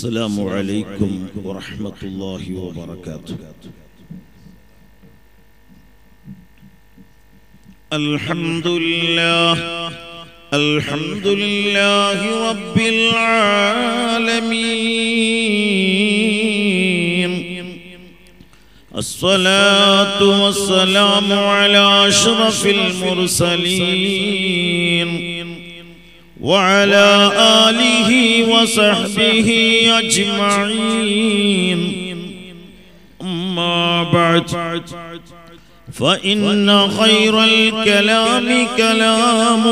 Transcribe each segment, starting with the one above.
السلام عليكم ورحمة الله وبركاته الحمد لله الحمد لله رب العالمين الصلاة والسلام على أشرف المرسلين وعلى آله وصحبه أجمعين أما بعد فإن خير الكلام كلام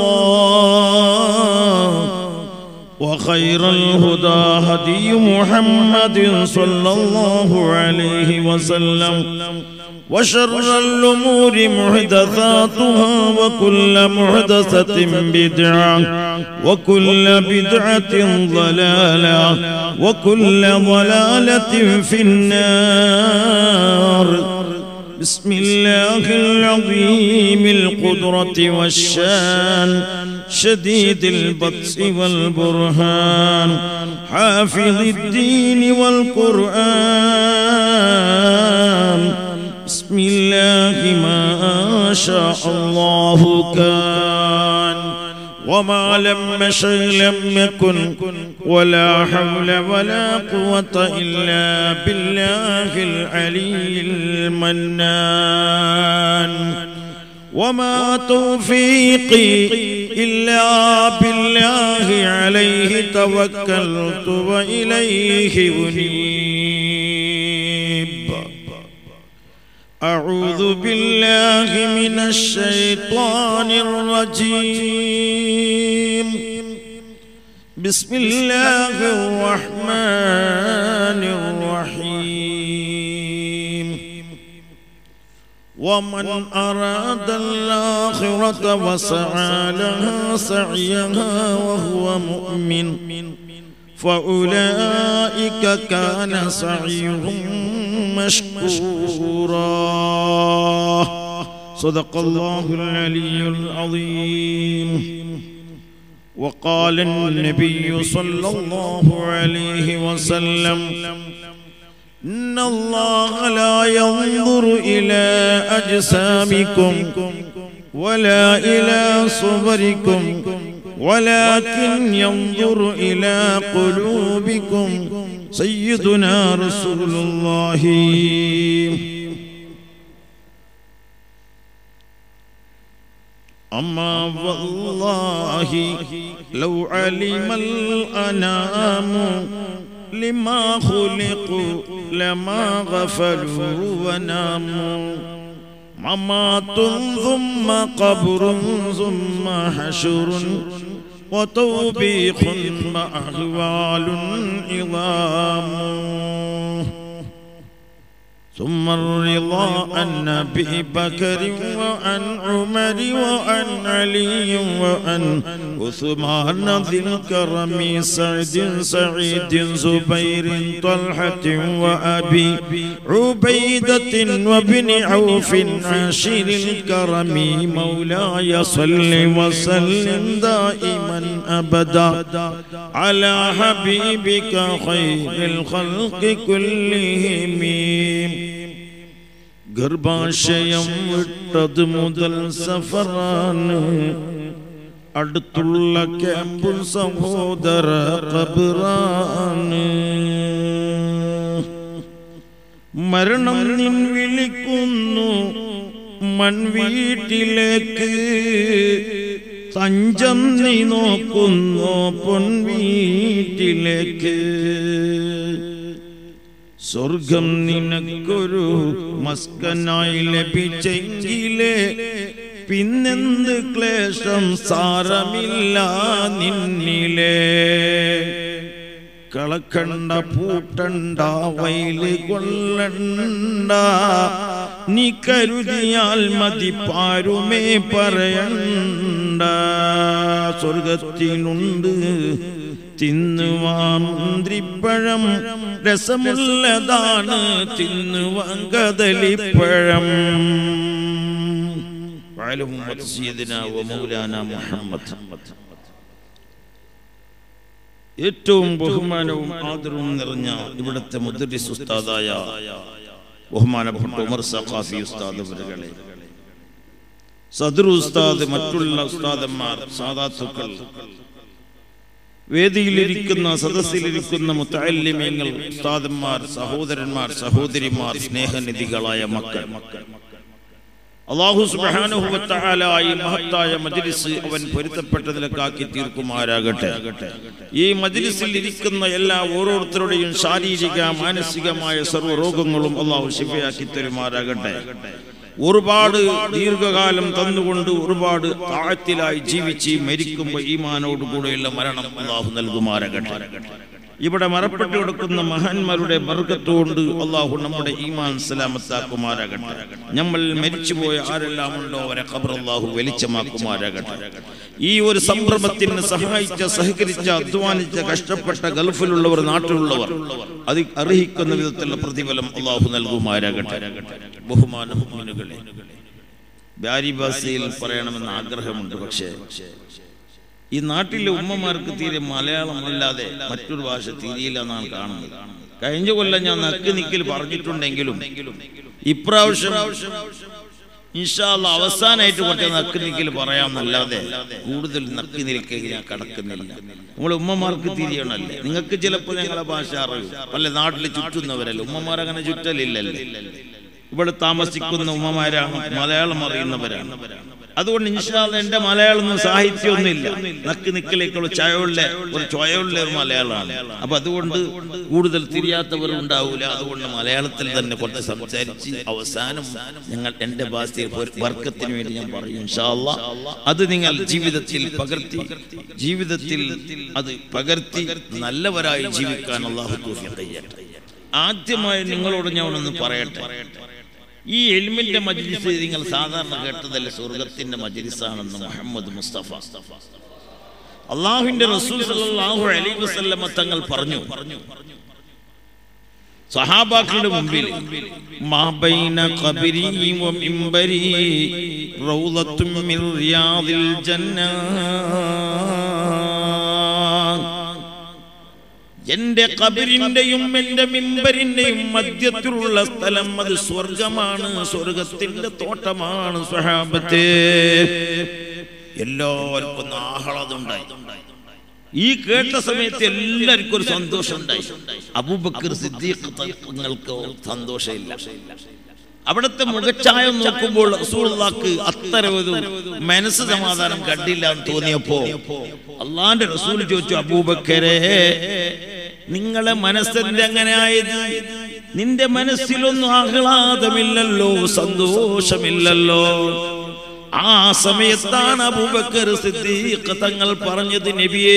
الله وخير الهدى هدي محمد صلى الله عليه وسلم وشر الأمور محدثاتها وكل محدثة بدعة وكل بدعة ضلالة وكل ضلالة في النار بسم الله العظيم القدرة والشان شديد البطس والبرهان حافظ الدين والقرآن بسم الله ما شاء الله كان وما لم يشأ لم يكن ولا حول ولا قوة إلا بالله العلي المنان وما توفيقي إلا بالله عليه توكلت وإليه أنيب أعوذ بالله من الشيطان الرجيم بسم الله الرحمن الرحيم ومن أراد الآخرة وسعى لها سعيها وهو مؤمن فأولئك كان سعيهم مشكورا صدق الله العلي العظيم وقال النبي صلى الله عليه وسلم إن الله لا ينظر إلى أجسامكم ولا إلى صبركم ولكن ينظر إلى قلوبكم سيدنا رسول الله أما والله لو علم الأنام لما خلقوا لما غفلوا وناموا ممات ثم قبر ثم حشر وتوبيخ وأهوال عظام ثم الرضا عن ابي بكر وعن عمر وعن علي وعن عثمان ذي الكرم سعد سعيد زبير طلحة وأبي عبيدة وابن عوف عاشر الكرم مولاي صل وسلم دائما أبدا على حبيبك خير الخلق كلهم ഗർഭാശയം വിട്ടത് മുതൽ സഫറാണ് അടുത്തുള്ള ക്യാമ്പും സഹോദര കബറാണ് മരണം നിൻ വിളിക്കുന്നു മൺവീട്ടിലേക്ക് തഞ്ചം നീ നോക്കുന്നു പൊൻവീട്ടിലേക്ക് സ്വർഗം നിനക്കൊരു മസ്കനായി ലഭിച്ചെങ്കിലേ പിന്നെന്ത് ക്ലേശം സാരമില്ല നിന്നിലേ കളക്കണ്ട പൂട്ടണ്ട വയല് കൊള്ളണ്ട നീ കരുതിയാൽ മതി പാരുമേ പറയണ്ട സ്വർഗത്തിലുണ്ട് തിന്നുവാൻ മുന്തിരിപ്പഴം രസമുള്ളതാണ് തിന്നുവാൻ കദളിപ്പഴം وعلى أمة سيدنا ومولانا محمد ഏറ്റവും ബഹുമാനവും ആദരവും നിറഞ്ഞ ഇവിടുത്തെ മുദ്രിസ് ഉസ്താദായ ബഹുമാനപ്പെട്ട ഉമർ സഖാഫി ഉസ്താദ് അവരുകളെ സദർ ഉസ്താദ് മറ്റുള്ള ഉസ്താദന്മാർ സാദാത്തുക്കൾ വേദിയിലിരിക്കുന്ന സദസ്സിലിരിക്കുന്ന മുത്തല്ലിമീങ്ങൾ ഉസ്താദന്മാർ സഹോദരന്മാർ സഹോദരിമാർ സ്നേഹനിധികളായ മക്കൾ അള്ളാഹു സുബ്ഹാനഹു വ തആല ഈ മഹത്തായ മജ്ലിസ് അവൻ പൊരുത്തപ്പെട്ടതിലേക്കാക്കി തീർക്കുമാരാകട്ടെ ഈ മജ്ലിസിൽ ഇരിക്കുന്ന എല്ലാ ഓരോരുത്തരുടെയും ശാരീരിക മാനസികമായ സർവ്വ രോഗങ്ങളും അള്ളാഹു ശിഫയാക്കി തരുമാരാകട്ടെ ഒരുപാട് ദീർഘകാലം തന്നുകൊണ്ട് ഒരുപാട് താഴത്തിലായി ജീവിച്ച് മരിക്കുമ്പോൾ ഈമാനോട് കൂടെയുള്ള മരണം അള്ളാഹു നൽകുമാരാകട്ടെ ഇവിടെ മറപ്പെട്ടു കിടക്കുന്ന മഹാന്മാരുടെ ബർക്കത്തുകൊണ്ട് അള്ളാഹു നമ്മുടെ ഈമാൻ സലാമത്താക്കുമാരാകട്ടെ നമ്മൾ മരിച്ചുപോയ ആരെല്ലാം ഉണ്ടോ അവരെ ഖബർ അള്ളാഹു വെളിച്ചമാക്കുമാരാകട്ടെ ഈ ഒരു സംരംഭത്തിന് സഹായിച്ച സഹകരിച്ച അധ്വാനിച്ച കഷ്ടപ്പെട്ട ഗൾഫിലുള്ളവർ നാട്ടിലുള്ളവർ അത് അർഹിക്കുന്ന വിധത്തിലുള്ള പ്രതിഫലം അള്ളാഹു നൽകുമാരാകട്ടെ ബഹുമാന മുഅ്മിനുകളെ ബാരി ഭാഷയിൽ പറയണമെന്ന് ആഗ്രഹമുണ്ട് പക്ഷേ ഈ നാട്ടിലെ ഉമ്മമാർക്ക് തീരെ മലയാളം അല്ലാതെ മറ്റൊരു ഭാഷ തിരിയില്ല എന്നാണ് കാണുന്നത് കഴിഞ്ഞ കൊല്ലം ഞാൻ നക്ക് നിക്കിൽ പറഞ്ഞിട്ടുണ്ടെങ്കിലും ഇപ്രാവശ്യം ഇൻഷാല്ല അവസാനമായിട്ട് കുറച്ച് നക്ക് നിക്കിൽ പറയാമെന്നല്ലാതെ കൂടുതൽ നക്ക് നിൽക്കുക ഞാൻ കടക്കുന്നില്ല നമ്മൾ ഉമ്മമാർക്ക് തിരിയണല്ലേ നിങ്ങൾക്ക് ചിലപ്പോൾ ഞങ്ങളെ ഭാഷ അറിയും അല്ലെ നാട്ടിൽ ചുറ്റുന്നവരല്ലേ ഉമ്മമാർ അങ്ങനെ ചുറ്റലില്ലല്ലേ ഇവിടെ താമസിക്കുന്ന ഉമ്മമാരാണ് മലയാളം അറിയുന്നവരാണ് അതുകൊണ്ട് ഇൻഷാല്ല എന്റെ മലയാളം സാഹിത്യമൊന്നുമില്ല നക്ക് നിക്കലേക്കുള്ള ചായയുള്ള ഒരു ചൊയുള്ള ഒരു മലയാളമാണ് അപ്പൊ അതുകൊണ്ട് കൂടുതൽ തിരിയാത്തവർ ഉണ്ടാവില്ല അതുകൊണ്ട് മലയാളത്തിൽ തന്നെ കുറച്ച് സംസാരിച്ച് അവസാനം ഞങ്ങൾ എന്റെ ഭാഷയിൽ വർക്കത്തിന് വേണ്ടി ഞാൻ പറയും ഇൻഷാല്ല അത് നിങ്ങൾ ജീവിതത്തിൽ പകർത്തി ജീവിതത്തിൽ അത് പകർത്തി നല്ലവരായി ജീവിക്കാൻ അള്ളാഹു തൗഫീഖ് ചെയ്യട്ടെ ആദ്യമായി നിങ്ങളോട് ഞാൻ ഒന്ന് പറയട്ടെ ഈ എൽമിന്റെ മജ്ലിസ് നിങ്ങൾ സാധാരണ കേട്ടതല്ല സ്വർഗത്തിന്റെ മജ്ലിസാണെന്ന് മുഹമ്മദ് മുസ്തഫ അള്ളാഹുവിന്റെ റസൂൽ സല്ലല്ലാഹു അലൈഹി വസല്ലമ തങ്ങൾ പറഞ്ഞു സഹാബാക്കളുടെ മുമ്പിൽ മാബൈന ഖബരി വ മിംബരി റൗളത്തും മിൻ റിയാദിൽ ജന്ന എന്റെ കബരിന്റെയും എന്റെ മിമ്പരിന്റെയും മധ്യത്തിലുള്ള സ്ഥലം അത് സ്വർഗമാണ് സ്വർഗത്തിന്റെ തോട്ടമാണ് സ്വഹാബത്തെ എല്ലാവർക്കും ആഹ്ലാദം ഉണ്ടായി ഈ കേട്ട സമയത്ത് എല്ലാവർക്കും ഒരു സന്തോഷം ഉണ്ടായി അബൂബക്കർ സിദ്ദീഖ് തങ്ങൾക്ക് സന്തോഷമില്ല അവിടുത്തെ മുഖച്ഛായ നോക്കുമ്പോൾ റസൂലുള്ളാക്ക് അത്തരം ഒരു മനസ്സ് സമാധാനം കണ്ടില്ല എന്ന് തോന്നിയപ്പോ അള്ളാന്റെ റസൂൽ ചോദിച്ചു അബൂബക്കരെ നിങ്ങളെ മനസ്സിന്റെ എങ്ങനെ ആയത് നിന്റെ മനസ്സിലൊന്നും ആഹ്ലാദമില്ലല്ലോ സന്തോഷമില്ലല്ലോ ആ സമയത്താണ് അബൂബക്കർ സിദ്ദീഖ് തങ്ങൾ പറഞ്ഞത് നബിയേ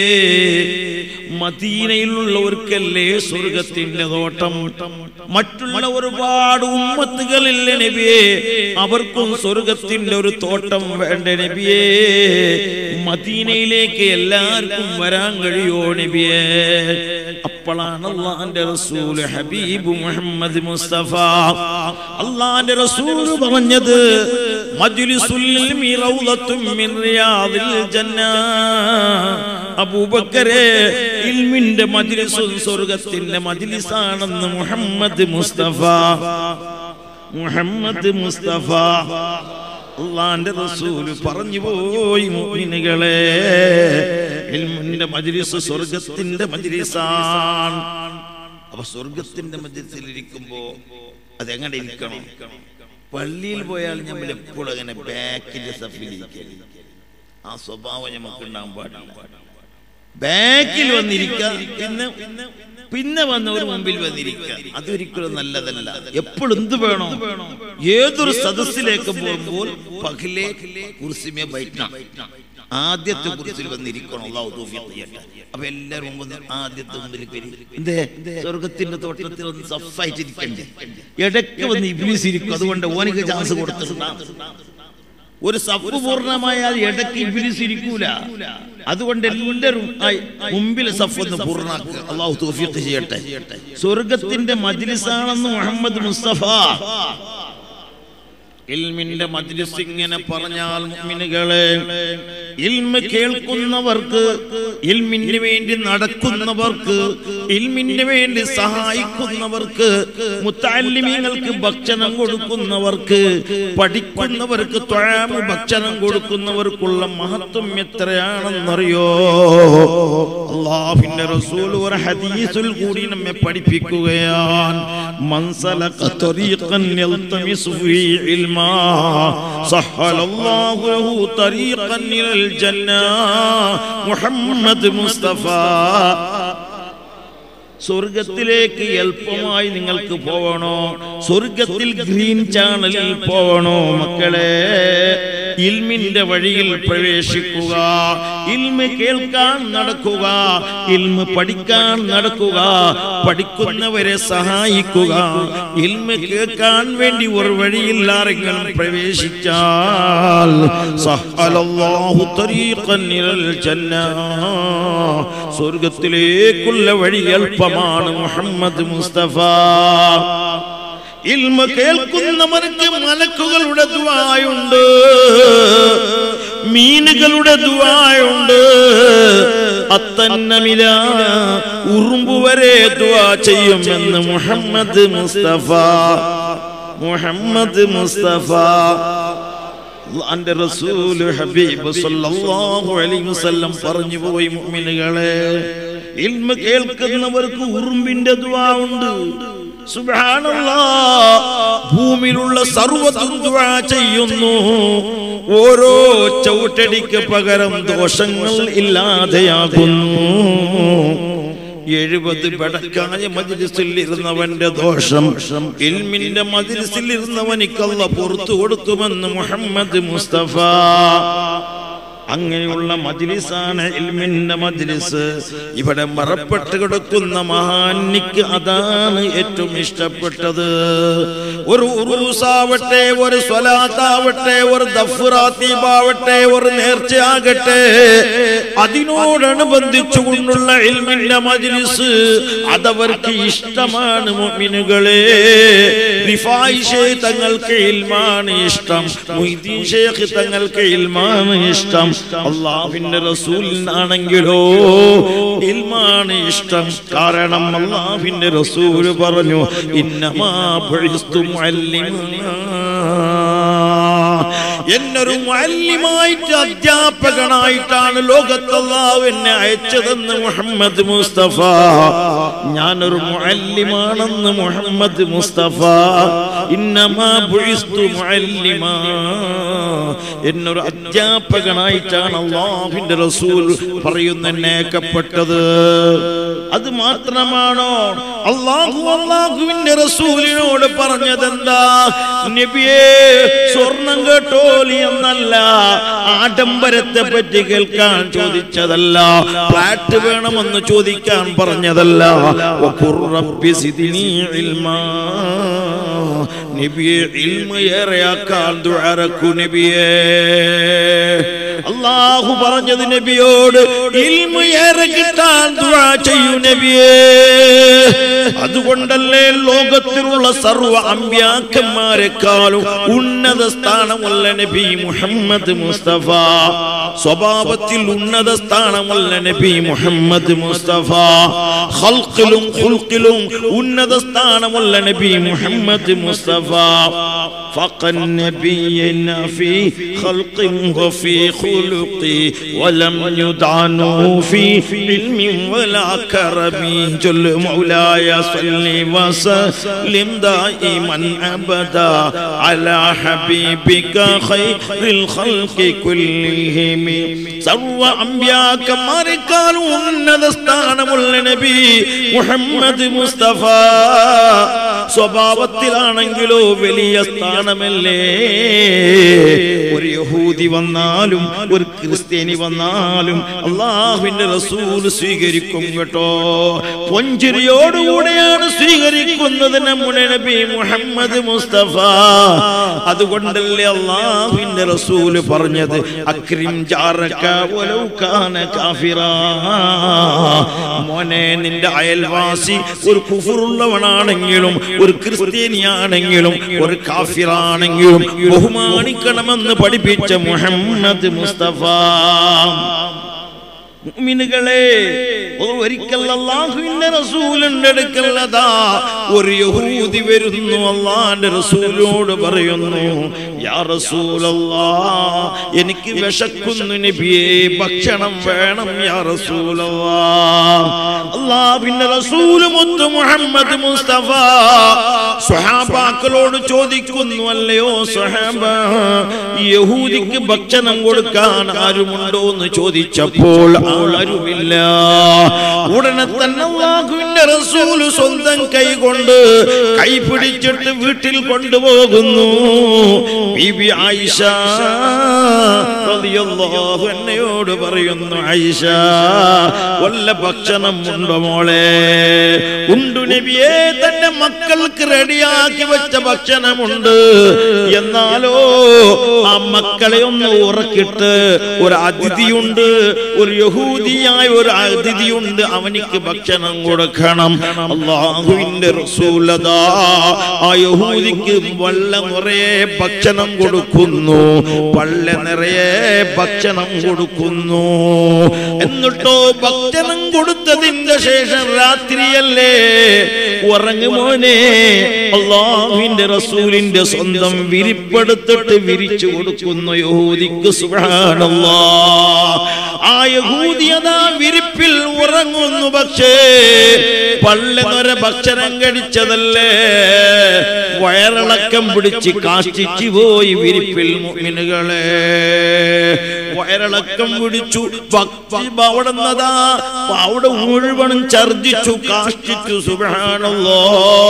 മദീനയിലുള്ളവർക്കല്ലേ സ്വർഗത്തിന്റെ തോട്ടം മറ്റുള്ള ഒരുപാട് ഉമ്മത്തുകളില്ലേ നബിയേ അവർക്കും സ്വർഗത്തിന്റെ ഒരു തോട്ടം വേണ്ട നബിയേ മദീനയിലേക്ക് എല്ലാവർക്കും വരാൻ കഴിയോ നബിയേ അപ്പോഴാണ് അള്ളാന്റെ റസൂല് ഹബീബ് മുഹമ്മദ് മുസ്തഫ അള്ളാന്റെ റസൂല് പറഞ്ഞത് മജ്ലിസുൽ ഇൽമി റൗളത്തും മിൻ റിയാദിൽ ജന്ന അബൂബക്കരെ ഇൽമിന്റെ മജ്ലിസും സ്വർഗത്തിന്റെ മജ്ലിസാണെന്ന് മുഹമ്മദ് മുസ്തഫ മുഹമ്മദ് മുസ്തഫ അള്ളാന്റെ റസൂല് പറഞ്ഞു പോയി മുഅ്മിനുകളെ ഇൽമിന്റെ മജ്ലിസ് സ്വർഗത്തിന്റെ മജ്ലിസാണ് അപ്പൊ സ്വർഗത്തിന്റെ മധ്യത്തിൽ ഇരിക്കുമ്പോ അതെങ്ങനെ ഇരിക്കണം പള്ളിയിൽ പോയാൽ നമ്മൾ എപ്പോഴും അങ്ങനെ ബാക്കിന്റെ സഫിൽ ഇരിക്കരുത് ആ സ്വഭാവം നമുക്ക് ഉണ്ടാകാൻ പാടില്ല ബാക്കിൽ വന്നിരിക്കുക പിന്നെ പിന്നെ വന്നവർ മുമ്പിൽ വന്നിരിക്കുക അതൊരിക്കലും നല്ലതല്ല എപ്പോഴും എന്ത് വേണോ ഏതൊരു സദസ്സിലേക്ക് പോകുമ്പോൾ പകലെ കുർസിമേ ബൈറ്റണം ആദ്യത്തെ കുറിച്ചിൽ വന്നിരിക്കണം അള്ളാഹു തൗഫീഖ് ചെയ്യട്ടെ അപ്പൊ എല്ലാവരും മുമ്പ് ആദ്യത്തെ മുമ്പിലേക്ക് വരും എന്തേ സ്വർഗത്തിന്റെ തോട്ടത്തിൽ ഒന്ന് സഫായിട്ടിരിക്കണ്ടേ ഇടയ്ക്ക് വന്ന് ഇബ്ലീസ് ഇരിക്കും അതുകൊണ്ട് ഓനിക്ക് ചാൻസ് കൊടുത്തിട്ടുണ്ട് ഒരു സഫ് പൂർണ്ണമായാൽ ഇടയ്ക്ക് ഇബ്ലീസ് ഇരിക്കൂല അതുകൊണ്ട് എല്ലാവരും ആ മുമ്പിലെ സഫ് ഒന്ന് പൂർണ്ണാക്കുക അള്ളാഹു തൗഫീഖ് ചെയ്യട്ടെ സ്വർഗത്തിന്റെ മജ്ലിസാണെന്ന് മുഹമ്മദ് മുസ്തഫ ഇൽമിന്റെ മജ്ലിസ് ഇങ്ങനെ പറഞ്ഞാൽ മുഅ്മിനുകളെ ഇൽമ കേൾക്കുന്നവർക്ക് ഇൽമിന് വേണ്ടി നടക്കുന്നവർക്ക് ഇൽമിന് വേണ്ടി സഹായിക്കുന്നവർക്ക് മുത്താലിമീങ്ങൾക്ക് ഭക്ഷണം കൊടുക്കുന്നവർക്ക് പഠിക്കുന്നവർക്ക് തൊഴാമ് ഭക്ഷണം കൊടുക്കുന്നവർക്കുള്ള മഹത്വം എത്രയാണെന്നറിയോ അള്ളാഹുവിന്റെ റസൂൽ ഒരു ഹദീസിൽ കൂടി നമ്മെ പഠിപ്പിക്കുകയാണ് മൻസലക തരീഖൻ യൽതമിസു ഫീ ഇൽമാ സഹലല്ലാഹു ലഹു തരീഖൻ ഇലൽ ജന്ന മുഹമ്മദ് മുസ്തഫ സ്വർഗത്തിലേക്ക് എളുപ്പമായി നിങ്ങൾക്ക് പോവണോ സ്വർഗത്തിൽ ഗ്രീൻ ചാനലിൽ പോവണോ മക്കളെ ഇൽമിന്റെ വഴിയിൽ പ്രവേശിക്കുക ഇൽമ കേൾക്കാൻ നടക്കുക ഇൽമ പഠിക്കാൻ നടക്കുക പഠിക്കുന്നവരെ സഹായിക്കുക ഇൽമ കേൾക്കാൻ വേണ്ടി ഒരു വഴിയിൽ ആരെങ്കിലും പ്രവേശിച്ചാൽ സഹലല്ലാഹു തരീഖൻ ഇലൽ ജന്ന സ്വർഗത്തിലേക്കുള്ള വഴി എളുപ്പമാണ് മുഹമ്മദ് മുസ്തഫ ഇൽമ കേൾക്കുന്നവർക്ക് മലക്കുകളുടെ ദുആയുണ്ട് മീനുകളുടെ ദുആയുണ്ട് അത്തന്നമില ഉറുമ്പ് വരെ ദുആ ചെയ്യുമെന്ന് മുഹമ്മദ് മുസ്തഫ മുഹമ്മദ് മുസ്തഫ അന്റെ റസൂല് ഹബീബ് സല്ലല്ലാഹു അലൈഹി വസല്ലം പറഞ്ഞു പോയി മുഅ്മിനുകളെ ഇൽമ കേൾക്കുന്നവർക്ക് ഉറുമ്പിന്റെ ദുആ ഉണ്ട് സുബ്ഹാനല്ലാഹ് ഭൂമിയിലുള്ള സർവ്വതും ദുആ ചെയ്യുന്നു ഓരോ ചവിട്ടടിക്ക് പകരം ദോഷങ്ങൾ ഇല്ലാതെയാകുന്നു എഴുപത് ബടക്കായ മജിലിസിൽ ഇരുന്നവന്റെ ദോഷം ഇൽമിന്റെ മജിലിസിൽ ഇരുന്നവനിക്കല്ല പുറത്തു കൊടുക്കുമെന്ന് മുഹമ്മദ് മുസ്തഫ അങ്ങനെയുള്ള മജ്ലിസാണ് ഇൽമിന്റെ മജ്ലിസ് ഇവിടെ മറപ്പെട്ട് കിടക്കുന്ന മഹാനിക്ക് അതാണ് ഏറ്റവും ഇഷ്ടപ്പെട്ടത് ഒരു ഉറൂസാവട്ടെ ഒരു സ്വലാത്താവട്ടെ ഒരു ദഫ്റാത്തീബാവട്ടെ ഒരു നേർച്ചയാകട്ടെ അതിനോടനുബന്ധിച്ചുകൊണ്ടുള്ള ഇൽമിന്റെ മജ്ലിസ് അതവർക്ക് ഇഷ്ടമാണ് മുഅ്മിനുകളെ റിഫായി ഷേഖ് തങ്ങൾക്ക് ഇൽമാണ് ഇഷ്ടം മൊയ്തീൻ ഷേഖ് തങ്ങൾക്ക് ഇൽമാണ് ഇഷ്ടം അള്ളാഹുവിന്റെ റസൂലിനാണെങ്കിലോ ഇൽമാണ് ഇഷ്ടം കാരണം അള്ളാഹുവിന്റെ റസൂല് പറഞ്ഞു ഇന്നമാ ബുഇസ്തു മുഅല്ലിമാ എന്നൊരു മുഅല്ലിമായിട്ട് അധ്യാപകനായിട്ടാണ് ലോകത്തല്ലാഹു എന്നെ അയച്ചതെന്ന് മുഹമ്മദ് മുസ്തഫ ഞാനൊരു മുഅല്ലിമാണെന്ന് മുഹമ്മദ് മുസ്തഫ ഇന്നമാ ബുഇസ്തു മുഅല്ലിമാ എന്നൊരു അധ്യാപകനായിട്ടാണ് അള്ളാഹുവിന്റെ റസൂൽ പറയുന്നേക്കപ്പെട്ടത് അത് മാത്രമാണോ അള്ളാഹു അള്ളാഹുവിന്റെ റസൂലിനോട് പറഞ്ഞതെന്താ നബിയേ സ്വർണം കേട്ടോലി എന്നല്ല ആഡംബരത്തെ പറ്റി കേൾക്കാൻ ചോദിച്ചതല്ല ഫ്ലാറ്റ് വേണമെന്ന് ചോദിക്കാൻ പറഞ്ഞതല്ല വഖുർ റബ്ബി സിദ്നി ഇൽമാ നബിയെ ഇൽമ ഏറെയാക്കാൻ ദുആറക്കു നബിയേ അള്ളാഹു പറഞ്ഞത് നബിയോട് ഇൽമ ഏറെ കിട്ടാൻ ദുആ ചെയ്യൂ നബിയേ അതുകൊണ്ടല്ലേ ലോകത്തിലുള്ള സർവ്വ അമ്പ്യാക്കന്മാരെക്കാളും ഉന്നത സ്ഥാനമുള്ള നബി മുഹമ്മദ് മുസ്തഫ സ്വഭാവത്തിൽ ഉന്നത സ്ഥാനമുള്ള നബി മുഹമ്മദ് മുസ്തഫ ഖൽഖിലും ഖുൽഖിലും ഉന്നത സ്ഥാനമുള്ള നബി മുഹമ്മദ് മുസ്തഫ فقى النبيين في خلق وفي خلق ولم يدعنوا في علم ولا كرم جل مولاي صل وسلم دائما ابدا على حبيبك خير الخلق كلهم സർവ അമ്പ്യാക്കന്മാരെക്കാളും ഉന്നത സ്ഥാനമുള്ള നബി മുഹമ്മദ് മുസ്തഫ സ്വഭാവത്തിലാണെങ്കിലോ വലിയ സ്ഥാനമല്ലേ ഒരു യഹൂദി വന്നാലും ഒരു ക്രിസ്ത്യാനി വന്നാലും അള്ളാഹുവിന്റെ റസൂൽ സ്വീകരിക്കും കേട്ടോ പൊഞ്ചിരിയോടുകൂടെയാണ് സ്വീകരിക്കുന്നത് നമ്മുടെ നബി മുഹമ്മദ് മുസ്തഫ അതുകൊണ്ടല്ലേ അള്ളാഹുവിന്റെ റസൂല് പറഞ്ഞത് അക്രിം ജാറക വലൗ കാന കാഫിറാ മോനെ നിന്റെ അയൽവാസി ഒരു കുഫറുള്ളവനാണെങ്കിലും ഒരു ക്രിസ്ത്യാനിയാണെങ്കിലും ഒരു കാഫിറാണെങ്കിലും ബഹുമാനിക്കണമെന്ന് പഠിപ്പിച്ച മുഹമ്മദ് മുസ്തഫ മുഅ്മിനുകളെ ഒരിക്കൽ അള്ളാഹുവിന്റെ റസൂലിന്റെ അടുക്കല്ലതാ ഒരു യഹൂദി വരുന്നു അള്ളാന്റെ റസൂലോട് പറയുന്നു യാ റസൂലല്ലാ എനിക്ക് വിശക്കുന്നു നബിയേ ഭക്ഷണം വേണം യാ റസൂലല്ലാ അള്ളാഹുവിന്റെ റസൂല് മുത്ത് മുഹമ്മദ് മുസ്തഫ സ്വഹാബാക്കളോട് ചോദിക്കുന്നു അല്ലയോ സ്വഹാബ യഹൂദിക്ക് ഭക്ഷണം കൊടുക്കാൻ ആരുമുണ്ടോ എന്ന് ചോദിച്ചപ്പോൾ ആരുമില്ല ഉടനെ തന്നെ അള്ളാഹുവിന്റെ റസൂല് സ്വന്തം കൈ കൊണ്ട് കൈ പിടിച്ചിട്ട് വീട്ടിൽ കൊണ്ടുപോകുന്നു ബീബി ആയിഷ റളിയല്ലാഹു എന്നയോട് പറയുന്നു ആയിഷ വല്ല ഭക്ഷണം ഉണ്ടോ മോളെ ഉണ്ടു നബിയെ തന്റെ മക്കൾക്ക് റെഡിയാക്കി വെച്ച ഭക്ഷണമുണ്ട് എന്നാലോ ആ മക്കളെ ഒന്ന് ഉറക്കിട്ട് ഒരു അതിഥിയുണ്ട് ഒരു യഹൂദിയായ ഒരു അതിഥിയുണ്ട് അവനിക്ക് ഭക്ഷണം കൊടുക്കണം അള്ളാഹുവിന്റെ റസൂലതാ ആ യഹൂദിക്ക് വള്ള നിറയെ ഭക്ഷണം കൊടുക്കുന്നു പള്ള നിറയെ ഭക്ഷണം കൊടുക്കുന്നു എന്നിട്ടോ ഭക്ഷണം കൊടുത്തതിന്റെ ശേഷം രാത്രിയല്ലേ ഉറങ്ങുമോനെ അള്ളാഹുവിന്റെ റസൂലിന്റെ സ്വന്തം വിരിപ്പെടുത്തിട്ട് വിരിച്ചു കൊടുക്കുന്നു യഹൂദിക്ക് സുബ്ഹാനല്ലാ ആ യഹൂദി അതാ വിരിപ്പിൽ ഉറങ്ങുന്നു പക്ഷേ പള്ളനൊര ഭക്ഷണം കഴിച്ചതല്ലേ വയറിളക്കം പിടിച്ച് കാഷ്ടിച്ചു പോയി വിരിപ്പിൽ മുഅ്മിനുകളെ വയറിളക്കം പിടിച്ചു ഭക്തി അവിടുന്നതാ അവിടെ മുഴുവനും ഛർദിച്ചു കാഷ്ടിച്ചു സുബ്ഹാനല്ലാ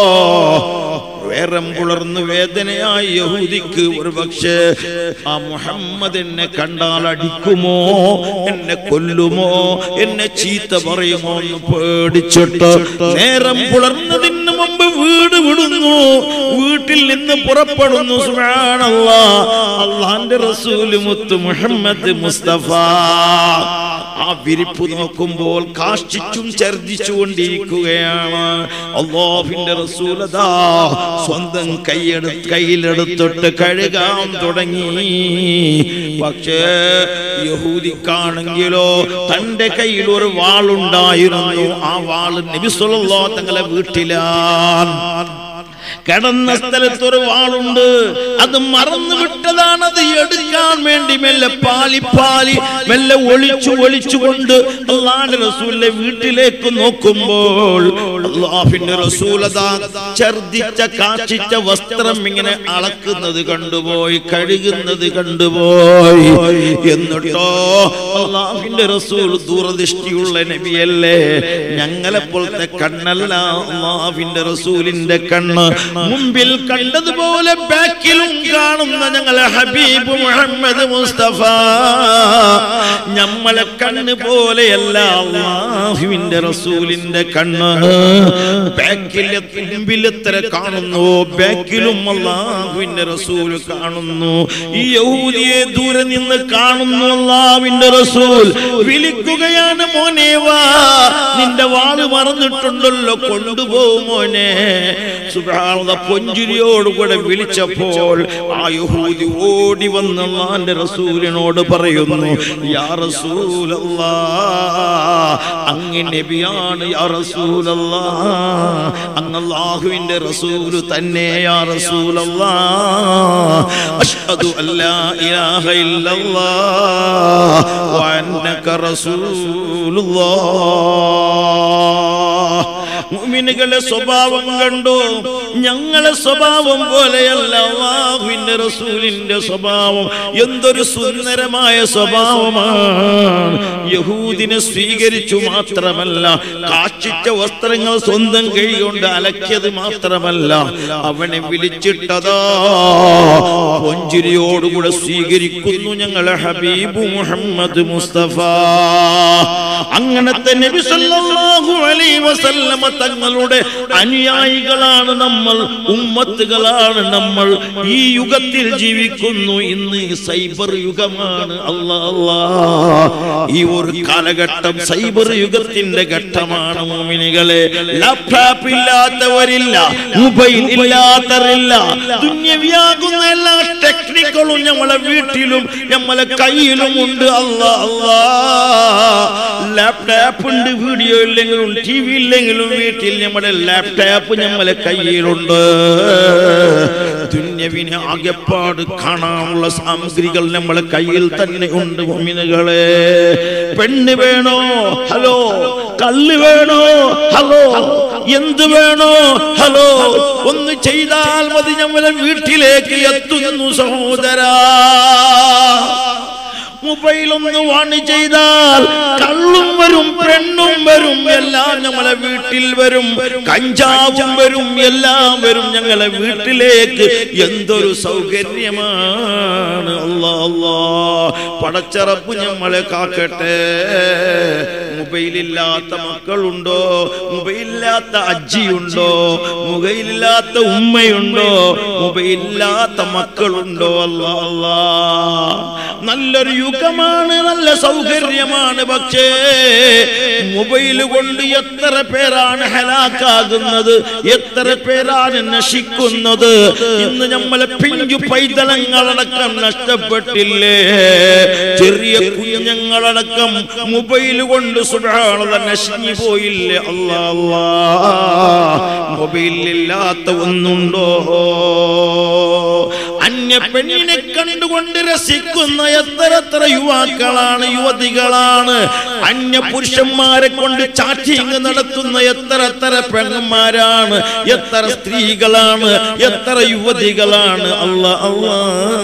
വേറം പുളർന്ന് വേദനയായി യഹൂദിക്ക് ഒരു പക്ഷേ ആ മുഹമ്മദ് എന്നെ കണ്ടാൽ അടിക്കുമോ എന്നെ കൊല്ലുമോ എന്നെ ചീത്ത പറയുമോ എന്ന് പേടിച്ചിട്ട് നേരം പുലർന്നതിന് മുമ്പ് വീട് വിടുന്നു വീട്ടിൽ നിന്ന് പുറപ്പെടുന്നു സുബ്ഹാനല്ലാ അള്ളാന്റെ റസൂല് മുത്ത് മുഹമ്മദ് മുസ്തഫ ആ വിരിപ്പ് നോക്കുമ്പോൾ കാഷ്ടിച്ചും ഛർദിച്ചു കൊണ്ടിരിക്കുകയാണ് അള്ളാഹുവിന്റെ റസൂലതാ സ്വന്തം കൈയെടു കയ്യിലെടുത്തിട്ട് കഴുകാൻ തുടങ്ങി പക്ഷേ യഹൂദിക്കാണെങ്കിലോ തന്റെ കയ്യിൽ ഒരു വാളുണ്ടായിരുന്നു ആ വാള് നബിസുല്ലോ തങ്ങളെ വീട്ടിലാണ് കിടന്ന സ്ഥലത്ത് ഒരു വാളുണ്ട് അത് മറന്നു വിട്ടതാണ് അത് എടുക്കാൻ വേണ്ടി മെല്ലെ പാലി പാലി മെല്ലെ ഒളിച്ചു ഒളിച്ചുകൊണ്ട് അള്ളാന്റെ റസൂലിന്റെ വീട്ടിലേക്ക് നോക്കുമ്പോൾ അള്ളാഹിന്റെ റസൂലത ഛർദിച്ച കാച്ചിച്ച വസ്ത്രം ഇങ്ങനെ അളക്കുന്നത് കണ്ടുപോയി കഴുകുന്നത് കണ്ടുപോയി എന്നിട്ടോ അള്ളാഹിന്റെ റസൂൽ ദൂരദൃഷ്ടിയുള്ള നബിയല്ലേ ഞങ്ങളെ പോലത്തെ കണ്ണല്ല അള്ളാഹിന്റെ റസൂലിന്റെ കണ്ണ് മുമ്പിൽ കണ്ടതുപോലെ ബാക്കിലും കാണുന്ന ഞങ്ങളെ ഹബീബ് മുഹമ്മദ് മുസ്തഫ നമ്മളെ കണ്ണ് പോലെയല്ല അള്ളാഹുവിന്റെ റസൂലിന്റെ കണ്ണ് ബാക്കിലെ മുമ്പിൽ എത്ര കാണുന്നു ബാക്കിലും അള്ളാഹുവിന്റെ റസൂൽ കാണുന്നു ഈ യഹൂദിയെ ദൂരെ നിന്ന് കാണുന്നു അള്ളാഹുവിന്റെ റസൂൽ വിളിക്കുകയാണ് മോനെ വാ നിന്റെ വാള് മറന്നിട്ടുണ്ടല്ലോ കൊണ്ടുപോകും മോനെ സുബ്ഹാനല്ലാഹ് പൊഞ്ചിരിയോടുകൂടെ വിളിച്ചപ്പോൾ ആ യഹൂദി ഓടി വന്ന് അള്ളാന്റെ റസൂലിനോട് പറയുന്നു യാ റസൂലല്ലാ അങ്ങ് നബിയാണ് യാ റസൂലല്ലാ അങ്ങ് അല്ലാഹുവിന്റെ റസൂല് തന്നെ യാ റസൂലല്ലാ അഷ്ഹദു അല്ലാ ഇലാഹ ഇല്ലല്ലാ വ അന്നക റസൂലുള്ളാഹ് മുഅ്മിനുകളെ സ്വഭാവം കണ്ടു ഞങ്ങളെ സ്വഭാവം പോലെയല്ല അള്ളാഹുവിന്റെ റസൂലിന്റെ സ്വഭാവം എന്തൊരു സുന്ദരമായ സ്വഭാവമാണ് യഹൂദിനെ സ്വീകരിച്ചു മാത്രമല്ല കാച്ചിച്ച വസ്ത്രങ്ങൾ സ്വന്തം കൈകൊണ്ട് അലക്കിയത് മാത്രമല്ല അവനെ വിളിച്ചിട്ടതാ പൊഞ്ചിരിയോടുകൂടെ സ്വീകരിക്കുന്നു ഞങ്ങളെ ഹബീബ് മുഹമ്മദ് മുസ്തഫ അങ്ങനത്തെ നബി സല്ലല്ലാഹു അലൈഹി വസല്ലമ തങ്ങളുടെ അനുയായികളാണ് നമ്മൾ നമ്മൾ ഉമ്മത്തുകളാണ് നമ്മൾ ഈ യുഗത്തിൽ ജീവിക്കുന്നു ഇന്ന് ഈ സൈബർ യുഗമാണ് അല്ലാ അല്ലാ ഈ ഒരു കാലഘട്ടം സൈബർ യുഗത്തിന്റെ ഘട്ടമാണ് മോമിനികളെ ലാപ്ടോപ്പ് ഇല്ലാത്തവരില്ല മൊബൈൽ ഇല്ലാത്തവരില്ല ദുന്യവ്യാകുന്ന എല്ലാ ടെക്നിക്കുകളും നമ്മളെ വീട്ടിലും നമ്മളെ കയ്യിലും ഉണ്ട് അല്ലാ അല്ലാ ലാപ്ടോപ്പ് ഉണ്ട് വീഡിയോ ഇല്ലെങ്കിലും ടി വി ഇല്ലെങ്കിലും വീട്ടിൽ നമ്മുടെ ലാപ്ടോപ്പ് നമ്മളെ കയ്യിലുണ്ട് ദുന്യവിനെ ആകെപ്പാട് കാണാനുള്ള സാമഗ്രികൾ നമ്മളെ കയ്യിൽ തന്നെ ഉണ്ട് മോമിനുകളെ പെണ്ണ് വേണോ ഹലോ കള്ള് വേണോ ഹലോ എന്ത് വേണോ ഹലോ ഒന്ന് ചെയ്താൽ മതി നമ്മളെ വീട്ടിലേക്ക് എത്തുന്നു സഹോദരാ മൊബൈൽ ഒന്ന് വാണി ചെയ്താൽ കള്ളും വരും പെണ്ണും വരും എല്ലാം ഞങ്ങളെ വീട്ടിൽ വരും കഞ്ചാവും വരും എല്ലാം വരും ഞങ്ങളെ വീട്ടിലേക്ക് എന്തൊരു സൗകര്യമാണ് അല്ലാ അല്ലാ പടച്ചറപ്പ് ഞമ്മളെ കാക്കട്ടെ മൊബൈലില്ലാത്ത മക്കളുണ്ടോ മൊബൈലില്ലാത്ത അജ്ജിയുണ്ടോ മൊബൈലില്ലാത്ത ഉമ്മയുണ്ടോ മൊബൈലില്ലാത്ത മക്കളുണ്ടോ അല്ലാ അല്ലാ നല്ലൊരു യുഗമാണ് നല്ല സൗകര്യമാണ് പക്ഷേ മൊബൈൽ കൊണ്ട് എത്ര പേരാണ് ഹലാക്കാകുന്നത് എത്ര പേരാണ് നശിക്കുന്നത് ഇന്ന് നമ്മളെ പിഞ്ചു പൈതലങ്ങളടക്കം നഷ്ടപ്പെട്ടില്ലേ ചെറിയ കുഞ്ഞുങ്ങളടക്കം മൊബൈൽ കൊണ്ട് സുഖാണത നശിഞ്ഞു പോയില്ലേ അല്ലാ അല്ലാ മൊബൈലില്ലാത്ത ഒന്നുണ്ടോ അന്യ പെണ്ണിനെ കണ്ടുകൊണ്ട് രസിക്കുന്ന എത്ര എത്ര യുവാക്കളാണ് യുവതികളാണ് അന്യ പുരുഷന്മാരെ കൊണ്ട് ചാറ്റിങ് നടത്തുന്ന എത്ര എത്ര പെണ്ണന്മാരാണ് എത്ര സ്ത്രീകളാണ് എത്ര യുവതികളാണ് അല്ല അല്ലാ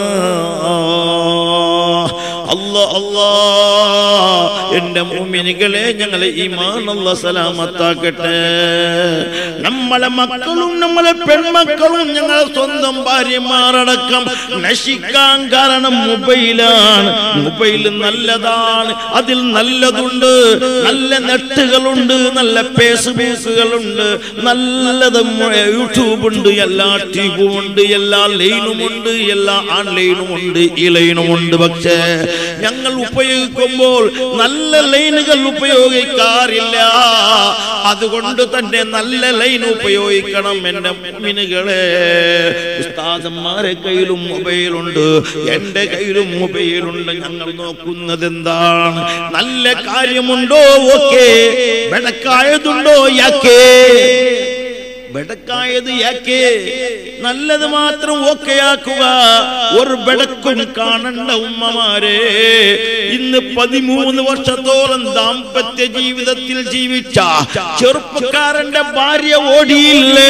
അല്ല അല്ലാ എന്റെ മുമിനികളെ ഞങ്ങളെ ഈമാൻ അല്ല സലാമത്താക്കട്ടെ നമ്മളെ മക്കളും നമ്മളെ പെൺമക്കളും ഞങ്ങളെ സ്വന്തം ഭാര്യമാരടക്കം നശിക്കാൻ കാരണം മൊബൈലാണ് മൊബൈൽ നല്ലതാണ് അതിൽ നല്ലതുണ്ട് നല്ല നെട്ടുകളുണ്ട് നല്ല ഫേസ്ബുക്കുകളുണ്ട് നല്ലത് യൂട്യൂബ് ഉണ്ട് എല്ലാ ട്യൂബും ഉണ്ട് എല്ലാ ലൈനും ഉണ്ട് എല്ലാ ആൺലൈനും ഉണ്ട് ഈ ലൈനും ഉണ്ട് പക്ഷേ ഞങ്ങൾ ഉപയോഗിക്കുമ്പോൾ നല്ല ലൈനുകൾ ഉപയോഗിക്കാറില്ല അതുകൊണ്ട് തന്നെ നല്ല ലൈൻ ഉപയോഗിക്കണം എന്റെ മുമിനുകളെ ഉസ്താദന്മാരെ കയ്യിലും മൊബൈലുണ്ട് എന്റെ കയ്യിലും മൊബൈലുണ്ട് ഞങ്ങൾ നോക്കുന്നത് എന്താണ് നല്ല കാര്യമുണ്ടോ ഓക്കെ വെടക്കായതുണ്ടോ യാക്കേ ബെടക്കായത് യാക്കേ നല്ലത് മാത്രം ഓക്കെയാക്കുക ഒരു ബെടക്കും കാണണ്ട ഉമ്മമാരെ ഇന്ന് പതിമൂന്ന് വർഷത്തോളം ദാമ്പത്യ ജീവിതത്തിൽ ജീവിച്ച ചെറുപ്പക്കാരന്റെ ഭാര്യ ഓടിയില്ലേ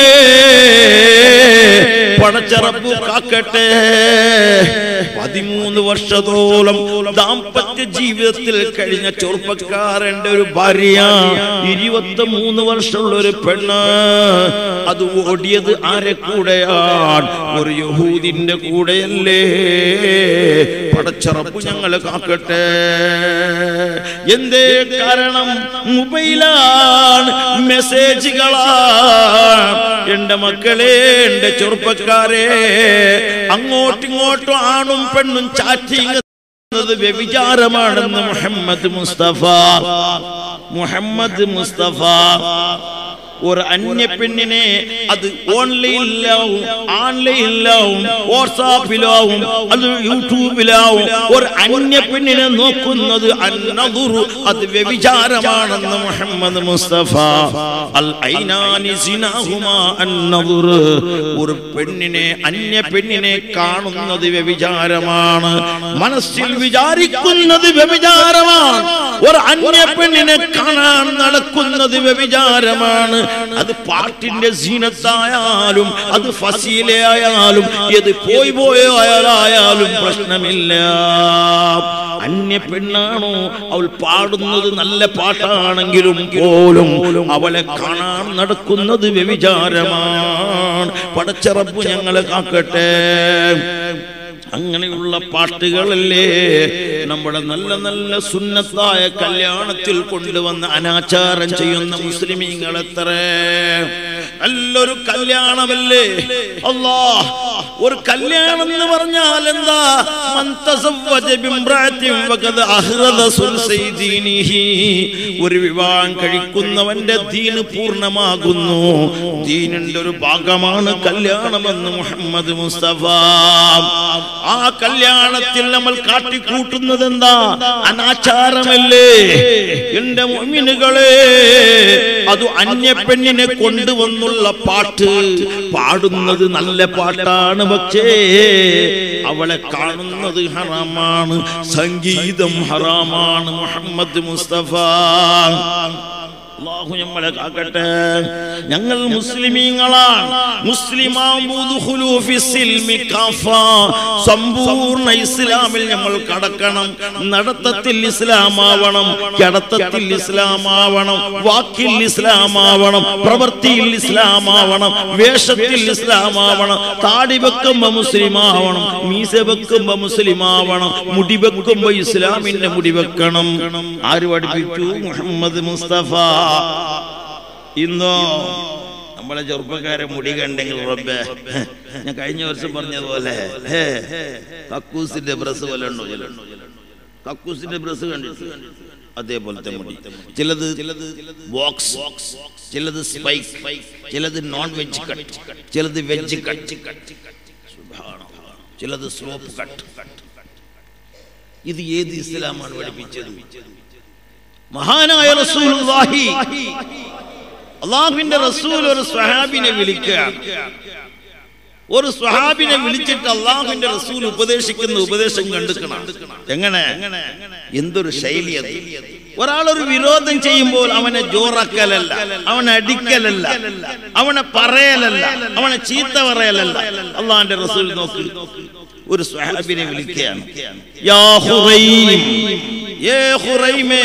പടച്ചറപ്പ് കാക്കട്ടെ പതിമൂന്ന് വർഷത്തോളം ദാമ്പത്യ ജീവിതത്തിൽ കഴിഞ്ഞ ചെറുപ്പക്കാരന്റെ ഒരു ഭാര്യ ഇരുപത്തി മൂന്ന് വർഷമുള്ള ഒരു പെണ്ണ് അത് ഓടിയത് ആരെ കൂടെയാണ് ഒരു യഹൂദിന്റെ കൂടെയല്ലേ പടച്ചറപ്പ് ഞങ്ങളെ കാക്കട്ടെ എന്തേ കാരണം മൊബൈലാണ് മെസ്സേജുകളാണ് എന്റെ മക്കളെ എന്റെ ചെറുപ്പക്കാരെ അങ്ങോട്ടിങ്ങോട്ടും ആണും പെണ്ണും ചാറ്റിങ് ത് വ്യഭിചാരമാണെന്ന് മുഹമ്മദ് മുസ്തഫ മുഹമ്മദ് മുസ്തഫ ഒരു അന്യ പെണ്ണിനെ അത് ഓൺലൈനിലാവും ഓൺലൈനിലാവും വാട്സാപ്പിലാവും അത് യൂട്യൂബിലാവും ഒരു അന്യ പെണ്ണിനെ നോക്കുന്നത് അന്നതുറു അത് വ്യഭിചാരമാണെന്ന് മുഹമ്മദ് മുസ്തഫ അൽ ഐനാനി സിനാഹുമാ അന്നതുറു ഒരു പെണ്ണിനെ അന്യ പെണ്ണിനെ കാണുന്നത് വ്യഭിചാരമാണ് മനസ്സിൽ വിചാരിക്കുന്നത് വ്യഭിചാരമാണ് ഒരു അന്യ പെണ്ണിനെ കാണാൻ നടക്കുന്നത് വ്യഭിചാരമാണ് അത് പാട്ടിന്റെ സീനത്തായാലും അത് ഫസീലെ ആയാലും ഏത് പോയി പോയാലും പ്രശ്നമില്ല അന്യ പെണ്ണാണോ അവൾ പാടുന്നത് നല്ല പാട്ടാണെങ്കിലും പോലും അവളെ കാണാൻ നടക്കുന്നത് വ്യഭിചാരമാണ് പടച്ചറപ്പ് ഞങ്ങളെ കാക്കട്ടെ അങ്ങനെയുള്ള പാട്ടുകളല്ലേ നമ്മുടെ നല്ല നല്ല സുന്നത്തായ കല്യാണത്തിൽ കൊണ്ടുവന്ന് അനാചാരം ചെയ്യുന്ന മുസ്ലിമീങ്ങൾ എത്ര നല്ലൊരു കല്യാണമല്ലേ അല്ലാ ഒരു കല്യാണം എന്ന് പറഞ്ഞാൽ എന്താ മൻ തസവ്വജ ബിംറഅത്തിൻ വഖദ അഹ്റദ സുൽസൈ ദീനിഹി ഒരു വിവാഹം കഴിക്കുന്നവന്റെ ദീന് പൂർണ്ണമാകുന്നു ദീനിന്റെ ഒരു ഭാഗമാണ് കല്യാണമെന്ന് മുഹമ്മദ് മുസ്തഫ ആ കല്യാണത്തിൽ നമ്മൾ കാട്ടിക്കൂട്ടുന്നത് എന്താ അനാചാരമല്ലേ എന്റെ മുഅ്മിനുകളെ അത് അന്യ പെണ്ണിനെ കൊണ്ടുവന്നുള്ള പാട്ട് പാടുന്നത് നല്ല പാട്ടാണ് പക്ഷേ അവളെ കാണുന്നത് ഹറാമാണ് സംഗീതം ഹറാമാണ് മുഹമ്മദ് മുസ്തഫ അള്ളാഹു നമ്മളെ കാക്കട്ടെ ഞങ്ങൾ മുസ്ലിമീങ്ങളാണ് മുസ്ലിമാവുദുഖുലു ഫിസ്സിൽമി കാഫ സമ്പൂർണ്ണ ഇസ്ലാമിൽ നമ്മൾ കടക്കണം നടത്തത്തിൽ ഇസ്ലാമാവണം കിടത്തത്തിൽ ഇസ്ലാമാവണം വാക്കിൽ ഇസ്ലാമാവണം പ്രവൃത്തിയിൽ ഇസ്ലാമാവണം വേഷത്തിൽ ഇസ്ലാമാവണം താടി വെക്കുമ്പോ മുസ്ലിമാവണം മീസ വെക്കുമ്പോ മുസ്ലിമാവണം മുടി വെക്കുമ്പോ ഇസ്ലാമിന്റെ മുടി വെക്കണം ആര് പഠിപ്പിച്ചു മുഹമ്മദ് മുസ്തഫ ഇന്നോ നമ്മളെ ചെറുപ്പക്കാരെ മുടി കണ്ടെങ്കിൽ റബ്ബേ ഞാൻ കഴിഞ്ഞ വർഷം പറഞ്ഞതുപോലെ ഹേ, കക്കൂസിന്റെ ബ്രസ് പോലെ ഉണ്ടോ ചിലത് കക്കൂസിന്റെ ബ്രസ് കണ്ടിട്ട് അതേപോലത്തെ മുടി ചിലത് ചിലത് ബോക്സ് ചിലത് സ്പൈക്ക് ചിലത് നോൺ വെജ് കട്ട് ചിലത് വെജ് കട്ട് ചിലത് സ്ലോപ്പ് കട്ട് ഇത് ഏത് ഇസ്ലാമാണ് പഠിപ്പിച്ചത് മഹാനായ റസൂലുള്ളാഹി അള്ളാഹുവിന്റെ റസൂൽ ഒരു സ്വഹാബിനെ വിളിക്കുകയാണ് ഒരു സ്വഹാബിനെ വിളിച്ചിട്ട് അള്ളാഹുവിന്റെ റസൂൽ ഉപദേശിക്കുന്ന ഉപദേശം കണ്ടുക്കണം എങ്ങനെ എന്തൊരു ശൈലി അത് ഒരാളൊരു വിരോധം ചെയ്യുമ്പോൾ അവനെ ജോറാക്കലല്ല അവനെ അടിക്കലല്ല അവനെ പറയലല്ല അവനെ ചീത്ത പറയലല്ല അള്ളാഹിന്റെ റസൂൽ നോക്ക് ഒരു സ്വഹാബിനെ വിളിക്കുകയാണ് യാ ഹുറൈം യേ ഹുറൈമേ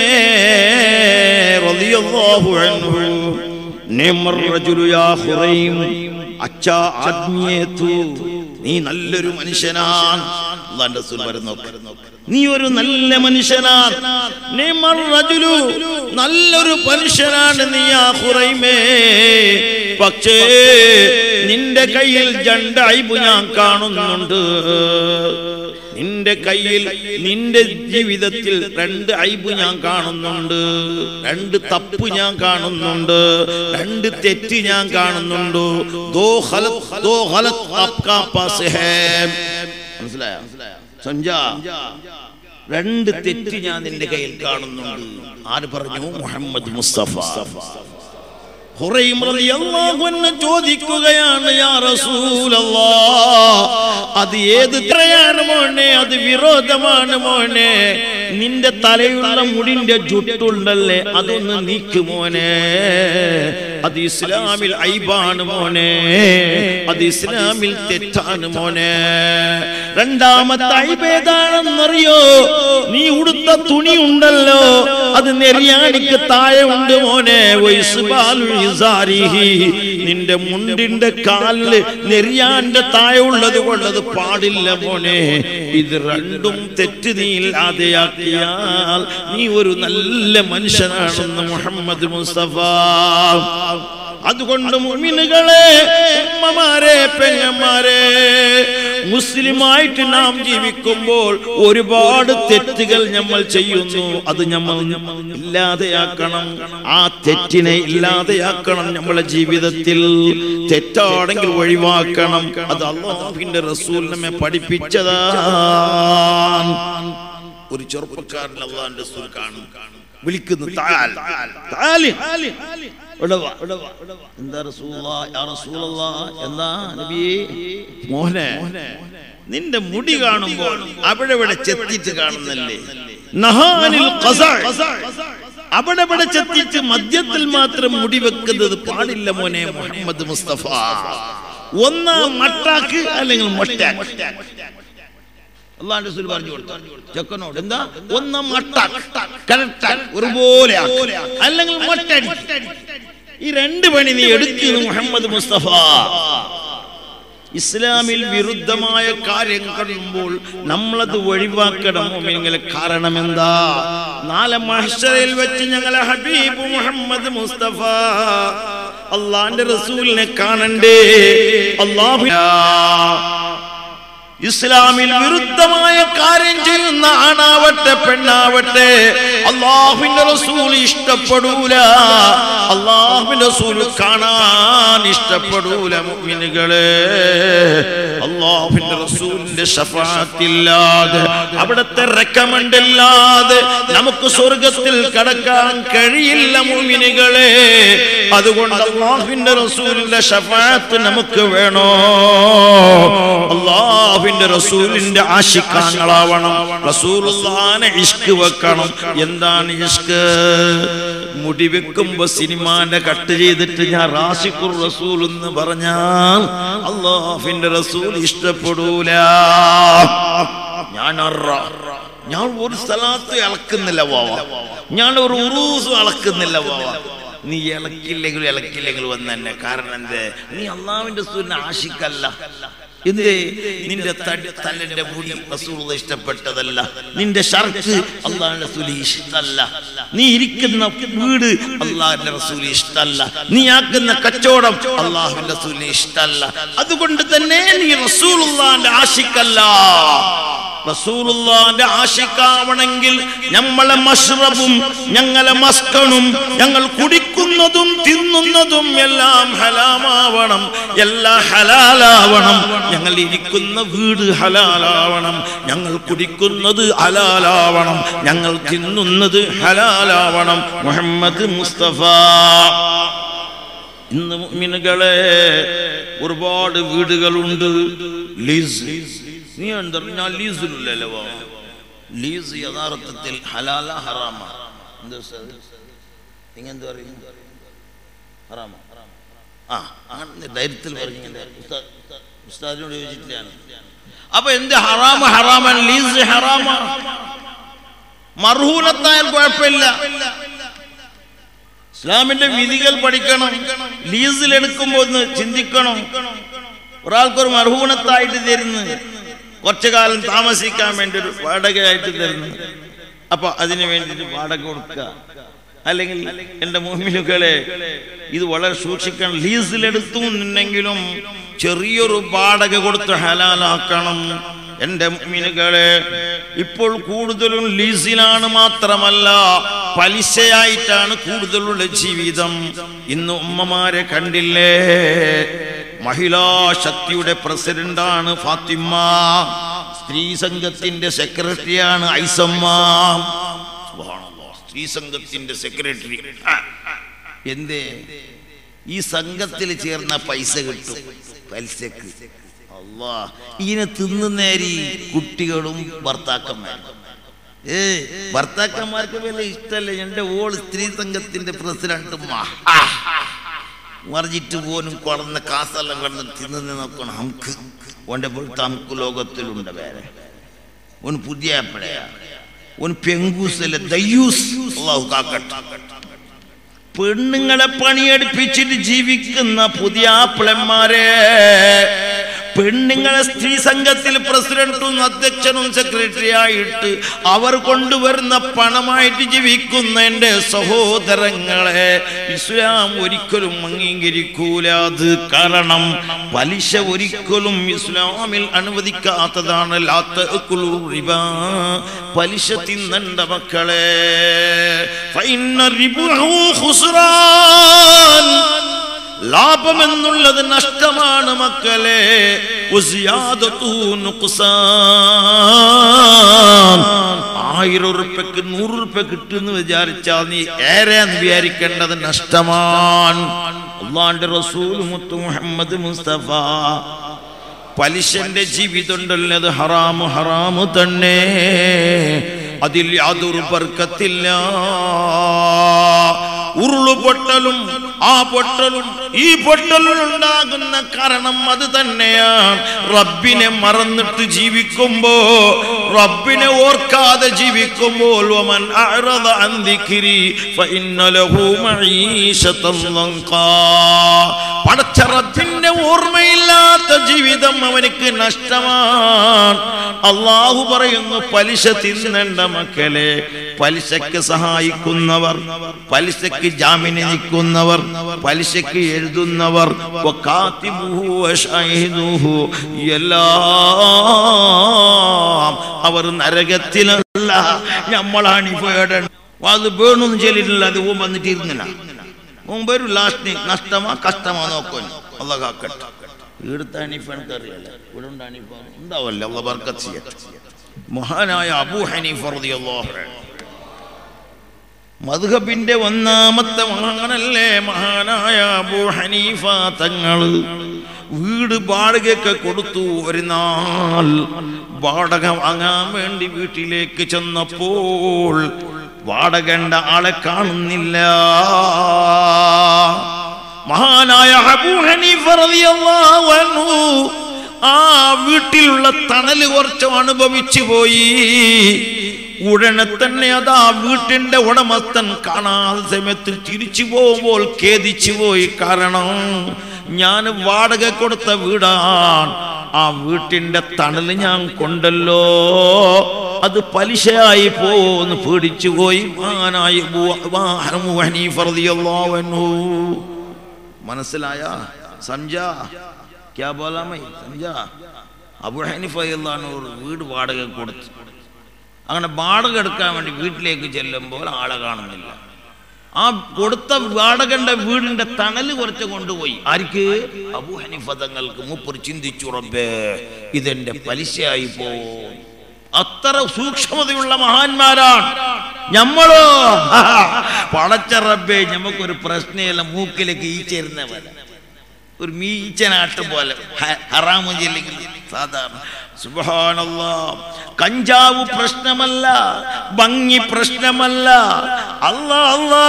റളിയല്ലാഹു അൻഹു നിമർ റജുലു യാ ഹുറൈം അച്ഛാ ആദ്മിയേ തൂ നീ നല്ലൊരു മനുഷ്യനാണ് അള്ളാന്റെ റസൂൽ വരുന്നു നീ ഒരു നല്ല മനുഷ്യനാണ് നിമർ റജുലു നല്ലൊരു മനുഷ്യനാണ് നീ യാ ഹുറൈമേ പക്ഷേ നിന്റെ കയ്യിൽ രണ്ട് ഐബ് ഞാൻ കാണുന്നുണ്ട് നിന്റെ കയ്യിൽ നിന്റെ ജീവിതത്തിൽ രണ്ട് ഐബ് ഞാൻ കാണുന്നുണ്ട് രണ്ട് തപ്പ് ഞാൻ കാണുന്നുണ്ട് രണ്ട് തെറ്റ് ഞാൻ കാണുന്നുണ്ട് ദോ ഖലത് ദോ ഖലത് ആപ്കാ പാസ് ഹേ മനസ്സിലായോ സംജാ രണ്ട് തെറ്റ് ഞാൻ നിന്റെ കയ്യിൽ കാണുന്നുണ്ട് ആര് പറഞ്ഞു മുഹമ്മദ് മുസ്തഫ ഹുറൈം റളിയല്ലാഹു അൻഹു ചോദിക്കുകയാണ് യാ റസൂലല്ലാഹ് അത് ഏത് ത്രയാണ് മോനെ അത് വിരോധമാണ് മോനെ നിന്റെ തലയുള്ള മുടിന്റെ ജുട്ടുണ്ടല്ലേ അതൊന്ന് നീക്ക് മോനെ അത് ഇസ്ലാമിൽ ഐബാണ് മോനെ അത് ഇസ്ലാമിൽ തെറ്റാണ് മോനെ രണ്ടാമത്തെ ഐബ് ഏതാണെന്നറിയോ നീ ഉടുത്ത തുണി ഉണ്ടല്ലോ അത് നെരിയാണിക്ക് താഴെ ഉണ്ട് മോനെ വൈസ്ബാലുൽ ഇസാരിഹി. നിന്റെ മുണ്ടിന്റെ കാലില് നെരിയാന്റെ താഴെ ഉള്ളത് കൊണ്ടത് പാടില്ല മോനെ ഇത് രണ്ടും തെറ്റ് നീ ഇല്ലാതെയാക്കിയാൽ നീ ഒരു നല്ല മനുഷ്യനാണെന്ന് മുഹമ്മദ് മുസ്തഫ അതുകൊണ്ട് മുഅ്മിനുകളെ ഉമ്മമാരെ പെങ്ങന്മാരെ മുസ്ലിമായിട്ട് നാം ജീവിക്കുമ്പോൾ ഒരുപാട് തെറ്റുകൾ നമ്മൾ ചെയ്യുന്നു അത് നമ്മൾ ഇല്ലാതെയാക്കണം ആ തെറ്റിനെ ഇല്ലാതെയാക്കണം നമ്മളെ ജീവിതത്തിൽ തെറ്റാണെങ്കിൽ ഒഴിവാക്കണം അത് അള്ളാഹുവിന്റെ റസൂൽ നമ്മെ പഠിപ്പിച്ചതാണ് ഒരു ചെറുപ്പക്കാരൻ അള്ളാഹിന്റെ റസൂൽ കാണും വിളിക്കുന്നു താൽ താല് ഇവിടെ വാ, ഇവിടെ വാ. എന്താ റസൂലുള്ളാ, യാ റസൂലുള്ളാ, എന്താ നബിയേ മോഹനെ നിന്റെ മുടി കാണുമ്പോൾ അവിടെ ഇവിടെ ചെത്തിച്ച് കാണുന്നല്ലേ നഹാനിൽ ഖസഅ. അവിടെ ഇവിടെ ചെത്തിച്ച് മദ്യത്തിൽ മാത്രം മുടി വെക്കുന്നത് പാടില്ല മോനെ മുഹമ്മദ് മുസ്തഫ ഒന്ന് മട്ടാക്ക് അല്ലെങ്കിൽ മൊട്ടാക്ക് അള്ളാന്റെ റസൂൽ പറഞ്ഞു കൊടുത്തു ചെക്കനോട് എന്താ ഒന്ന് മട്ടാക്ക് കറക്റ്റാക്ക് ഒരുപോലെ ആക്ക്. അല്ലെങ്കിൽ മൊട്ടടി ഈ രണ്ട് പണി നീ എടുക്കുന്നു മുഹമ്മദ് മുസ്തഫ ഇസ്ലാമിൽ വിരുദ്ധമായ കാര്യം കാണുമ്പോൾ നമ്മളത് ഒഴിവാക്കണം മുഅ്മിനീങ്ങളെ കാരണം എന്താ നാളെ മഹ്ശറയിൽ വെച്ച് ഞങ്ങളെ ഹബീബ് മുഹമ്മദ് മുസ്തഫ അള്ളാന്റെ റസൂലിനെ കാണണ്ടേ അള്ളാഹു ഇസ്ലാമിൽ വിരുദ്ധമായ കാര്യം ചെയ്യുന്ന ആണാവട്ടെ പെണ്ണാവട്ടെ അള്ളാഹുവിന്റെ റസൂൽ ഇഷ്ടപ്പെടൂല അള്ളാഹുവിന്റെ റസൂൽ കാണാൻ ഇഷ്ടപ്പെടൂല മുഅ്മിനുകളെ അള്ളാഹുവിന്റെ റസൂലിന്റെ ഷഫാത്തില്ലാതെ അവിടുത്തെ റെക്കമെൻഡ് ഇല്ലാതെ നമുക്ക് സ്വർഗത്തിൽ കടക്കാൻ കഴിയില്ല മുഅ്മിനുകളെ അതുകൊണ്ട് അള്ളാഹുവിന്റെ റസൂലിന്റെ ഷഫാത്ത് നമുക്ക് വേണോ അള്ളാഹുവിന്റെ റസൂലിന്റെ ആശിക്കാങ്ങളാവണം റസൂലുള്ളാനെ ഇഷ്ക് വെക്കണം എന്താണ് ഇഷ്ക് മുടി വെക്കുമ്പോ സിനിമാന്റെ കട്ട് ചെയ്തിട്ട് ഞാൻ റാഷിഖുർ റസൂൽ എന്ന് പറഞ്ഞാൽ അള്ളാഹുവിന്റെ റസൂൽ ഇഷ്ടപ്പെടൂല ഞാൻ അറ. ഞാൻ ഒരു സ്ഥലത്ത് ഇളക്കുന്നില്ല വാവ ഞാൻ ഒരു ഉറൂസും ഇളക്കുന്നില്ല വാവ നീ ഇളക്കില്ലെങ്കിൽ ഇളക്കില്ലെങ്കിൽ വന്ന് തന്നെ കാരണം എന്തേ നീ അള്ളാവിന്റെ സൂര്യനെ ആശിക്കല്ല എന്തേ നിന്റെ തടി തലന്റെ മുടി റസൂലുള്ള ഇഷ്ടപ്പെട്ടതല്ല നിന്റെ ഷർട്ട് അള്ളാഹിന്റെ റസൂലി ഇഷ്ടല്ല നീ ഇരിക്കുന്ന വീട് അള്ളാഹിന്റെ റസൂലി ഇഷ്ടല്ല നീ ആക്കുന്ന കച്ചവടം അള്ളാഹുവിന്റെ റസൂലിന് ഇഷ്ടല്ല അതുകൊണ്ട് തന്നെ നീ റസൂലുള്ളാന്റെ ആശിക്കല്ല റസൂലുള്ളാന്റെ ആശിക്കാവണമെങ്കിൽ നമ്മളെ മഷ്റബും ഞങ്ങളെ മസ്കണും ഞങ്ങൾ കുടിക്കുന്നതും തിന്നുന്നതും എല്ലാം ഹലാമാവണം എല്ലാം ഹലാലാവണം ഞങ്ങൾ ഇരിക്കുന്ന വീട് ഹലാലാവണം ഞങ്ങൾ കുടിക്കുന്നത് ഹലാലാവണം ഞങ്ങൾ തിന്നുന്നത് ഹലാലാവണം മുഹമ്മദ് മുസ്തഫ ഇന്ന് മുഅ്മിനുകളെ ഒരുപാട് വീടുകളുണ്ട് ലീസ് നീ എന്താ ഞാൻ ലീസിലല്ലോ ലീസ് യഥാർത്ഥത്തിൽ ഹലാല ഹറാമ എന്താ ഉസ്താദ്? നിങ്ങൾ എന്ത് പറയും ഹറാമ ആ അങ്ങനെ ധൈര്യത്തിൽ പറഞ്ഞു ഉസ്താദ് ഉസ്താദിനോട് ചോദിച്ചിട്ടില്ലാണ് അപ്പൊ എന്ത് ഹറാമ ഹറാമൻ ലീസ് ഹറാമ മർഹൂനത്തായാൽ കുഴപ്പമില്ല ഇസ്ലാമിന്റെ വിധികൾ പഠിക്കണം ലീസിൽ എടുക്കുമ്പോ ഒന്ന് ചിന്തിക്കണം ഒരാൾക്കൊരു മർഹൂണത്തായിട്ട് തരുന്നു കുറച്ചു കാലം താമസിക്കാൻ വേണ്ടി ഒരു വാടകയായിട്ട് തരുന്നു അപ്പൊ അതിനു വേണ്ടിയിട്ട് വാടക കൊടുക്കുക അല്ലെങ്കിൽ എന്റെ മോമിനുകളെ ഇത് വളരെ സൂക്ഷിക്കണം ലീസിലെടുത്തുണ്ടെങ്കിലും ചെറിയൊരു വാടക കൊടുത്ത് ഹലാലാക്കണം എന്റെ മീനുകളെ ഇപ്പോൾ കൂടുതലും ലീസിലാണ് മാത്രമല്ല പലിശയായിട്ടാണ് കൂടുതലുള്ള ജീവിതം ഇന്ന് ഉമ്മമാരെ കണ്ടില്ലേ മഹിളാ ശക്തിയുടെ പ്രസിഡന്റാണ് ഫാത്തിമ സ്ത്രീ സംഘത്തിന്റെ സെക്രട്ടറിയാണ് ഐസമ്മ സുബ്ഹാനല്ലാഹ്. സ്ത്രീ സംഘത്തിന്റെ സെക്രട്ടറി എന്തേ ഈ സംഘത്തിൽ ചേർന്ന പൈസ കിട്ടും പലിശക്ക് അല്ലാ ഇതിനെ തിന്നുന്നേരി കുട്ടികളും ഭർത്താക്കന്മാരും ഏ ഭർത്താക്കന്മാർക്ക് വല്ല ഇഷ്ടല്ലേ എന്റെ ഓൾ സ്ത്രീ സംഘത്തിന്റെ പ്രസിഡന്റ് മറിഞ്ഞിട്ട് പോലും കുളന്ന കാസെല്ലാം കിടന്ന് തിന്നു നോക്കണം നമുക്ക് ഓന്റെ പോലത്തെ നമുക്ക് ലോകത്തിലുണ്ട് വേറെ ഓൻ പുതിയ എപ്പോഴയാ ഓൻ പെങ്കൂസല്ല ദയ്യൂസ് അള്ളാഹു കാക്കട്ടെ പെണ്ണുങ്ങളെ പണിയെടുപ്പിച്ചിട്ട് ജീവിക്കുന്ന പുതിയ ആപ്പിളന്മാരെ പെണ്ണുങ്ങളെ സ്ത്രീ സംഘത്തിൽ പ്രസിഡന്റും അധ്യക്ഷനും സെക്രട്ടറി ആയിട്ട് അവർ കൊണ്ടുവരുന്ന പണമായിട്ട് ജീവിക്കുന്ന എൻ്റെ സഹോദരങ്ങളെ ഇസ്ലാം ഒരിക്കലും അംഗീകരിക്കൂല അത് കാരണം പലിശ ഒരിക്കലും ഇസ്ലാമിൽ അനുവദിക്കാത്തതാണ് ലാത്ത റിബ പലിശ തിന്നണ്ട മക്കളെ ഫൈന റിബുഹു ഖുസ്റാൻ ലാഭം എന്നുള്ളത് നഷ്ടമാണ് മക്കളെ ഉസിയാദത്തു നുഖ്സാൻ. ആയിരം ഉറുപ്പ്യക്ക് നൂറ് ഉറുപ്പ്യ കിട്ടുമെന്ന് വിചാരിച്ചാൽ നീ ഏറെ എന്ന് വിചാരിക്കേണ്ടത് നഷ്ടമാണ് അള്ളാന്റെ റസൂൽ മുത്തു മുഹമ്മദ് മുസ്തഫ പലിശന്റെ ജീവിതമുണ്ടല്ലോ അത് ഹറാമ് ഹറാമ് തന്നെ അതിൽ യാതൊരു ബർക്കത്തില്ല ഉരുളുപൊട്ടലും ആ പൊട്ടലും ഈ പൊട്ടലും ഉണ്ടാകുന്ന കാരണം അത് തന്നെയാണ് റബ്ബിനെ മറന്നിട്ട് ജീവിക്കുമ്പോ റബ്ബിനെ ഓർക്കാതെ ജീവിക്കുമ്പോൾ വമൻ അഅറദ അൻ ദിക്രി ഫഇന്ന ലഹു മഈശതൻ ലൻഖാ പടച്ച റബ്ബിന്റെ ഓർമ്മയില്ലാത്ത ജീവിതം അവനിക്ക് നഷ്ടമാണ് അള്ളാഹു പറയുന്നു പലിശ തിന്നേണ്ട മക്കളെ പലിശക്ക് സഹായിക്കുന്നവർ പലിശക്ക് ജാമ്യന് നിൽക്കുന്നവർ പലിശക്ക് എഴുതുന്നവർ വകാത്തിബുഹു വശാഹിദുഹു എല്ലാം അവർ നരകത്തിലല്ല നമ്മളാണ് ഈ പേടൻ അത് വേണമെന്ന് ചെല്ലിട്ടില്ല അത് ഓൻ വന്നിട്ട് ഇരുന്നില്ല ഓൻ വരും ലാസ്റ്റ് നഷ്ടമാ കഷ്ടമാ നോക്കാൻ അല്ല കാക്കട്ടെ ഇവിടുത്തെ അനീഫ് എനിക്കറിയാല ഇവിടെ ഉണ്ട് അനീഫ് ഉണ്ടാവല്ലേ അള്ള ബർക്കത്ത് ചെയ്യട്ടെ മഹാനായ അബൂ ഹനീഫ് റളിയല്ലാഹു അൻഹു മധുഹബിന്റെ ഒന്നാമത്തെ മഹാനല്ലേ മഹാനായ അബൂ ഹനീഫ തങ്ങള് വീട് വാടകയൊക്കെ കൊടുത്തു ഒരു നാൾ വാടക വാങ്ങാൻ വേണ്ടി വീട്ടിലേക്ക് ചെന്നപ്പോൾ വാടകണ്ട ആളെ കാണുന്നില്ല മഹാനായ അബൂ ഹനീഫ റളിയല്ലാഹു അൻഹു ആ വീട്ടിലുള്ള തണല് കുറച്ച് അനുഭവിച്ചു പോയി ഉടനെ തന്നെ അതാ വീട്ടിന്റെ ഉടമസ്ഥൻ കാണാതെ സമയത്ത് തിരിച്ചു പോകുമ്പോൾ ഖേദിച്ചു പോയി കാരണം ഞാൻ വാടക കൊടുത്ത വീടാണ് ആ വീട്ടിന്റെ തണല് ഞാൻ കൊണ്ടല്ലോ അത് പലിശയായി പോന്ന് പേടിച്ചു പോയി മഹാനായി മനസ്സിലായ സംജ ക്യാ ബോലാമൈ സംജ അബു ഹനീഫ അള്ളാഹു ഒരു വീട് വാടക കൊടുത്തു അങ്ങനെ വാടക എടുക്കാൻ വേണ്ടി വീട്ടിലേക്ക് ചെല്ലുമ്പോൾ ആളെ കാണുന്നില്ല ആ കൊടുത്ത വാടകന്റെ വീടിന്റെ തണല് കുറച്ച് കൊണ്ടുപോയി ആർക്ക് അബു ഹനീഫ തങ്ങൾക്ക് മൂപ്പർ ചിന്തിച്ചു റബ്ബേ ഇതെന്റെ പലിശയായി പോ അത്ര സൂക്ഷ്മതയുള്ള മഹാന്മാരാണ് ഞമ്മളോ പടച്ച റബ്ബേ നമുക്കൊരു പ്രശ്നമില്ല മൂക്കിലേക്ക് ഈച്ചേരുന്നവരെ ഒരു മീച്ചനാട്ട് പോലെ ഹ- ഹറാമ് ചെല്ലെങ്കിൽ സാധാരണ സുബ്ഹാനല്ലാ കഞ്ചാവ് പ്രശ്നമല്ല ഭംഗി പ്രശ്നമല്ല അല്ലാ അല്ലാ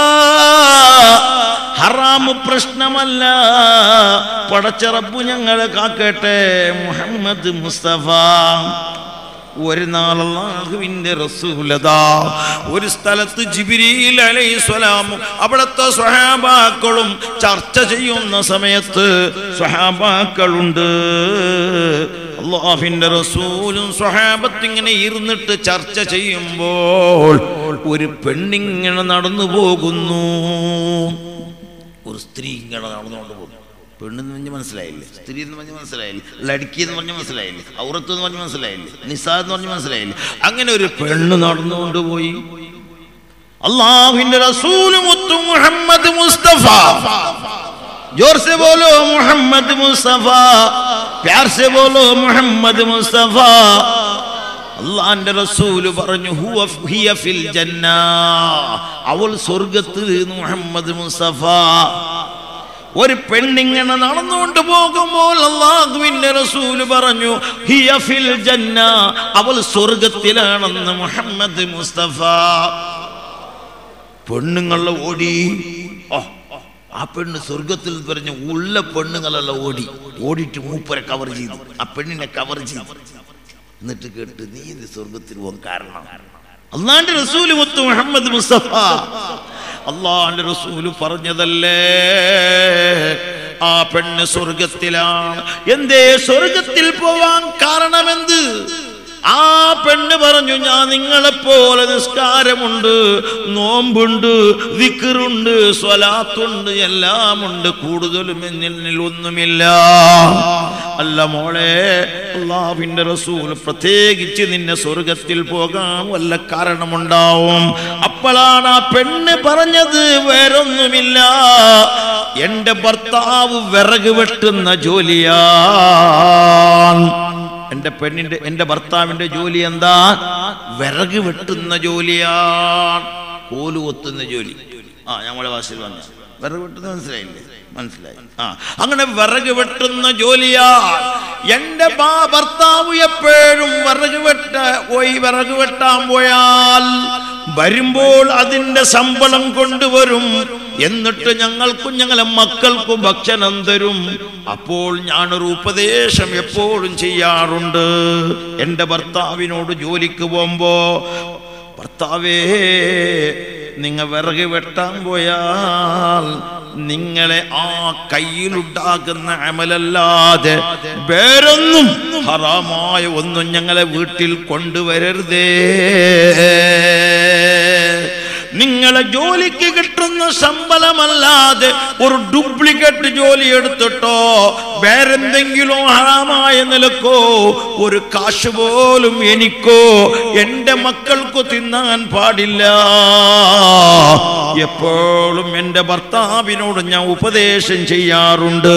ഹറാമ് പ്രശ്നമല്ല പടച്ച റബ്ബു ഞങ്ങളെ കാക്കട്ടെ മുഹമ്മദ് മുസ്തഫ ഒരു നാൾ അള്ളാഹുവിന്റെ റസൂലതാ ഒരു സ്ഥലത്ത് ജിബിരിയിൽ അലൈഹിസ്സലാമും അവിടുത്തെ സ്വഹാബാക്കളും ചർച്ച ചെയ്യുന്ന സമയത്ത് സ്വഹാബാക്കളുണ്ട് അള്ളാഹിന്റെ റസൂലും സ്വഹാബത്ത് ഇങ്ങനെ ഇരുന്നിട്ട് ചർച്ച ചെയ്യുമ്പോൾ ഒരു പെണ്ണിങ്ങനെ നടന്നു പോകുന്നു ഒരു സ്ത്രീ ഇങ്ങനെ നടന്നുകൊണ്ട് പോകുന്നു പെണ്ണെന്ന് പറഞ്ഞ് മനസ്സിലായില്ലേ സ്ത്രീ എന്ന് പറഞ്ഞ് മനസ്സിലായില്ലേ ലടുക്കി എന്ന് പറഞ്ഞ് മനസ്സിലായില്ലേ ഔറത്ത് എന്ന് പറഞ്ഞ് മനസ്സിലായില്ലേ നിസാ എന്ന് പറഞ്ഞ് മനസ്സിലായില്ലേ അങ്ങനെ ഒരു പെണ്ണ് നടന്നുകൊണ്ട് പോയി അള്ളാഹുവിന്റെ റസൂല് മുത്തു മുഹമ്മദ് മുസ്തഫ जोर से बोलो मोहम्मद मुस्तफा प्यार से बोलो मोहम्मद मुस्तफा അള്ളാന്റെ റസൂല് പറഞ്ഞു ഹുവ ഹിയ ഫിൽ ജന്ന അവൾ സ്വർഗത്തിൽ മുഹമ്മദ് മുസ്തഫ ഒരു പെണ്ണിങ്ങനെ നടന്നുകൊണ്ട് പോകുമ്പോൾ അള്ളാഹുവിന്റെ റസൂല് പറഞ്ഞു ഹിയ ഫിൽ ജന്ന അവൾ സ്വർഗത്തിലാണെന്ന് മുഹമ്മദ് മുസ്തഫ പെണ്ണുങ്ങളെ ഓടി ഓ ആ പെണ്ണ് സ്വർഗത്തിൽ പറഞ്ഞ ഉള്ള പെണ്ണുങ്ങളെല്ലാം ഓടി ഓടിയിട്ട് മൂപ്പരെ കവർ ചെയ്തു ആ പെണ്ണിനെ കവർ ചെയ്തു എന്നിട്ട് കേട്ട് നീ ഇത് സ്വർഗത്തിൽ പോകാൻ കാരണം അള്ളാന്റെ റസൂല് മുത്ത് മുഹമ്മദ് മുസ്തഫ അള്ളാന്റെ റസൂല് പറഞ്ഞതല്ലേ ആ പെണ്ണ് സ്വർഗത്തിലാണ് എന്തേ സ്വർഗത്തിൽ പോവാൻ കാരണമെന്ത് ആ പെണ്ണ് പറഞ്ഞു ഞാൻ നിങ്ങളെപ്പോലെ നിസ്കാരമുണ്ട് നോമ്പുണ്ട് വിക്കറുണ്ട് സ്വലാത്തുണ്ട് എല്ലാമുണ്ട് കൂടുതലും എന്നിൽ ഒന്നുമില്ല അല്ല മോളെ അള്ളാഹുവിന്റെ റസൂൽ പ്രത്യേകിച്ച് നിന്നെ സ്വർഗത്തിൽ പോകാൻ വല്ല കാരണമുണ്ടാവും അപ്പോഴാണ് ആ പെണ്ണ് പറഞ്ഞത് വേറൊന്നുമില്ല എന്റെ ഭർത്താവ് വിറക് വെട്ടുന്ന ജോലിയാണ് എന്റെ പെണ്ണിന്റെ എന്റെ ഭർത്താവിന്റെ ജോലി എന്താ വിറക് വെട്ടുന്ന ജോലിയാണ് കോല് കൊത്തുന്ന ജോലി ആ ഞങ്ങളുടെ ഭാഷയിൽ വന്ന വിറക് വെട്ടുന്ന മനസ്സിലായില്ലേ മനസ്സിലായി ആ അങ്ങനെ വിറക് വെട്ടുന്ന ജോലിയാ എന്റെ ബാ- ഭർത്താവ് എപ്പോഴും വിറക് വെട്ട പോയി വിറക് വെട്ടാൻ പോയാൽ വരുമ്പോൾ അതിന്റെ ശമ്പളം കൊണ്ടുവരും എന്നിട്ട് ഞങ്ങൾക്കും ഞങ്ങളെ മക്കൾക്കും ഭക്ഷണം തരും അപ്പോൾ ഞാനൊരു ഉപദേശം എപ്പോഴും ചെയ്യാറുണ്ട് എൻ്റെ ഭർത്താവിനോട് ജോലിക്ക് പോകുമ്പോ ഭർത്താവേ നിങ്ങ വിറക് വെട്ടാൻ പോയാൽ നിങ്ങളെ ആ കയ്യിലുണ്ടാക്കുന്ന അമലല്ലാതെ വേറൊന്നും ഹറാമായ ഒന്നും ഞങ്ങളെ വീട്ടിൽ കൊണ്ടുവരരുതേ നിങ്ങളെ ജോലിക്ക് കിട്ടുന്ന ശമ്പളമല്ലാതെ ഒരു ഡ്യൂപ്ലിക്കേറ്റ് ജോലി എടുത്തിട്ടോ വേറെന്തെങ്കിലും ഹറാമായ നിലക്കോ ഒരു കാശ് പോലും എനിക്കോ എന്റെ മക്കൾക്കോ തിന്നാൻ പാടില്ല എപ്പോഴും എന്റെ ഭർത്താവിനോട് ഞാൻ ഉപദേശം ചെയ്യാറുണ്ട്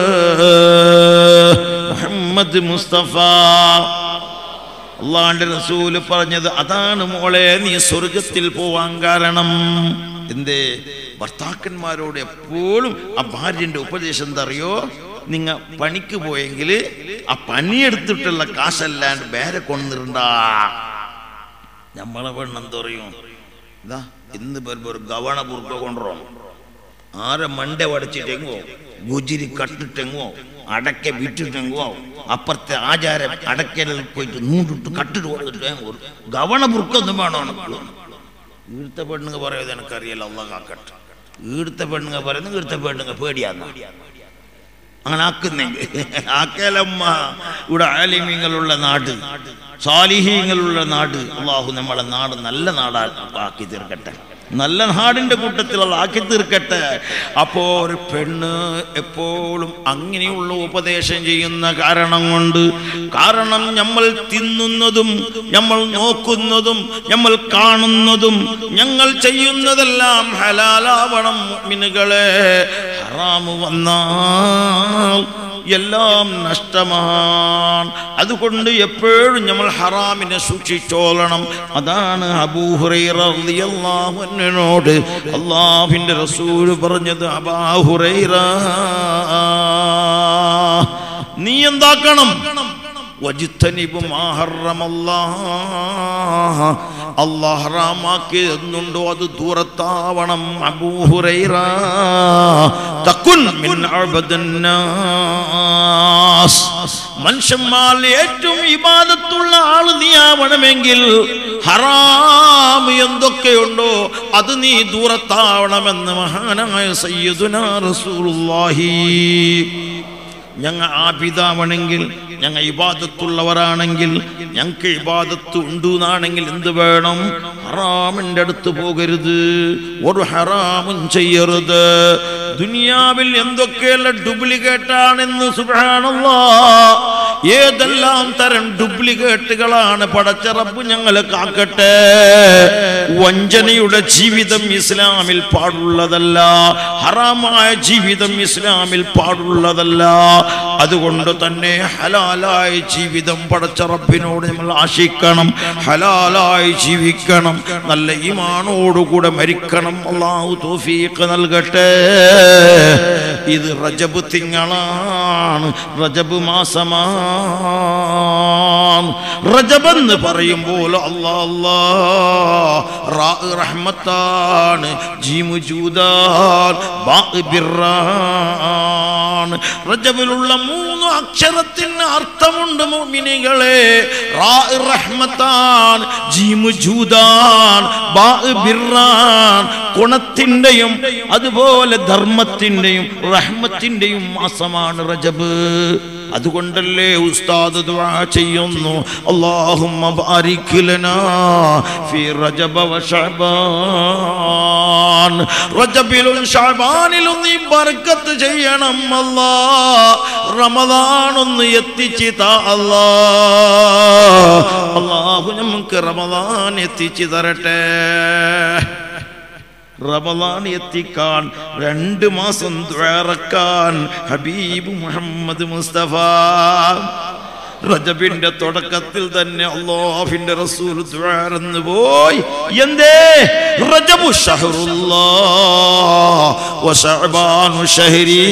മുഹമ്മദ് മുസ്തഫ അള്ളാന്റെ റസൂല് പറഞ്ഞത് അതാണ് മോളെ നീ സ്വർഗത്തിൽ പോവാൻ കാരണം എന്തേ ഭർത്താക്കന്മാരോട് എപ്പോഴും ആ ഭാര്യന്റെ ഉപദേശം എന്താ അറിയോ നിങ്ങ പണിക്ക് പോയെങ്കിൽ ആ പണിയെടുത്തിട്ടുള്ള കാശല്ലാണ്ട് വേറെ കൊണ്ടിരണ്ട നമ്മളെ പെണ്ണെന്ത് പറയും ഇതാ ഇന്ന് വരുമ്പോ ഒരു ഗവണ പുറുക്ക കൊണ്ടുവരും ആരെ മണ്ട വടച്ചിട്ടെങ്ങോ ഗുജിരി കട്ടിട്ടെങ്ങോ അടക്ക വിറ്റിട്ടെങ്ങോ അപ്പുറത്തെ ആചാരം അടക്കലിൽ പോയിട്ട് നൂണ്ടിട്ട് കട്ടിട്ട് കൊടുത്തിട്ട് ഒരു ഗവണ പുറുക്കൊന്നും വേണോ എനക്ക് ഈടുത്ത പെണ്ണുങ്ങ പറയുന്നത് എനിക്കറിയില്ല അള്ള കാക്കട്ടെ ഈടുത്ത പെണ്ണുങ്ങ പറയുന്നത് ഈടുത്ത പെണ്ണുങ്ങ പേടിയാന്ന അങ്ങനെ ആക്കുന്നെങ്കിൽ ആക്കലമ്മ ഇവിടെ ആലിമ്യങ്ങളുള്ള നാട് സാലിഹീങ്ങളുള്ള നാട് അള്ളാഹു നമ്മളെ നാട് നല്ല നാടാ ആക്കി തീർക്കട്ടെ നല്ല നാടിന്റെ കൂട്ടത്തിലുള്ള ആക്കി തീർക്കട്ടെ അപ്പോ ഒരു പെണ്ണ് എപ്പോഴും അങ്ങനെയുള്ള ഉപദേശം ചെയ്യുന്ന കാരണം കൊണ്ട് കാരണം നമ്മൾ തിന്നുന്നതും നമ്മൾ നോക്കുന്നതും നമ്മൾ കാണുന്നതും ഞങ്ങൾ ചെയ്യുന്നതെല്ലാം ഹലാലാവണം മിനുകളെ ഹറാമ് വന്നാൽ എല്ലാം നഷ്ടമാണ് അതുകൊണ്ട് എപ്പോഴും നമ്മൾ ഹറാമിനെ സൂക്ഷിച്ചോളണം അതാണ് അബൂഹുറൈറിയോട് അള്ളാഹിന്റെ റസൂല് പറഞ്ഞത് അബാഹുറൈറ നീ എന്താക്കണം വജിത്തനിബ് അള്ളാഹ് ഹറാമാക്കി എന്നുണ്ടോ അത് ദൂരത്താവണം അബൂഹുറൈറ തക്കുൻ മിൻ അഅ്ബദന്നാസ് മനുഷ്യന്മാരിൽ ഏറ്റവും ഇബാദത്തുള്ള ആള് നീ ആവണമെങ്കിൽ ഹറാം എന്തൊക്കെയുണ്ടോ അത് നീ ദൂരത്താവണമെന്ന് മഹാനായ സയ്യിദുനാ റസൂലുള്ളാഹി ഞങ്ങൾ ആപിതാവണെങ്കിൽ ഞങ്ങൾ ഇബാദത്തുള്ളവരാണെങ്കിൽ ഞങ്ങൾക്ക് ഇബാദത്ത് ഉണ്ട് എന്നാണെങ്കിൽ എന്ത് വേണം ഹറാമിൻ്റെ അടുത്ത് പോകരുത് ഒരു ഹറാമും ചെയ്യരുത് ദുനിയാവിൽ എന്തൊക്കെയല്ല ഡ്യൂപ്ലിക്കേറ്റ് ആണെന്ന് സുബ്ഹാനല്ലാ ഏതെല്ലാം തരം ഡ്യൂപ്ലിക്കേറ്റുകളാണ് പടച്ച റബ്ബ് ഞങ്ങളെ കാക്കട്ടെ വഞ്ചനയുടെ ജീവിതം ഇസ്ലാമിൽ പാടുള്ളതല്ല ഹറാമായ ജീവിതം ഇസ്ലാമിൽ പാടുള്ളതല്ല അതുകൊണ്ട് തന്നെ ഹലാലായ ജീവിതം പടച്ച റബ്ബിനോട് നമ്മൾ ആശിക്കണം ഹലാലായി ജീവിക്കണം നല്ല ഈമാനോടുകൂടെ മരിക്കണം അള്ളാഹു തോഫീക്ക് നൽകട്ടെ ഇത് റജബ് തിങ്കളാണ് റജബ് മാസമാണ് റജബ് എന്ന് പറയുമ്പോൾ അല്ലാ അല്ലാ റാ റഹ്മത്താണ് ജീമു ജൂദാൻ ബാ ബിർറാൻ റജബിലുള്ള മൂന്ന് അക്ഷരത്തിന് അർത്ഥമുണ്ട് മോമിനികളെ റാ റഹ്മത്താൻ ജീമു ജൂദാൻ ബാ ബിർറാൻ ഗുണത്തിന്റെയും അതുപോലെ ധർമ്മത്തിന്റെയും റഹ്മത്തിന്റെയും മാസമാണ് റജബ് അതുകൊണ്ടല്ലേ ഉസ്താദ് ദുആ ചെയ്യുന്നു അല്ലാഹുമ്മ ബാരിക് ലനാ ഫീ റജബ വ ശഅബാൻ റജബിലും ശഅബാനിലും നീ ബർക്കത്ത് ചെയ്യണം അല്ലാ റമദാൻ ഒന്ന് എത്തിച്ച് താ അല്ലാ അല്ലാഹു നമുക്ക് റമദാൻ എത്തിച്ച് തരട്ടെ റമദാൻ എത്തിക്കാൻ രണ്ട് മാസം ദ്വാരക്കാൻ ഹബീബ് മുഹമ്മദ് മുസ്തഫ റജബിന്റെ തുടക്കത്തിൽ തന്നെ അള്ളാഹിന്റെ റസൂൽ ദ്വാരന്ന് പോയി എന്തേ റജബു ഷഹറുല്ലാഹ് വശഅബാനു ഷഹരി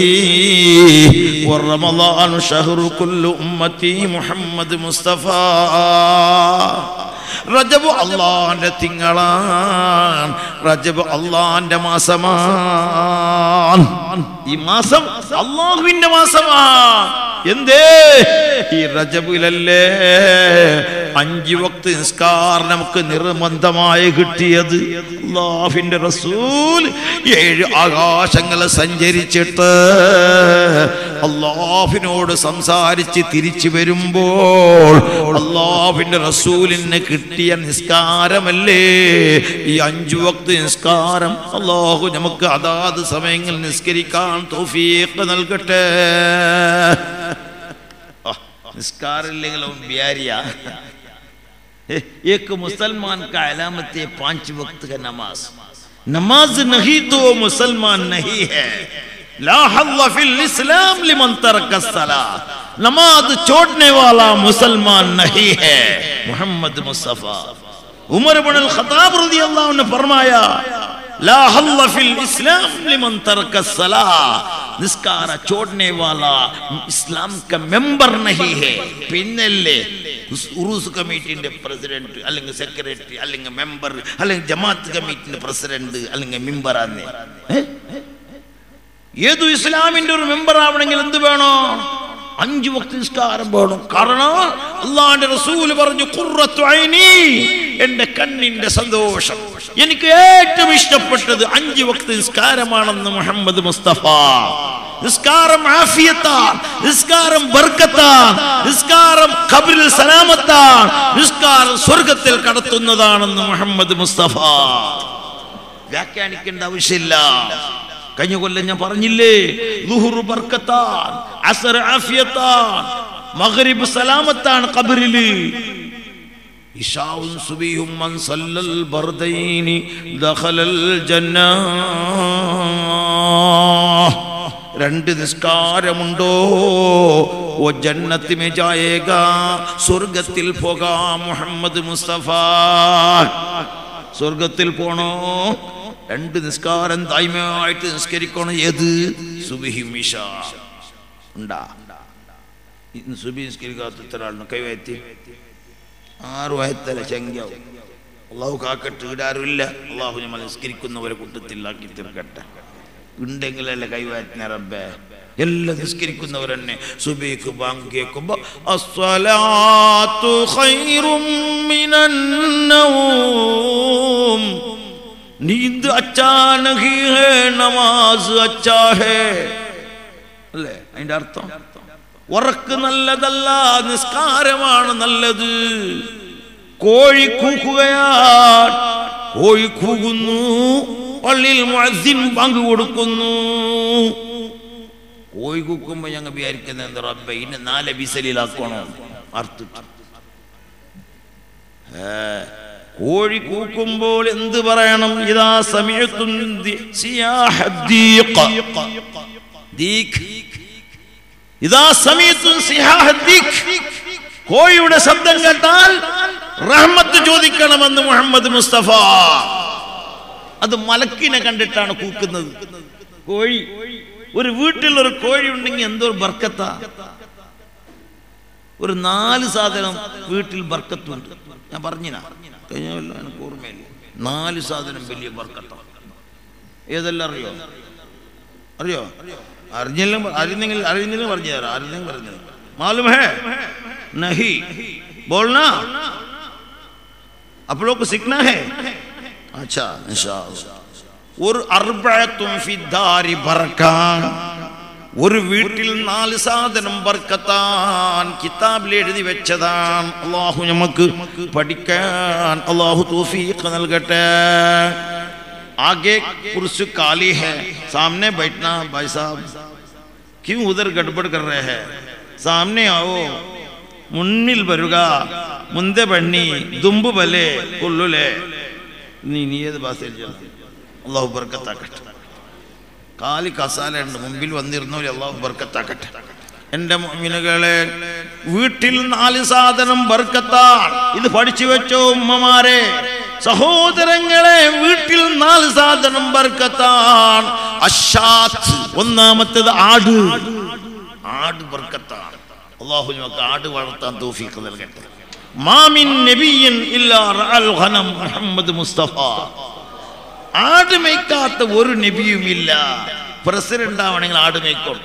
വറമളാനു ഷഹറു കുല്ലു ഉമ്മത്തി മുഹമ്മദ് മുസ്തഫ റജബ് അള്ളാന്റെ തിങ്കളാണ് റജബ് അള്ളാന്റെ മാസമാണ് ഈ മാസം അള്ളാഹുവിന്റെ മാസമാണ് എന്തേ ഈ റജബിലല്ലേ അഞ്ചു വക്ത് നിസ്കാരം നമുക്ക് നിർബന്ധമായി കിട്ടിയത് അള്ളാഹുവിന്റെ റസൂൽ ഏഴ് ആകാശങ്ങൾ സഞ്ചരിച്ചിട്ട് അള്ളാഹുവിനോട് സംസാരിച്ച് തിരിച്ചു വരുമ്പോൾ അള്ളാഹുവിന്റെ റസൂലിന് കിട്ടിയ നിസ്കാരമല്ലേ ഈ അഞ്ചു വക്ത് നിസ്കാരം അള്ളാഹു നമുക്ക് അതാത് സമയങ്ങളിൽ നിസ്കരിക്കാൻ തൗഫീഖ് നൽകട്ടെ നിസ്കാരമില്ലെങ്കിൽ അവൻ ബിയാരിയ एक मुसलमान का अलामत है पांच वक्त का नमाज नमाज नहीं तो मुसलमान नहीं है ला हल्ला फिल इस्लाम लिमन तरक सला नमाज छोड़ने वाला मुसलमान नहीं है मोहम्मद मुस्तफा उमर बिन अल खताब रजी अल्लाह ने फरमाया ला हल्ला फिल इस्लाम लिमन तरक सला നിസ്കാര ചോടനെ വാല ഇസ്ലാം ക മെമ്പർ നഹി ഹേ പിന്നല്ലേ ഉസ്- ഉറൂസ് കമ്മിറ്റിന്റെ പ്രസിഡന്റ് അല്ലെങ്കിൽ സെക്രട്ടറി അല്ലെങ്കിൽ മെമ്പർ അല്ലെങ്കിൽ ജമാഅത്ത് കമ്മിറ്റിന്റെ പ്രസിഡന്റ് അല്ലെങ്കിൽ മെമ്പറാന്ന് ഏതു ഇസ്ലാമിന്റെ ഒരു മെമ്പർ ആവണമെങ്കിൽ എന്ത് വേണോ അഞ്ചു വക്ത നിസ്കാരം വേണം കാരണം അള്ളാന്റെ റസൂല് പറഞ്ഞു ഖുർറത്തു ഐനി എന്റെ കണ്ണിന്റെ സന്തോഷം എനിക്ക് ഏറ്റവും ഇഷ്ടപ്പെട്ടത് അഞ്ചു വക്ത നിസ്കാരമാണെന്ന് മുഹമ്മദ് മുസ്തഫ നിസ്കാരം ആഫിയത്താൻ നിസ്കാരം ബർക്കത്താൻ നിസ്കാരം ഖബറിൽ സലാമത്താൻ നിസ്കാരം സ്വർഗത്തിൽ കടത്തുന്നതാണെന്ന് മുഹമ്മദ് മുസ്തഫ വ്യാഖ്യാനിക്കേണ്ട ആവശ്യമില്ല കഴിഞ്ഞ കൊല്ലം ഞാൻ പറഞ്ഞില്ലേ ലുഹുറു ബർക്കത്താൻ അസർ ആഫിയത്താൻ മഗ്രിബ് സലാമത്താണ് ഖബറില് ഇശാവും സുബിയും മൻ സല്ലൽ ബർദൈനി ദഖലൽ ജന്ന രണ്ട് നിസ്കാരമുണ്ടോ ഓ ജന്നത്ത് മേ ജായേഗ സ്വർഗത്തിൽ പോകാം മുഹമ്മദ് മുസ്തഫ സ്വർഗത്തിൽ പോണോ രണ്ട് നിസ്കാരം തായ്മയായിട്ട് നിസ്കരിക്കണം ഏത് സുബിഹി മിഷ ഉണ്ടാ ഇന്ന് സുബി നിസ്കരിക്കാത്ത ഇത്ര ആളിന് കൈവയത്തി ആറ് വയത്തല ചെങ്കാവും അള്ളാഹു കാക്കട്ട് ഇടാരുമില്ല അള്ളാഹു നമ്മൾ നിസ്കരിക്കുന്നവരെ കൂട്ടത്തിലാക്കി തീർക്കട്ടെ ഉണ്ടെങ്കിലല്ലേ കൈവാറ്റിന റബ്ബേ എല്ലാം നിസ്കരിക്കുന്നവർ തന്നെ സുബീക്ക് ബാങ്ക് കേൾക്കുമ്പോ അസ്വലാത്തു ഖൈറും മിനൻ നൗം നീന്ത് അച്ചാ നഹി ഹേ നമാസ് അച്ചാ ഹേ അല്ലേ അതിന്റെ അർത്ഥം ഉറക്ക് നല്ലതല്ല നിസ്കാരമാണ് നല്ലത് കോഴി കൂക്കുകയാണ് കോഴി കൂകുന്നു പള്ളിയിൽ മുഅദ്ദിൻ പങ്ക് കൊടുക്കുന്നു കോഴി കൂക്കുമ്പോ ഞങ്ങൾ വിചാരിക്കുന്നത് എന്താ റബ്ബെ ഇന്നെ നാല് ബിസലിലാക്കണോ അർത്ഥിട്ട് ഏ, കോഴി കൂക്കുമ്പോൾ എന്ത് പറയണം ഇതാ സമയത്തും ഇതാ സമയത്തും കോഴിയുടെ ശബ്ദം കേട്ടാൽ റഹ്മത്ത് ചോദിക്കണമെന്ന് മുഹമ്മദ് മുസ്തഫ അത് മലക്കിനെ കണ്ടിട്ടാണ് കൂക്കുന്നത് കോഴി ഒരു വീട്ടിൽ ഒരു കോഴി ഉണ്ടെങ്കിൽ എന്തോ ബർക്കത്ത ഒരു നാല് സാധനം വീട്ടിൽ ബർക്കത്തുണ്ട് ഞാൻ പറഞ്ഞിനാ കഴിഞ്ഞ കൊല്ലം എനിക്ക് ഓർമ്മയില്ല നാല് സാധനം വലിയ ബർക്കത്ത ഏതെല്ലാം അറിയോ അറിയോ അറിഞ്ഞില്ല അറിയുന്നെങ്കിൽ അറിയുന്നില്ല പറഞ്ഞു തരാം അറിഞ്ഞെങ്കിൽ പറഞ്ഞു തരാം मालूम है नहीं बोलना आप लोग को सीखना है अच्छा इंशाअल्लाह ഒരു അർബഅത്തും ഫിദ്ദാരി ബർക്കാൻ ഒരു വീട്ടിൽ നാല് സാധനം ബർക്കത്താൻ കിതാബിൽ എഴുതി വെച്ചതാണ് അള്ളാഹു നമുക്ക് പഠിക്കാൻ അള്ളാഹു തൗഫീഖ് നൽകട്ടെ आगे कुर्सी काली है सामने बैठना भाई साहब क्यों उधर गड़बड़ कर रहे हैं सामने आओ മുന്നിൽ വരിക മുന്തെ പണ്ണി ദുമ്പ് ബലെ കൊല്ലുലെ നീ നീ ഏത് ഭാഷയിൽ ചെല്ലാം അള്ളാഹു ബർക്കത്താക്കട്ടെ കാലി കസാല ഉണ്ട് മുമ്പിൽ വന്നിരുന്നവരെ അള്ളാഹു ബർക്കത്താക്കട്ടെ എന്റെ മുഅ്മിനുകളെ വീട്ടിൽ നാല് സാധനം ബർക്കത്താണ് ഇത് പഠിച്ചു വെച്ചോ ഉമ്മമാരെ സഹോദരങ്ങളെ വീട്ടിൽ നാല് സാധനം ബർക്കത്താണ് അഷാത്ത് ഒന്നാമത്തേത് ആട് ആട് ബർക്കത്താണ് അള്ളാഹു നമുക്ക് ആട് വളർത്താൻ തൗഫീഖ് നൽകട്ടെ മാമിൻ നബിയൻ ഇല്ലാ റഅൽ ഖനം മുഹമ്മദ് മുസ്തഫ ആട് മേയ്ക്കാത്ത ഒരു നബിയും ഇല്ല പ്രസിഡന്റ് ആവണമെങ്കിൽ ആട് മേയ്ക്കണം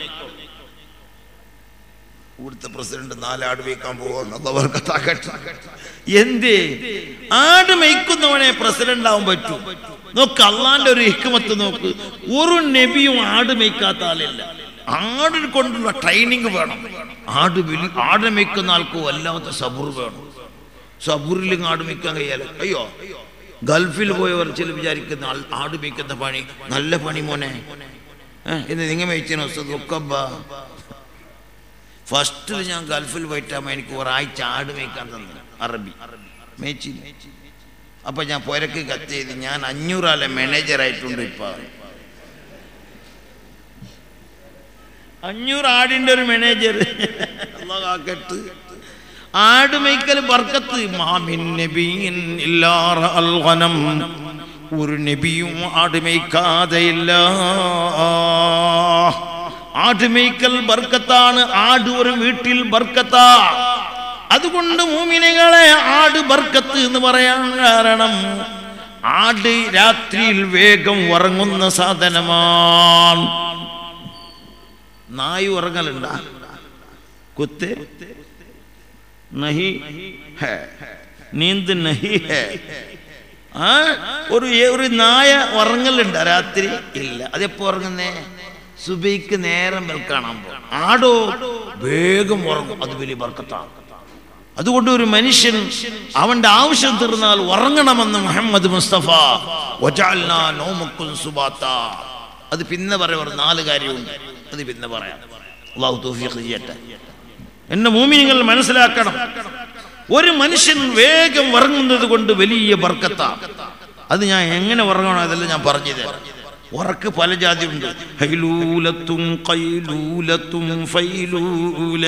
ഇവിടുത്തെ പ്രസിഡന്റ് നാലാട് മേയ്ക്കാൻ പോകുന്ന എന്തേ ആട് മേയ്ക്കുന്നവനെ പ്രസിഡന്റ് ആവാൻ പറ്റൂ നോക്ക് അള്ളാന്റെ ഒരു ഹിക്കുമത്ത് നോക്ക് ഒരു നബിയും ആട് മേയ്ക്കാത്ത ആളില്ല ആടിനെ കൊണ്ടുള്ള ട്രെയിനിങ് വേണം ആട് വിളി ആട് മേയ്ക്കുന്ന ആൾക്ക് വല്ലാത്ത സബുർ വേണം സബൂറിലും ആട് മേയ്ക്കാൻ കഴിയാലോ അയ്യോ ഗൾഫിൽ പോയവർ ചില വിചാരിക്കുന്ന ആൾ ആട് മേയ്ക്കുന്ന പണി നല്ല പണി മോനെ ഏഹ് ഇന്ന് നിങ്ങൾ മേയ്ച്ചനോ ദുഃഖബ്ബ ഫസ്റ്റിൽ ഞാൻ ഗൾഫിൽ പോയിട്ടാകുമ്പോൾ എനിക്ക് ഒരാഴ്ച ആട് മേയ്ക്കാൻ തന്നു അറബി മേച്ചി അപ്പൊ ഞാൻ പുരക്ക് കത്ത് ചെയ്ത് ഞാൻ അഞ്ഞൂറാലെ മാനേജർ ആയിട്ടുണ്ട് ഇപ്പൊ അഞ്ഞൂറ് ആടിന്റെ ഒരു മാനേജർ ആക്കട്ട് ആട് മേയ്ക്കൽ ബർക്കത്ത് മാമിൻ നബിയിൻ ഇല്ലാറ അൽ ഗനം ഒരു നബിയും ആട് മേയ്ക്കാതെയില്ല ആട് മേയ്ക്കൽ ബർക്കത്താണ് ആട് ഒരു വീട്ടിൽ ബർക്കത്താ അതുകൊണ്ട് മൂമിനികളെ ആട് ബർക്കത്ത് എന്ന് പറയാൻ കാരണം ആട് രാത്രിയിൽ വേഗം ഉറങ്ങുന്ന സാധനമാണ് നായി ഉറങ്ങലുണ്ട കുത്ത് നഹി ഹേ നീന്ത് നഹി ഹേ ആ ഒരു ഒരു നായ ഉറങ്ങലുണ്ട രാത്രി ഇല്ല അതെപ്പോ ഉറങ്ങുന്നേ സുബൈക്ക് നേരം കാണാൻ പോകും ആടോ വേഗം ഉറങ്ങും അത് വലിയ ബർക്കത്താണ് അതുകൊണ്ട് ഒരു മനുഷ്യൻ അവന്റെ ആവശ്യം തീർന്നാൽ ഉറങ്ങണമെന്ന് മുഹമ്മദ് മുസ്തഫ വജഅൽനാ നൗമക്കും സുബാത്ത അത് പിന്നെ പറയാം നാല് കാര്യമുണ്ട് അത് പിന്നെ പറയാം അള്ളാഹു തൗഫീഖ് ചെയ്യട്ടെ എന്നെ മൂമിനിങ്ങൾ മനസ്സിലാക്കണം ഒരു മനുഷ്യൻ വേഗം ഉറങ്ങുന്നത് കൊണ്ട് വലിയ ബർക്കത്ത അത് ഞാൻ എങ്ങനെ ഉറങ്ങണോ അതെല്ലാം ഞാൻ പറഞ്ഞു തരാം ഉറക്ക് പല ജാതി ഉണ്ട് ഹൈലൂലത്തും കൈലൂലത്തും ഫൈലൂല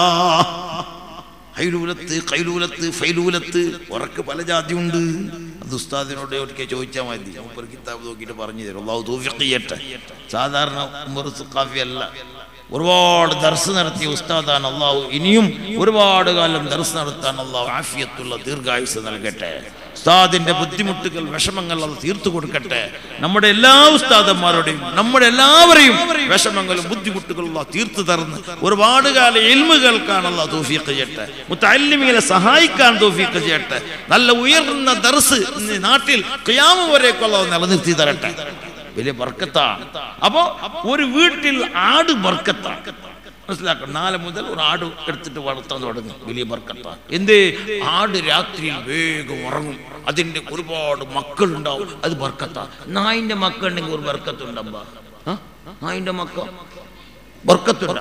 ഹൈലൂലത്ത് കൈലൂലത്ത് ഫൈലൂലത്ത് ഉറക്ക് പല ജാതി ഉണ്ട് അത് ഉസ്താദിനോട് ഒരിക്കൽ ചോദിച്ചാൽ മതി ഒരു കിതാബ് നോക്കിയിട്ട് പറഞ്ഞു തരും അള്ളാഹു തൗഫീഖ് ചെയ്യട്ടെ സാധാരണ ഉമർ സുഖാഫി അല്ല ഒരുപാട് ദർസ് നടത്തിയ ഉസ്താദാണ് അള്ളാഹു ഇനിയും ഒരുപാട് കാലം ദർസ് നടത്താൻ അള്ളാഹു ആഫിയത്തുള്ള ദീർഘായുസ് നൽകട്ടെ ഉസ്താദിന്റെ ബുദ്ധിമുട്ടുകൾ വിഷമങ്ങൾ അത് തീർത്തു കൊടുക്കട്ടെ നമ്മുടെ എല്ലാ ഉസ്താദന്മാരുടെയും നമ്മുടെ എല്ലാവരെയും വിഷമങ്ങളും ബുദ്ധിമുട്ടുകളും അള്ളാഹ് തീർത്തു തർന്ന് ഒരുപാട് കാല എൽമുകൾക്കാണ് അള്ളാഹ് തോഫീക്ക് ചെയ്യട്ടെ മുത്തല്ലിമികളെ സഹായിക്കാൻ തോഫീക്ക് ചെയ്യട്ടെ നല്ല ഉയർന്ന ദർസ് ഇന്ന് നാട്ടിൽ ക്യാമ വരേക്കുള്ള നിലനിർത്തി തരട്ടെ വലിയ ബർക്കത്താണ് അപ്പോ ഒരു വീട്ടിൽ ആട് ബർക്കത്താണ് മനസ്സിലാക്കണം നാളെ മുതൽ ഒരു ആട് എടുത്തിട്ട് വളർത്താൻ തുടങ്ങും വലിയ ബർക്കത്താണ് എന്ത് ആട് രാത്രിയിൽ വേഗം ഉറങ്ങും അതിന്റെ ഒരുപാട് മക്കളുണ്ടാവും അത് ബർക്കത്താ നായിന്റെ മക്കളുണ്ടെങ്കിൽ ഒരു ബർക്കത്തുണ്ടമ്മ നായിന്റെ മക്ക ബർക്കത്തുണ്ട്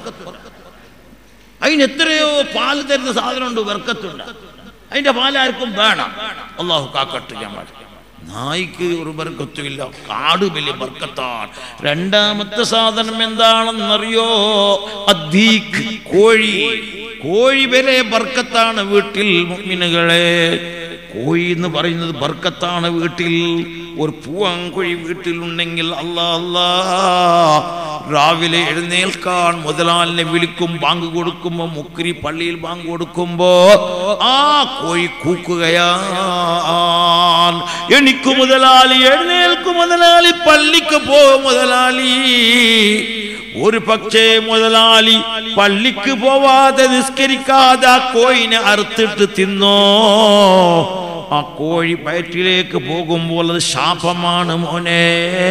അതിന് എത്രയോ പാല് തരുന്ന സാധനമുണ്ട് ബർക്കത്തുണ്ട് അതിന്റെ പാലാർക്കും വേണം അള്ളാഹു കാക്കട്ട് ഞാൻ പാടി നായിക്ക് ഒരു ബർക്കത്തുമില്ല കാട് വലിയ ബർക്കത്താണ് രണ്ടാമത്തെ സാധനം എന്താണെന്നറിയോ അധീഖ് കോഴി കോഴി വരെ ബർക്കത്താണ് വീട്ടിൽ മുഅ്മിനുകളെ കോഴി എന്ന് പറയുന്നത് ബർക്കത്താണ് വീട്ടിൽ ഒരു പൂവാങ്കുഴി വീട്ടിലുണ്ടെങ്കിൽ അല്ലാ അല്ലാ രാവിലെ എഴുന്നേൽക്കാൻ മുതലാളിനെ വിളിക്കും ബാങ്ക് കൊടുക്കുമ്പോ മുക്രി പള്ളിയിൽ ബാങ്ക് കൊടുക്കുമ്പോ ആ കോഴി കൂക്കുകയാൻ എനിക്ക് മുതലാളി എഴുന്നേൽക്കും മുതലാളി പള്ളിക്ക് പോ മുതലാളി ഒരു പക്ഷേ മുതലാളി പള്ളിക്ക് പോവാതെ നിസ്കരിക്കാതെ ആ കോയിനെ അറുത്തിട്ട് തിന്നോ ആ കോഴി വയറ്റിലേക്ക് പോകുമ്പോൾ അത് ശാപമാണ് മോനെ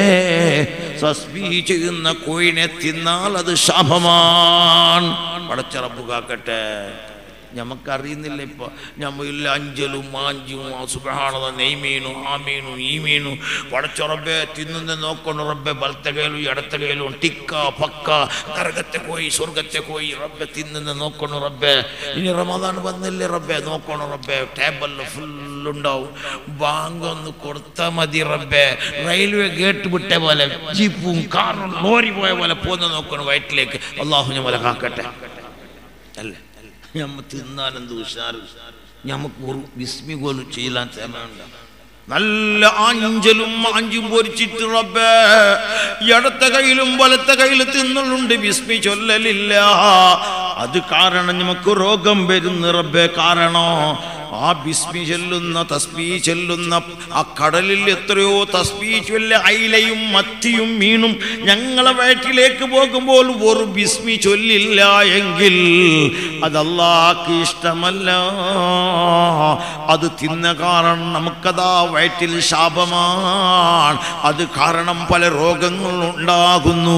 സസ്ബി ചെയ്യുന്ന കോഴിനെ തിന്നാൽ അത് ശാപമാണ് പടച്ചറപ്പ് കാക്കട്ടെ ഞമ്മക്കറിയുന്നില്ല ഇപ്പൊ ഞമ്മയില്ല അഞ്ചലും മാഞ്ചും സുഖാണത നെയ്മീനും ആ മീനും ഈ മീനും പടച്ചുറബെ തിന്നുന്ന നോക്കണം റബ്ബെ ബലത്ത കയ്യിലും ഇടത്ത കയ്യിലും ടിക്ക പക്ക നരകത്തെ പോയി സ്വർഗത്തെ പോയി റബ്ബെ തിന്നുന്ന നോക്കണം റബ്ബെ ഇനി റമദാൻ വന്നില്ലേ റബ്ബെ നോക്കണം റബ്ബെ ടേബിളിൽ ഫുള്ളുണ്ടാവും ബാങ്ക് ഒന്ന് കൊടുത്താൽ മതി റബ്ബെ റെയിൽവേ ഗേറ്റ് വിട്ട പോലെ ജീപ്പും കാറും ലോറി പോയ പോലെ പോന്ന് നോക്കണം വയറ്റിലേക്ക് അള്ളാഹു ഞമ്മലെ കാക്കട്ടെ അല്ലേ ഞമ്മ തിന്നാനെന്ത് ഉഷാറ് ഞമ്മക്ക് ഒരു വിസ്മി പോലും ചെയ്യാൻ സമയമുണ്ട് നല്ല ആഞ്ചലും ആഞ്ചും പൊരിച്ചിട്ട് റബ്ബേ ഇടത്തെ കയ്യിലും വലത്തെ കയ്യിൽ തിന്നുള്ളുണ്ട് വിസ്മി ചൊല്ലലില്ല അത് കാരണം നമുക്ക് രോഗം വരുന്ന റബ്ബേ കാരണോ ആ ബിസ്മി ചെല്ലുന്ന തസ്ബീ ചെല്ലുന്ന ആ കടലിൽ എത്രയോ തസ്ബീ ചൊല്ല അയിലയും മത്തിയും മീനും ഞങ്ങളെ വയറ്റിലേക്ക് പോകുമ്പോൾ ഒരു ബിസ്മി ചൊല്ലില്ല എങ്കിൽ അതല്ലാക്ക് ഇഷ്ടമല്ല അത് തിന്ന കാരണം നമുക്കതാ വയറ്റിൽ ശാപമാണ് അത് കാരണം പല രോഗങ്ങളും ഉണ്ടാകുന്നു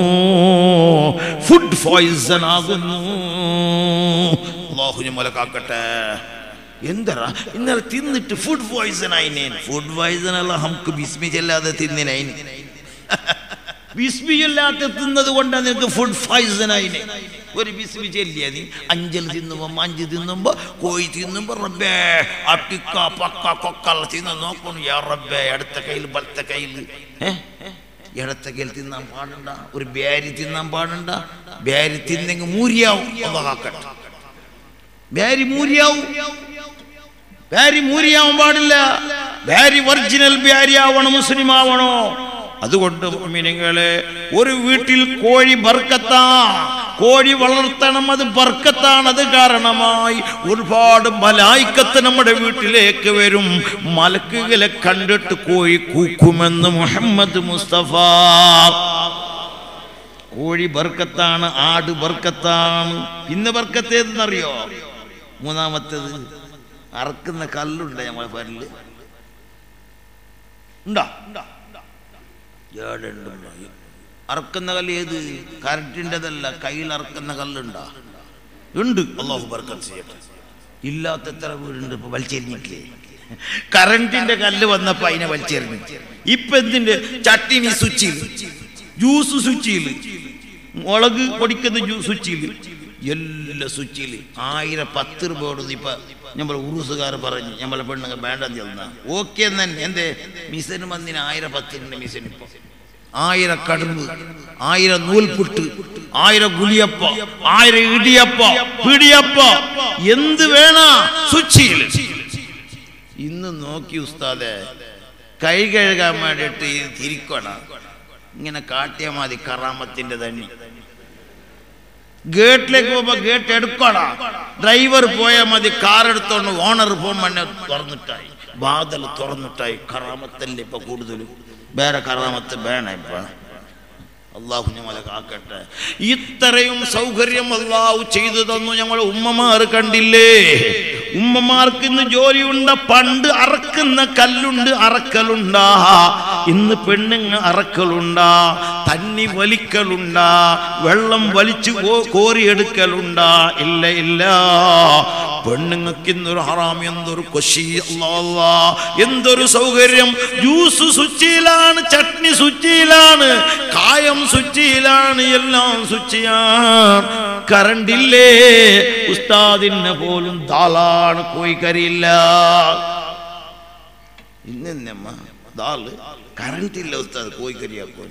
ഫുഡ് പോയിസൺ ആകുന്നു അള്ളാഹുവിനെ മുലക്കാക്കട്ടെ എന്തറാ ഇന്നലെ തിന്നിട്ട് ഫുഡ് പോയിസൺ ആയിനേൻ ഫുഡ് പോയിസൺ അല്ല നമുക്ക് ബിസ്മി ചെല്ലാതെ തിന്നിനൈന് ബിസ്മി ചെല്ലാതെ തിന്നത് കൊണ്ടാണ് നിനക്ക് ഫുഡ് പോയിസൺ ആയിനെ ഒരു ബിസ്മി ചെല്ലിയ നീ അഞ്ചൽ തിന്നുമ്പോ മഞ്ച് തിന്നുമ്പോ കോഴി തിന്നുമ്പോ റബ്ബേ അട്ടിക്ക പക്ക കൊക്കല്ല തിന്ന് നോക്കുന്നു യാ റബ്ബേ അടുത്ത കയ്യിൽ വലത്തെ കയ്യിൽ ഏഹ് ഇടത്തെ കയ്യിൽ തിന്നാൻ പാടണ്ട ഒരു ബേരി തിന്നാൻ പാടണ്ട ബേരി തിന്നെങ്കിൽ മൂരിയാവും അള്ളാക്കട്ടെ ബേരി മൂരിയാവും ബേരി മൂരിയാവാൻ പാടില്ല ബേരി ഒറിജിനൽ ബേരി ആവണം മുസ്ലിം ആവണോ അതുകൊണ്ട് മിനിങ്ങളെ ഒരു വീട്ടിൽ കോഴി ബർക്കത്താ കോഴി വളർത്തണം അത് ബർക്കത്താണ് അത് കാരണമായി ഒരുപാട് മലായിക്കത്ത് നമ്മുടെ വീട്ടിലേക്ക് വരും മലക്കുകളെ കണ്ടിട്ട് കോഴി കൂക്കുമെന്ന് മുഹമ്മദ് മുസ്തഫ കോഴി ബർക്കത്താണ് ആട് ബർക്കത്താണ് പിന്നെ ബർക്കത്ത് ഏതെന്നറിയോ മൂന്നാമത്തേത് അറക്കുന്ന കല്ലുണ്ട് നമ്മളെ പേരില് ഉണ്ടോ ഏടുണ്ട് അറക്കുന്ന കല്ല് ഏത് കരട്ടിൻ്റെതല്ല കയ്യിൽ അറക്കുന്ന കല്ലുണ്ടാ ഉണ്ട് അള്ളാഹു ബർക്കത്ത് ചെയ്യട്ടെ ഇല്ലാത്ത എത്ര വീടുണ്ട് ഇപ്പൊ വലിച്ചെറിഞ്ഞിട്ടില്ലേ കറണ്ടിന്റെ കല്ല് വന്നപ്പോ അതിനെ വലിച്ചെറിഞ്ഞു ഇപ്പൊ എന്തിന്റെ ചട്ടിനി സ്വിച്ചിൽ ജ്യൂസ് സ്വിച്ചിൽ മുളക് പൊടിക്കുന്ന ജ്യൂസ് സ്വിച്ചിൽ എല്ലാ സ്വിച്ചിൽ ആയിരം പത്ത് രൂപ കൊടുത്ത് ഇപ്പൊ നമ്മളെ ഉറുസുകാർ പറഞ്ഞു നമ്മളെ പെണ്ണുങ്ങൾ വേണ്ടെന്ന് ചെന്ന ഓക്കെ തന്നെ എന്തേ മിസന് വന്നിന് ആയിരം പത്തിൻ്റെ മിസൻ ഇപ്പൊ ആയിരം കടുമ്പ് ആയിരം നൂൽപുട്ട് ആയിരം ഗുലിയപ്പ ആയിരം ഇടിയപ്പ പിടിയപ്പ എന്ത് വേണ സ്വിച്ചിൽ ഇന്ന് നോക്കി ഉസ്താദെ കൈ കഴുകാൻ വേണ്ടിയിട്ട് ഇത് തിരിക്കണം ഇങ്ങനെ കാട്ടിയാൽ മതി കറാമത്തിന്റെ തണ്ണി ഗേറ്റിലേക്ക് പോകുമ്പോ ഗേറ്റ് എടുക്കണ ഡ്രൈവർ പോയാൽ മതി കാർ എടുത്തോണ്ട് ഓണർ പോകും മണ്ണെ തുറന്നിട്ടായി വാതിൽ തുറന്നിട്ടായി കറാമത്തല്ലേ ഇപ്പൊ കൂടുതലും വേറെ കറാമത്ത് വേണം ഇപ്പൊ അള്ളാഹു ഞങ്ങളെ കാക്കട്ടെ ഇത്രയും സൗകര്യം അള്ളാഹു ചെയ്തു തന്നു ഞങ്ങളെ ഉമ്മമാർ കണ്ടില്ലേ ഉമ്മമാർക്ക് ഇന്ന് ജോലിയുണ്ട് പണ്ട് അറക്കുന്ന കല്ലുണ്ട് അറക്കലുണ്ടാ ഇന്ന് പെണ്ണുങ്ങൾ അറക്കലുണ്ടാ തന്നി വലിക്കലുണ്ടാ വെള്ളം വലിച്ചു കോ- കോരിയെടുക്കലുണ്ടാ ഇല്ല ഇല്ല പെണ്ണുങ്ങൾക്ക് ഇന്നൊരു ഹറാം എന്തൊരു കൊശി അല്ലാ, അല്ലാ. എന്തൊരു സൗകര്യം ജ്യൂസ് സുച്ചിയിലാണ് ചട്നി സുച്ചിയിലാണ് കായം സുച്ചിയിലാണ് എല്ലാം സുച്ചിയാണ് കറണ്ടില്ലേ ഉസ്താദിന് പോലും ദാലാണ് കോയിക്കരിയില്ല ഇന്നെന്നമ്മ ദാല് കറണ്ട് ഇല്ല ഉസ്താദ് കോയിക്കരിയാക്കോ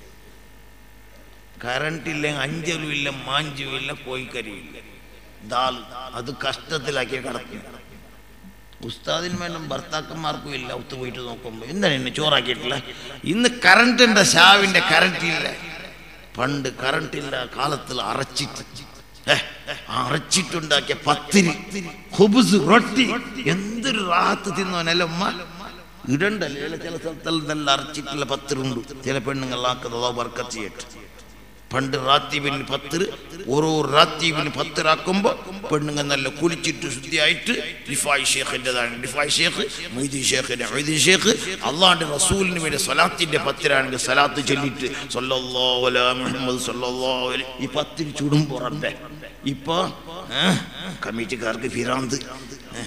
കറണ്ട് ഇല്ല അഞ്ചലും ഇല്ല മാഞ്ചും ഇല്ല കോയിക്കരിയില്ല ദാൽ അത് കഷ്ടത്തിലാക്കി കിടക്കും ഉസ്താദിന് വേണം ഭർത്താക്കന്മാർക്കും ഇല്ല ഒത്തു പോയിട്ട് നോക്കുമ്പോൾ എന്താണ് എന്നെ ചോറാക്കിയിട്ടില്ല ഇന്ന് കറണ്ടിന്റെ ഷാവിന്റെ കറണ്ട് ഇല്ല പണ്ട് കറണ്ട് ഇല്ല കാലത്തിൽ അറച്ചിട്ട് ഏ, അറച്ചിട്ടുണ്ടാക്കിയ പത്തിരി ഹുബുസ് റൊട്ടി എന്തൊരു റാഹത്ത് തിന്നോനല്ല ഉമ്മ ഇടണ്ടല്ലേ ചില സ്ഥലത്തെല്ലാം നല്ല അറച്ചിട്ടുള്ള പത്തിരുണ്ട് ചില പെണ്ണുങ്ങളാക്കുന്നത് വർക്കത്ത് ചെയ്യട്ടെ പണ്ട് റാത്തീബിന് പത്ത് ഓരോ റാത്തീബിന് പത്തിറാക്കുമ്പോ പെണ്ണുങ്ങൾ നല്ല കുളിച്ചിട്ട് ശുദ്ധിയായിട്ട് ഡിഫായ് ഷേഖിൻ്റെതാണ് ഡിഫായ് ഷേഖ് മൊയ്തി ഷേഖിന്റെ മൊയ്തി ഷേഖ് അള്ളാന്റെ റസൂലിന് വേണ്ടി സലാത്തിന്റെ പത്തിരാണെങ്കിൽ സലാത്ത് ചൊല്ലിട്ട് സല്ലല്ലാഹു അലാ മുഹമ്മദ് സല്ലല്ലാഹു അലൈഹി ഈ പത്തിന് ചുടുമ്പോ റബ്ബേ ഇപ്പൊ ഏ, കമ്മിറ്റിക്കാർക്ക് ഫിറാന്ത് ഏ.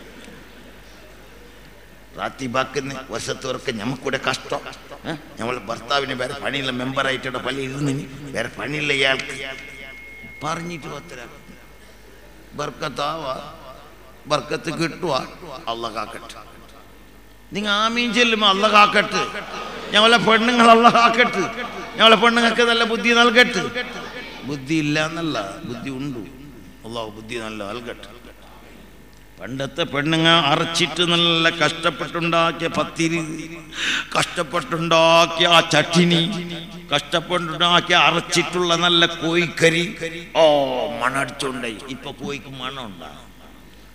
റാത്തിബാക്കുന്ന വർഷത്തോർക്ക് ഞമ്മക്കൂടെ കഷ്ടം ഏ? ഞമ്മളെ ഭർത്താവിന് വേറെ പണിയില്ല മെമ്പറായിട്ട് പള്ളി ഇരുന്നിന് വേറെ പണിയില്ല ഇയാൾക്ക് പറഞ്ഞിട്ട് പത്തര ബർക്കത്താവാ ബർക്കത്ത് കിട്ടുക അല്ല കാക്കട്ടെ നിങ്ങൾ ആമീൻ ചെല്ലുമ്പോ അല്ല കാക്കട്ട് ഞങ്ങളെ പെണ്ണുങ്ങൾ അല്ല കാക്കട്ട് ഞങ്ങളെ പെണ്ണുങ്ങൾക്ക് നല്ല ബുദ്ധി നൽകട്ട് ബുദ്ധി ഇല്ല എന്നല്ല ബുദ്ധി ഉണ്ട് അള്ളാഹു ബുദ്ധി നല്ല നൽകട്ടെ പണ്ടത്തെ പെണ്ണുങ്ങ അരച്ചിട്ട് നല്ല കഷ്ടപ്പെട്ടുണ്ടാക്കിയ പത്തിരി കഷ്ടപ്പെട്ടുണ്ടാക്കിയ ആ ചട്ടിനി കഷ്ടപ്പെട്ടുണ്ടാക്കിയ അരച്ചിട്ടുള്ള നല്ല കോയിക്കരി ഓ മണടിച്ചുണ്ടായി ഇപ്പൊ കോയിക്ക് മണമുണ്ടാ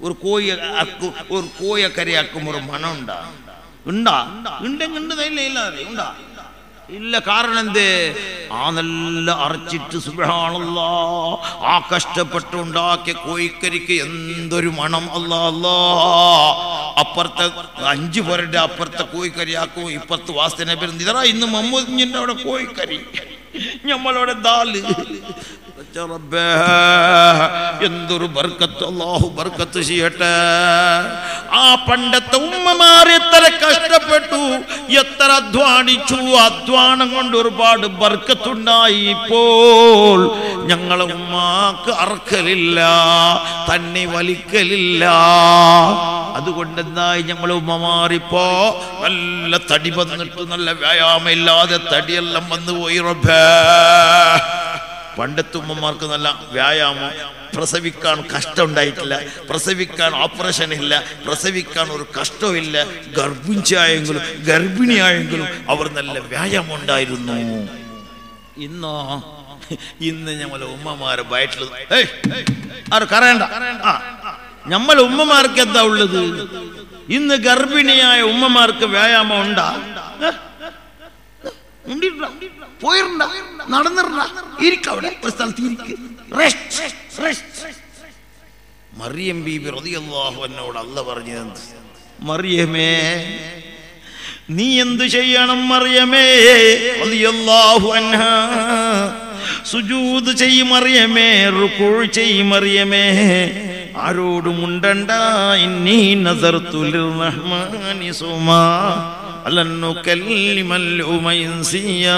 ഒരു കോഴി അക്കും ഒരു കോഴിയെ കരയാക്കുമ്പോൾ ഒരു മണം ഉണ്ടാ ഉണ്ടാ ഉണ്ടെങ്കിൽ ഉണ്ട് ഇല്ല ഇല്ലാതെ ഉണ്ടാ ഇല്ല കാരണം എന്ത് ആ നല്ല അറച്ചിട്ട് സുബാണല്ലോ ആ കഷ്ടപ്പെട്ട് ഉണ്ടാക്കിയ കോഴിക്കരിക്ക് എന്തൊരു മണം അല്ലാ അല്ലാ അപ്പുറത്തെ അഞ്ചു പേരുടെ അപ്പുറത്തെ കോഴിക്കറിയാക്കും ഇപ്പുറത്ത് വാസ്തനെ പേര് ഇതറാ ഇന്ന് മമ്മൂഞ്ഞിന്റെ അവിടെ കോഴിക്കറി ഞമ്മളവിടെ ദാല് പടച്ച റബ്ബേ, എന്തൊരു ബർക്കത്ത് അള്ളാഹു ബർക്കത്ത് ചെയ്യട്ടെ ആ പണ്ടത്തെ ഉമ്മമാർ എത്ര കഷ്ടപ്പെട്ടു എത്ര അധ്വാനിച്ചു അധ്വാനം കൊണ്ട് ഒരുപാട് ബർക്കത്തുണ്ടായി ഇപ്പോൾ ഞങ്ങളെ ഉമ്മാക്ക് അറക്കലില്ല തന്നെ വലിക്കലില്ല അതുകൊണ്ട് എന്തായി ഞങ്ങളെ ഉമ്മമാരിപ്പോ നല്ല തടി വന്നിട്ട് നല്ല വ്യായാമം ഇല്ലാതെ തടിയെല്ലാം വന്നു പോയി റബ്ബേ പണ്ടത്തെ ഉമ്മമാർക്ക് നല്ല വ്യായാമം പ്രസവിക്കാൻ കഷ്ടം ഉണ്ടായിട്ടില്ല പ്രസവിക്കാൻ ഓപ്പറേഷൻ ഇല്ല പ്രസവിക്കാൻ ഒരു കഷ്ടമില്ല ഗർഭിണിയായെങ്കിലും ഗർഭിണിയായെങ്കിലും അവർ നല്ല വ്യായാമം ഉണ്ടായിരുന്നു ഇന്നോ ഇന്ന് ഞമ്മളെ ഉമ്മമാരെ വയറ്റിൽ ഏയ്, ആരും കറയണ്ട ആ ഞമ്മളെ ഉമ്മമാർക്ക് എന്താ ഉള്ളത് ഇന്ന് ഗർഭിണിയായ ഉമ്മമാർക്ക് വ്യായാമം ഉണ്ടാ ഏ? ഉണ്ടിരുന്ന, പോയിരുന്ന, നടന്നിരുന്ന, ഇരിക്ക അവിടെ, ഒരു സ്ഥലത്ത് ഇരിക്ക്. Rest, rest. മറിയം ബീബി റളിയല്ലാഹു അൻഹയോട് അല്ല പറഞ്ഞത് മറിയമേ നീ എന്തു ചെയ്യണം മറിയമേ റളിയല്ലാഹു അൻഹ സുജൂദ് ചെയ്യും മറിയമേ റുക്കൂ ചെയ്യും മറിയമേ ആരോടും ഉണ്ടണ്ട ഇന്നീ നസർതു ലിർറഹ്മാനി സുമാ അലന്നു കല്ലിമൽ ഉമൈൻസിയാ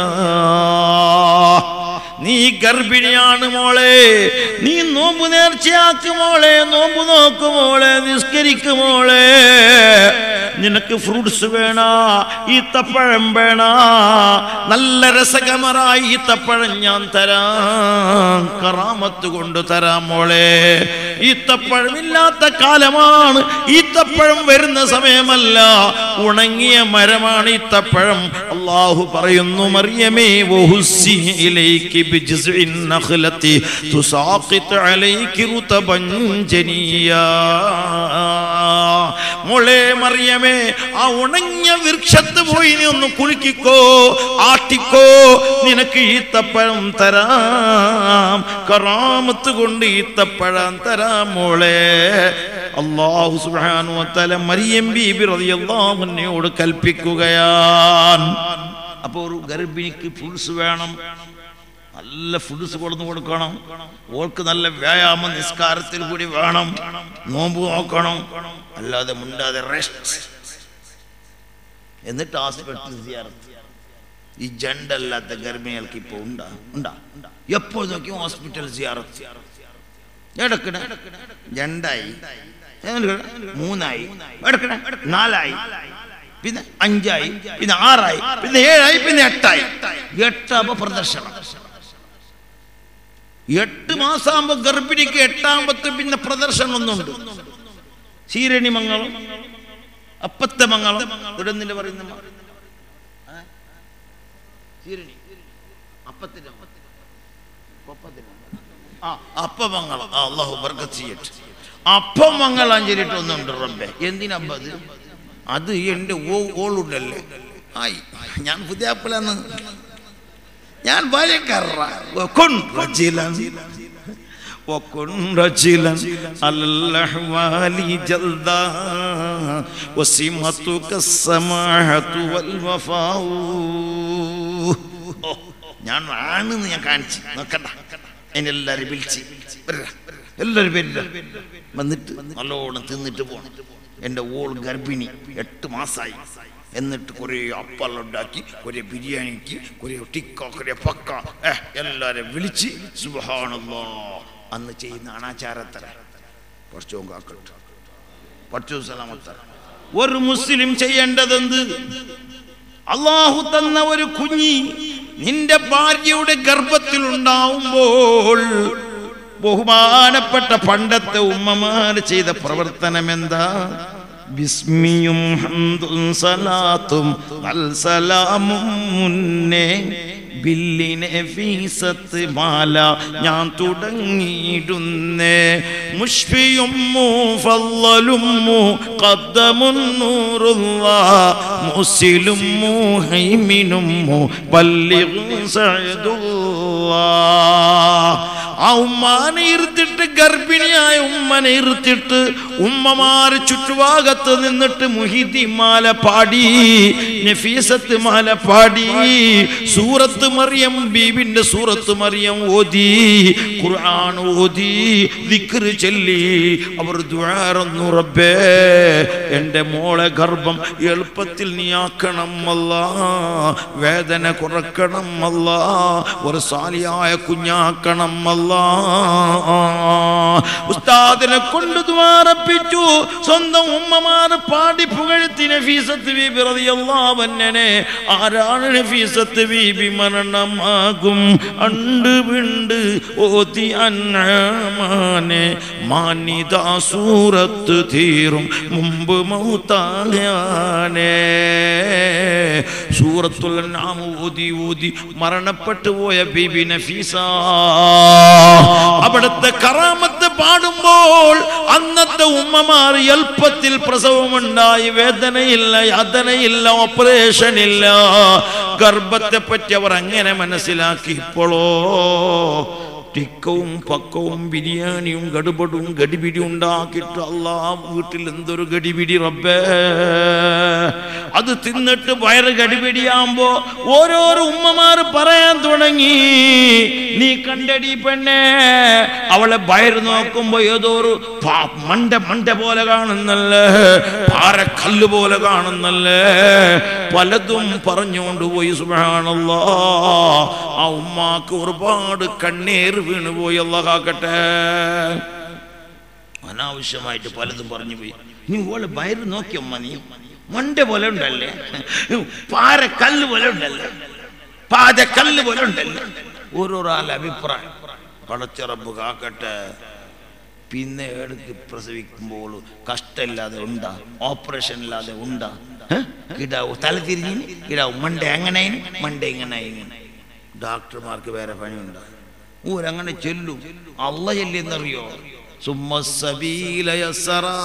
നീ ഗർഭിണിയാണ് മോളെ നീ നോമ്പ് നേർച്ചയാക്ക് മോളെ നോമ്പ് നോക്ക് മോളെ നിസ്കരിക്ക് മോളെ നിനക്ക് ഫ്രൂട്ട്സ് വേണ ഈത്തപ്പഴം വേണ നല്ല രസകമറായി ഈത്തപ്പഴം ഞാൻ തരാം കറാമത്ത് കൊണ്ട് തരാം മോളെ ഈത്തപ്പഴമില്ലാത്ത കാലമാണ് ഈത്തപ്പഴം വരുന്ന സമയമല്ല ഉണങ്ങിയ മരമാണ് ഈത്തപ്പഴം അള്ളാഹു പറയുന്നു മറിയമേ വഹുസ്സി ഇലൈകി ബിജ്സിൻ നഖ്ലത്തി തുസാഖിത് അലൈകി റുതബൻ ജനിയാ മോളെ മറിയമേ ആ ഉണങ്ങിയ വൃക്ഷത്ത് പോയി നീ ഒന്ന് കുലുക്കിക്കോ ആട്ടിക്കോ നിനക്ക് ഈത്തപ്പഴം തരാം കറാമത്ത് കൊണ്ട് ഈത്തപ്പഴം തരാം മോളെ അള്ളാഹു സുബ്ഹാനഹു വതആല മറിയം ബീബി റളിയല്ലാഹു അൻഹയോട് കൽപ്പിക്കുകയാണ് അപ്പോൾ ഒരു ഗർഭിണിക്ക് ഫുഡ്സ് വേണം നല്ല ഫുഡ്സ് കൊടുന്നു കൊടുക്കണം ഓൾക്ക് നല്ല വ്യായാമം നിസ്കാരത്തിൽ കൂടി വേണം നോമ്പ് നോക്കണം അല്ലാതെ മുണ്ടാതെ റെസ്റ്റ് എന്നിട്ട് ഹോസ്പിറ്റൽ സിയാറത്ത് ഈ ജണ്ടല്ലാത്ത ഗർഭിണികൾക്ക് ഇപ്പോൾ ഉണ്ടാ ഉണ്ടാ എപ്പോൾ നോക്കിയും ഹോസ്പിറ്റൽ സിയാറത്ത് എടുക്കണ രണ്ടായി മൂന്നായി എടുക്കണ നാലായി പിന്നെ അഞ്ചായി പിന്നെ ആറായി പിന്നെ ഏഴായി പിന്നെ എട്ടായി എട്ടാകുമ്പോ പ്രദർശനം എട്ട് മാസമാകുമ്പോ ഗർഭിണിക്ക് എട്ടാമ്പത്ത് പിന്നെ പ്രദർശനം ഒന്നുണ്ട് ശീരണി മംഗളം അപ്പത്തെ മംഗളം ഇവിടെന്നില്ല പറയുന്ന മ- ഏ? ശീരണി അപ്പത്തിന്റെ അപ്പത്തിന്റെ ആ അപ്പമംഗളം ആ അള്ളാഹു ബർക്കത്ത് ചെയ്യട്ടെ അപ്പമംഗളം ചൊല്ലിട്ട് ഒന്നുണ്ട് റബ്ബെ എന്തിനപ്പ അത് അത് എൻ്റെ ഓ ഓളുണ്ടല്ലേ ആയി ഞാൻ പുതിയ അപ്പലാന്ന് ഞാൻ ഭാര്യക്കാരൻ وكن رجلا على الأحوال جلدا وسمتك السماحة والوفاء ഓ, ഞാൻ ആണെന്ന് ഞാൻ കാണിച്ചു നോക്കണ്ട എന്നെ എല്ലാരും വിളിച്ച് വരില്ല. എല്ലാരും വരില്ല വന്നിട്ട് നല്ലോണം തിന്നിട്ട് പോണം എൻ്റെ ഓൾ ഗർഭിണി എട്ട് മാസമായി എന്നിട്ട് കുറേ അപ്പെല്ലാം ഉണ്ടാക്കി കുറേ ബിരിയാണിക്ക് കുറേ ടിക്ക കുറേ പക്ക ഏ എല്ലാവരും വിളിച്ച് സുബഹാണല്ലോ അന്ന് ചെയ്യുന്ന അനാചാരത്തര കുറച്ചും കാക്കട്ടെ പറ്റു സലാമത്തര ഒരു മുസ്ലിം ചെയ്യേണ്ടതെന്ത് അള്ളാഹു തന്ന ഒരു കുഞ്ഞി നിന്റെ ഭാര്യയുടെ ഗർഭത്തിൽ ഉണ്ടാവുമ്പോൾ ബഹുമാനപ്പെട്ട പണ്ടത്തെ ഉമ്മമാർ ചെയ്ത പ്രവർത്തനം എന്താ ബിസ്മിയും ഹംദും സലാത്തും സലാമും മുന്നേ ബില്ലിനെ ഫീസത്ത് മാല ഞാൻ തുടങ്ങിയിടുന്നേ മുഷ്ഫിയും മുഫല്ലലും മുഖദ്ദമുന്നൂറുള്ള മുസിലും മുഹൈമിനും മുബല്ലിഗും സഅദുല്ലാ ആ ഉമ്മാനെ ഇരുത്തിട്ട് ഗർഭിണിയായ ഉമ്മനെ ഇരുത്തിട്ട് ഉമ്മമാര് ചുറ്റുഭാഗത്ത് നിന്നിട്ട് മുഹിദി മാല പാടി നഫീസത്ത് മാല പാടി സൂറത്ത് മറിയം ബീബിന്റെ സൂറത്ത് മറിയം ഓതി ഖുർആൻ ഓതി ദിക്ർ ചൊല്ലി അവർ ദ്വാരന്നു റബ്ബേ എൻ്റെ മോളെ ഗർഭം എളുപ്പത്തിൽ നീ ആക്കണം അല്ല വേദന കുറക്കണം അല്ല ഒരു സാലിയായ കുഞ്ഞാക്കണം അല്ല ഉസ്താദിനെ കൊണ്ട് ദ്വാരപ്പിച്ചു സ്വന്തം ഉമ്മമാർ പാടി പുകഴ്ത്തി നഫീസത്ത് ബീബി റളിയല്ലാഹു അൻഹനെ ആരാണ് നഫീസത്ത് ബീബി മരണമാകും അണ്ട് വിണ്ട് ഓതി അന്നാമാനെ മാനിതാ സൂറത്ത് തീരും മുമ്പ് മൗത്താനെ സൂറത്തുൽ അൻആം ഓതി ഓതി മരണപ്പെട്ടു പോയ ബീബി നഫീസ അവിടുത്തെ കറാമത്ത് പാടുമ്പോൾ അന്നത്തെ ഉമ്മമാർ എളുപ്പത്തിൽ പ്രസവമുണ്ടായി വേദനയില്ല യാതനയില്ല ഓപ്പറേഷൻ ഇല്ല ഗർഭത്തെ പറ്റി അവർ അങ്ങനെ മനസ്സിലാക്കി ഇപ്പോഴോ ടിക്കവും പക്കവും ബിരിയാണിയും ഗടുപടും ഗടിപിടി ഉണ്ടാക്കിയിട്ട് അല്ലാ വീട്ടിൽ എന്തൊരു ഗടിപിടി റബ്ബേ അത് തിന്നിട്ട് വയറ് ഗടിപിടിയാകുമ്പോ ഓരോരോ ഉമ്മമാര് പറയാൻ തുടങ്ങി നീ കണ്ടടി പെണ്ണെ അവളെ വയറ് നോക്കുമ്പോ ഏതോ ഒരു പാ- മണ്ട മണ്ട പോലെ കാണുന്നല്ലേ പാറക്കല്ല് പോലെ കാണുന്നല്ലേ പലതും പറഞ്ഞുകൊണ്ട് പോയി സുബാണല്ലോ ആ ഉമ്മാക്ക് ഒരുപാട് കണ്ണീർ വീണുപോയി അള്ളാഹാക്കട്ടെ അനാവശ്യമായിട്ട് പലതും പറഞ്ഞു പോയി നീ ഓളെ വയറ് നോക്കിയമ്മ നീ മണ്ട പോലെ ഉണ്ടല്ലേ പാറക്കല്ല് പോലെ ഉണ്ടല്ലേ പാതക്കല്ല് പോലെ ഉണ്ടല്ലേ ഓരോരാൾ അഭിപ്രായം പടച്ചിറപ്പ് കാക്കട്ടെ പിന്നെ എടുത്ത് പ്രസവിക്കുമ്പോൾ കഷ്ടമില്ലാതെ ഉണ്ടാ ഓപ്പറേഷൻ ഇല്ലാതെ ഉണ്ടാ ഏ? കിടാവ് തല തിരിഞ്ഞ് കിടാവ് മണ്ട എങ്ങനെ മണ്ട ഇങ്ങനെ ഇങ്ങനെ ഡോക്ടർമാർക്ക് വേറെ പണിയുണ്ടാ ഊരങ്ങനെ ചെല്ലും അല്ല ചെല്ലിയെന്നറിയോ സുമ്മസബീല യസ്സറാ.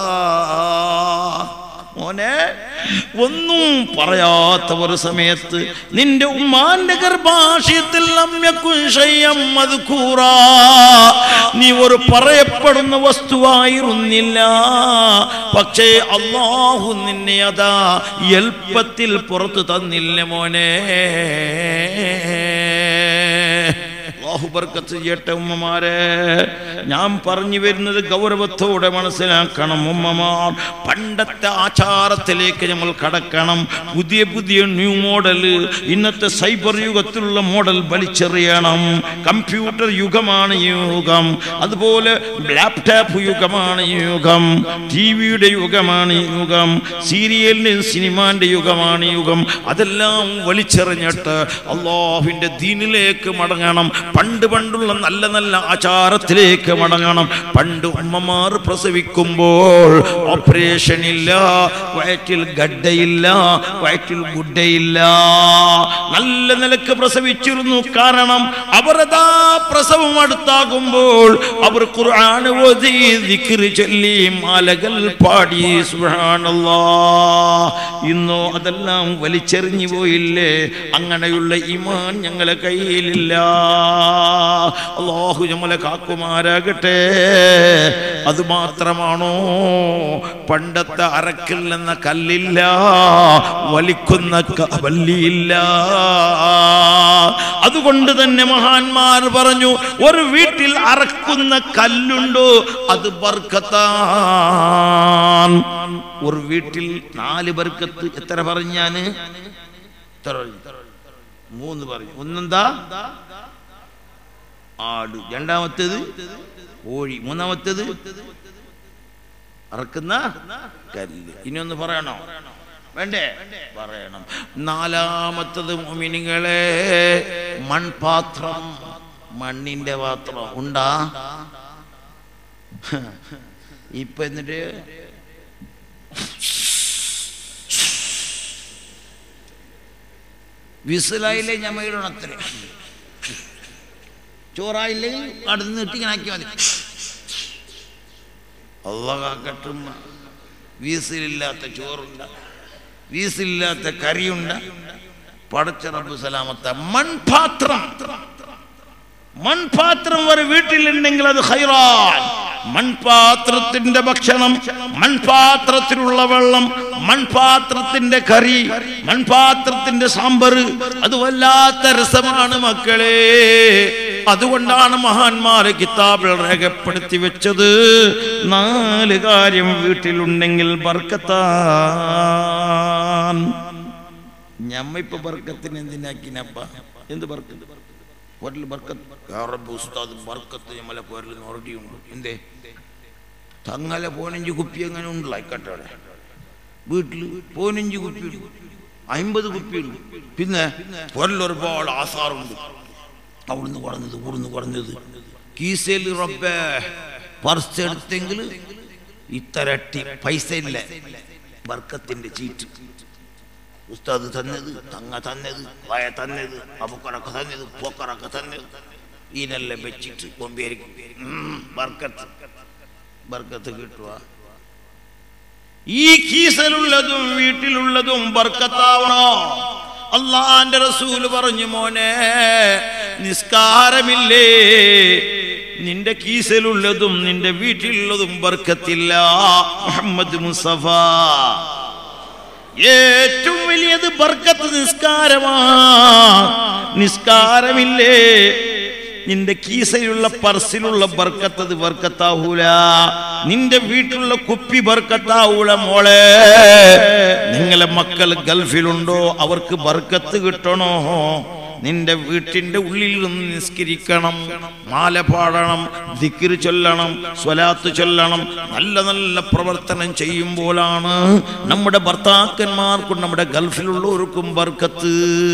മോനെ ഒന്നും പറയാത്ത ഒരു സമയത്ത് നിന്റെ ഉമ്മാന്റെ ഗർഭാശയത്തിൽ അമ്യക്കും ശയ്യം അത് കൂറാ നീ ഒരു പറയപ്പെടുന്ന വസ്തുവായിരുന്നില്ല പക്ഷേ അള്ളാഹു നിന്നെ അതാ എളുപ്പത്തിൽ പുറത്തു തന്നില്ല മോനെ അള്ളാഹു ബർക്കത്ത് ചെയ്യട്ടെ ഉമ്മമാരെ ഞാൻ പറഞ്ഞു വരുന്നത് ഗൗരവത്തോടെ മനസ്സിലാക്കണം ഉമ്മമാർ പണ്ടത്തെ ആചാരത്തിലേക്ക് നമ്മൾ കടക്കണം പുതിയ പുതിയ ന്യൂ മോഡൽ ഇന്നത്തെ സൈബർ യുഗത്തിലുള്ള മോഡൽ വലിച്ചെറിയണം കമ്പ്യൂട്ടർ യുഗമാണ് ഈ യുഗം അതുപോലെ ലാപ്ടോപ്പ് യുഗമാണ് ഈ യുഗം ടി വിയുടെ യുഗമാണ് ഈ യുഗം സീരിയലിന്റെ സിനിമാന്റെ യുഗമാണ് ഈ യുഗം അതെല്ലാം വലിച്ചെറിഞ്ഞിട്ട് അള്ളാഹുവിന്റെ ദീനിലേക്ക് മടങ്ങണം പണ്ട് പണ്ടുള്ള നല്ല നല്ല ആചാരത്തിലേക്ക് മടങ്ങണം പണ്ട് ഉമ്മമാർ പ്രസവിക്കുമ്പോൾ ഓപ്പറേഷൻ ഇല്ല വയറ്റിൽ ഗഡ്ഡയില്ല വയറ്റിൽ ഗുഡ്ഡയില്ല നല്ല നിലക്ക് പ്രസവിച്ചിരുന്നു കാരണം അവരതാ പ്രസവം അടുത്താകുമ്പോൾ അവർ ഖുർആൻ ഓതി ദിക്റ് ചൊല്ലി മാലകൾ പാടി സുബ്ഹാനല്ലാഹ് ഇന്നോ അതെല്ലാം വലിച്ചെറിഞ്ഞു പോയില്ലേ അങ്ങനെയുള്ള ഈമാൻ ഞങ്ങളെ കയ്യിലില്ല അള്ളാഹു നമ്മളെ കാക്കുമാരാകട്ടെ അത് മാത്രമാണോ പണ്ടത്തെ അരക്കിൽ എന്ന കല്ലില്ല വലിക്കുന്ന ക- വല്ലിയില്ല അതുകൊണ്ട് തന്നെ മഹാന്മാർ പറഞ്ഞു ഒരു വീട്ടിൽ അറക്കുന്ന കല്ലുണ്ടോ അത് ബർക്കത്താൻ ഒരു വീട്ടിൽ നാല് ബർക്കത്ത് എത്ര പറഞ്ഞാന് എത്ര പറഞ്ഞു? മൂന്ന് പറഞ്ഞു ഒന്നെന്താ ആട് രണ്ടാമത്തേത് കോഴി മൂന്നാമത്തേത് അറക്കുന്ന കല്ല് ഇനി ഒന്ന് പറയണോ വേണ്ടേ പറയണം നാലാമത്തത് മോമിനികളെ മൺപാത്രം മണ്ണിന്റെ പാത്രം ഉണ്ടാ ഇപ്പൊ എന്നിട്ട് വിസിലായില്ലേ ഞമ്മയിടണം അത്ര ചോറായില്ലെങ്കിൽ അടുത്ത് നീട്ടി ഇങ്ങനെ ആക്കിയാൽ മതി അള്ളകാക്കട്ടും വീസിലില്ലാത്ത ചോറുണ്ട് വീസിലില്ലാത്ത കറിയുണ്ട് പടച്ച റബ്ബ് സലാമത്ത മൺപാത്രം മൺപാത്രം ഒരു വീട്ടിലുണ്ടെങ്കിൽ അത് ഹൈറാൻ മൺപാത്രത്തിന്റെ ഭക്ഷണം മൺപാത്രത്തിലുള്ള വെള്ളം മൺപാത്രത്തിന്റെ കറി മൺപാത്രത്തിന്റെ സാമ്പർ അത് വല്ലാത്ത രസമാണ് മക്കളെ അതുകൊണ്ടാണ് മഹാന്മാര് കിതാബിൽ രേഖപ്പെടുത്തി വെച്ചത് നാല് കാര്യം വീട്ടിലുണ്ടെങ്കിൽ ബർക്കത്താൻ ഞമ്മ ഇപ്പൊ ബർക്കത്തിന് എന്തിനാക്കിനപ്പ എന്ത് ബർക്കത്ത് പോരൽ ബർക്കത്ത് യാ റബ്ബ് ഉസ്താദ് ബർക്കത്ത് ഞമ്മലെ പോരൽ നോറടിയുണ്ട് എന്തേ തങ്ങലെ പോനഞ്ച് കുപ്പി എങ്ങനെ ഉണ്ടല്ലോ ആയിക്കോട്ടെ അവിടെ വീട്ടിൽ പോനഞ്ച് കുപ്പിയുണ്ട് അമ്പത് കുപ്പിയുണ്ട് പിന്നെ പോരൽ ഒരുപാട് ആസാറുണ്ട് അവിടുന്ന് കുറഞ്ഞത് ഇവിടുന്ന് കുറഞ്ഞത് കീസയിൽ റബ്ബേ പർസ് എടുത്തെങ്കിൽ ഇത്തരട്ടി പൈസ ഇല്ല ബർക്കത്തിന്റെ ചീറ്റ് ഉസ്താദ് തന്നത് തങ്ങ തന്നത് വായ തന്നത് അബുക്കറൊക്കെ തന്നത് പോക്കറൊക്കെ തന്നത് ഈനെല്ലാം വെച്ചിട്ട് കൊമ്പേരിക്കും ബർക്കത്ത് ബർക്കത്ത് കിട്ടുക ഈ കീസലുള്ളതും വീട്ടിലുള്ളതും ബർക്കത്താവണോ അള്ളാന്റെ റസൂല് പറഞ്ഞു മോനെ നിസ്കാരമില്ലേ നിന്റെ കീസലുള്ളതും നിന്റെ വീട്ടിലുള്ളതും ബർക്കത്തില്ല മുഹമ്മദ് മുസഫ ഏറ്റവും വലിയത് ബർക്കത്ത് നിസ്കാരമാ നിസ്കാരമില്ലേ നിന്റെ കീസയിലുള്ള പർസിലുള്ള ബർക്കത്തത് ബർക്കത്താവൂല നിന്റെ വീട്ടിലുള്ള കുപ്പി ബർക്കത്താവൂല മോളെ നിങ്ങളെ മക്കൾ ഗൾഫിലുണ്ടോ അവർക്ക് ബർക്കത്ത് കിട്ടണോ നിന്റെ വീട്ടിന്റെ ഉള്ളിൽ നിന്ന് നിസ്കരിക്കണം മാല പാടണം ദിക്കിര് ചൊല്ലണം സ്വലാത്ത് ചൊല്ലണം നല്ല നല്ല പ്രവർത്തനം ചെയ്യുമ്പോഴാണ് നമ്മുടെ ഭർത്താക്കന്മാർക്കും നമ്മുടെ ഗൾഫിലുള്ളവർക്കും ബർക്കത്ത്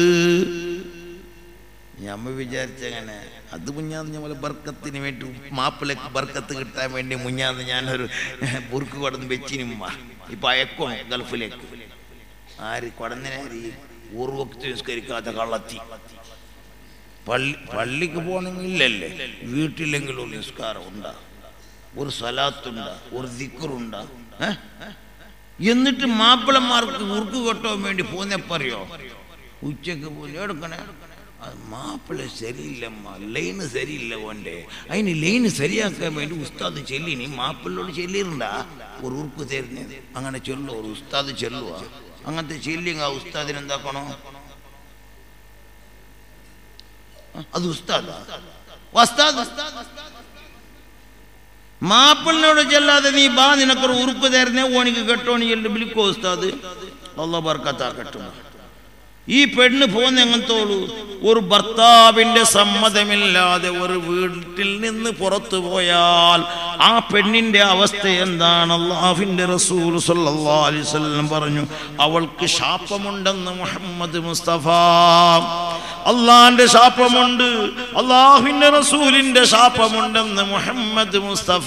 ഞമ്മ വിചാരിച്ചങ്ങനെ അത് മുഞ്ഞാന്ന് ഞമ്മളെ ബർക്കത്തിന് വേണ്ടി മാപ്പിളക്ക് ബർക്കത്ത് കിട്ടാൻ വേണ്ടി മുഞ്ഞാന്ന് ഞാനൊരു ബുർക്ക് കടന്ന് വെച്ചിനുമ്മ ഇപ്പൊ അയക്കണം ഗൾഫിലേക്ക് ആര് കടന്നിനാരി ഊർവക്തി നിസ്കരിക്കാത്ത കള്ളത്തി പള്ളി പള്ളിക്ക് പോകണമെങ്കിലല്ലേ വീട്ടിലെങ്കിലും ഒരു നിസ്കാരം ഉണ്ടാ ഒരു സലാത്തുണ്ട ഒരു ദിക്കറുണ്ട എന്നിട്ട് മാപ്പിളന്മാർക്ക് ഉറുക്ക് കെട്ടാൻ വേണ്ടി പോന്നെപ്പറിയോ ഉച്ചക്ക് പോയി എടുക്കണേ അത് മാപ്പിള ശരിയില്ലമ്മ ലൈന് ശരിയില്ല ഓൻ്റെ അതിന് ലൈന് ശരിയാക്കാൻ വേണ്ടി ഉസ്താദ് ചെല്ലിനി മാപ്പിളോട് ചെല്ലിരുണ്ടാ ഒരു ഉറുക്ക് തരുന്നത് അങ്ങനെ ചൊല്ലുക ഒരു ഉസ്താദ് ചെല്ലുക അങ്ങനത്തെ ചെല്ലിങ് ആ ഉസ്താദിന് എന്താക്കണോ അത് ഉസ്താദ് വസ്താദ് മാപ്പിളിനോട് ചെല്ലാതെ നീ ബാ നിനക്കൊരു ഉറുപ്പ് തരുന്നേ ഓനിക്ക് കെട്ടോണി ചെല്ലു വിളിക്കോ ഉസ്താദ് അള്ള ബർക്കത്താ കെട്ടുന്നു ഈ പെണ്ണ് പോന്ന് എങ്ങനത്തോളൂ ഒരു ഭർത്താവിന്റെ സമ്മതമില്ലാതെ ഒരു വീട്ടിൽ നിന്ന് പുറത്തു പോയാൽ ആ പെണ്ണിന്റെ അവസ്ഥ എന്താണ് അള്ളാഹുവിന്റെ റസൂൽ സല്ലല്ലാഹു അലൈഹി വസല്ലം പറഞ്ഞു അവൾക്ക് ശാപമുണ്ടെന്ന് മുഹമ്മദ് മുസ്തഫ അള്ളാന്റെ ശാപമുണ്ട് അള്ളാഹുവിന്റെ റസൂലിന്റെ ശാപമുണ്ടെന്ന് മുഹമ്മദ് മുസ്തഫ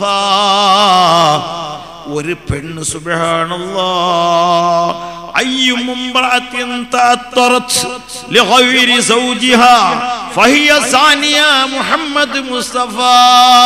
ഒരു പെണ്ണ് സുബ്ഹാനല്ലാ أي امرأة تأثرت لغير زوجها فهي ثانية محمد مصطفى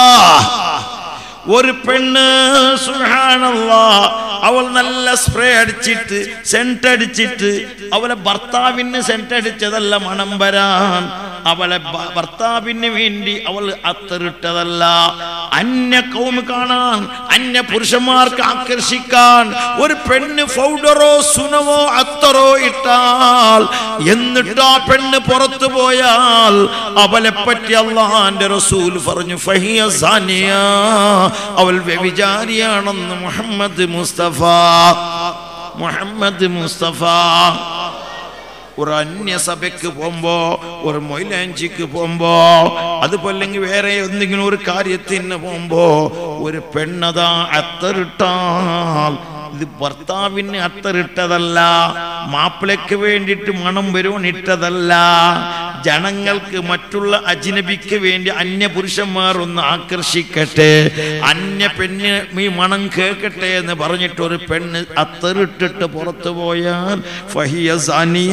ഒരു പെണ്ണ് സുഹാനല്ലാ അവൾ നല്ല സ്പ്രേ അടിച്ചിട്ട് സെന്റ് അടിച്ചിട്ട് അവളെ ഭർത്താവിന് സെന്റ് അടിച്ചതല്ല മണം വരാൻ അവളെ ഭ- ഭർത്താവിന് വേണ്ടി അവൾ അത്തറിട്ടതല്ല അന്യ കൗമ് കാണാൻ അന്യ പുരുഷന്മാർക്ക് ആകർഷിക്കാൻ ഒരു പെണ്ണ് ഫൗഡറോ സുനവോ അത്തറോ ഇട്ടാൽ എന്നിട്ട് ആ പെണ്ണ് പുറത്തു പോയാൽ അവളെ പറ്റി അള്ളാന്റെ റസൂൽ പറഞ്ഞു ഫഹിയ സാനിയ അവൾ വ്യഭിചാരിയാണെന്ന് മുഹമ്മദ് മുസ്തഫ മുഹമ്മദ് മുസ്തഫ ഒരു അന്യസഭയ്ക്ക് പോകുമ്പോ ഒരു മൊയിലാഞ്ചിക്ക് പോകുമ്പോ അതുപോലെങ്കിൽ വേറെ എന്തെങ്കിലും ഒരു കാര്യത്തിന് പോകുമ്പോ ഒരു പെണ്ണതാ അത്തറിട്ടാൽ ഇത് ഭർത്താവിന് അത്തറിട്ടതല്ല മാപ്പിളയ്ക്ക് വേണ്ടിയിട്ട് മണം വരുവാൻ ഇട്ടതല്ല ജനങ്ങൾക്ക് മറ്റുള്ള അജ്നബിക്ക് വേണ്ടി അന്യ പുരുഷന്മാർ ഒന്ന് ആകർഷിക്കട്ടെ അന്യ പെണ്ണ് ഈ മണം കേൾക്കട്ടെ എന്ന് പറഞ്ഞിട്ട് ഒരു പെണ്ണ് അത്തറിട്ടിട്ട് പുറത്തു പോയാൽ ഫഹിയ സാനിയ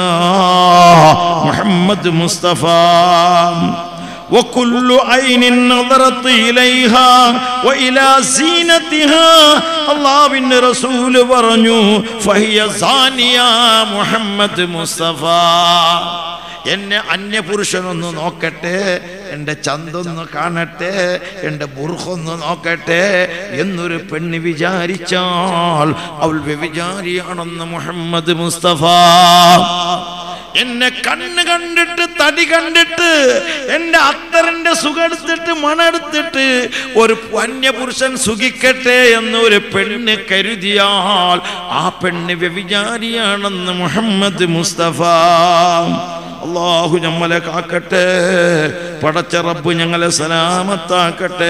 മുഹമ്മദ് മുസ്തഫ وكل عين نظرت إليها وإلى زينتها അള്ളാവിന്റെ റസൂല് പറഞ്ഞു ഫഹിയ സാനിയ മുഹമ്മദ് മുസ്തഫ എന്നെ അന്യപുരുഷനൊന്ന് നോക്കട്ടെ എൻ്റെ ചന്തൊന്ന് കാണട്ടെ എൻ്റെ ബുർഖൊന്ന് നോക്കട്ടെ എന്നൊരു പെണ്ണ് വിചാരിച്ചാൽ അവൾ വ്യഭിചാരിയാണെന്ന് മുഹമ്മദ് മുസ്തഫ എന്നെ കണ്ണ് കണ്ടിട്ട് തടി കണ്ടിട്ട് എന്റെ അത്തറിന്റെ സുഖെടുത്തിട്ട് മണെടുത്തിട്ട് ഒരു അന്യപുരുഷൻ സുഖിക്കട്ടെ എന്നൊരു പെണ്ണ് കരുതിയാൽ ആ പെണ്ണ് വ്യഭിചാരിയാണെന്ന് മുഹമ്മദ് മുസ്തഫ അള്ളാഹു ഞമ്മലെ കാക്കട്ടെ പടച്ച റബ്ബ് ഞങ്ങളെ സലാമത്താക്കട്ടെ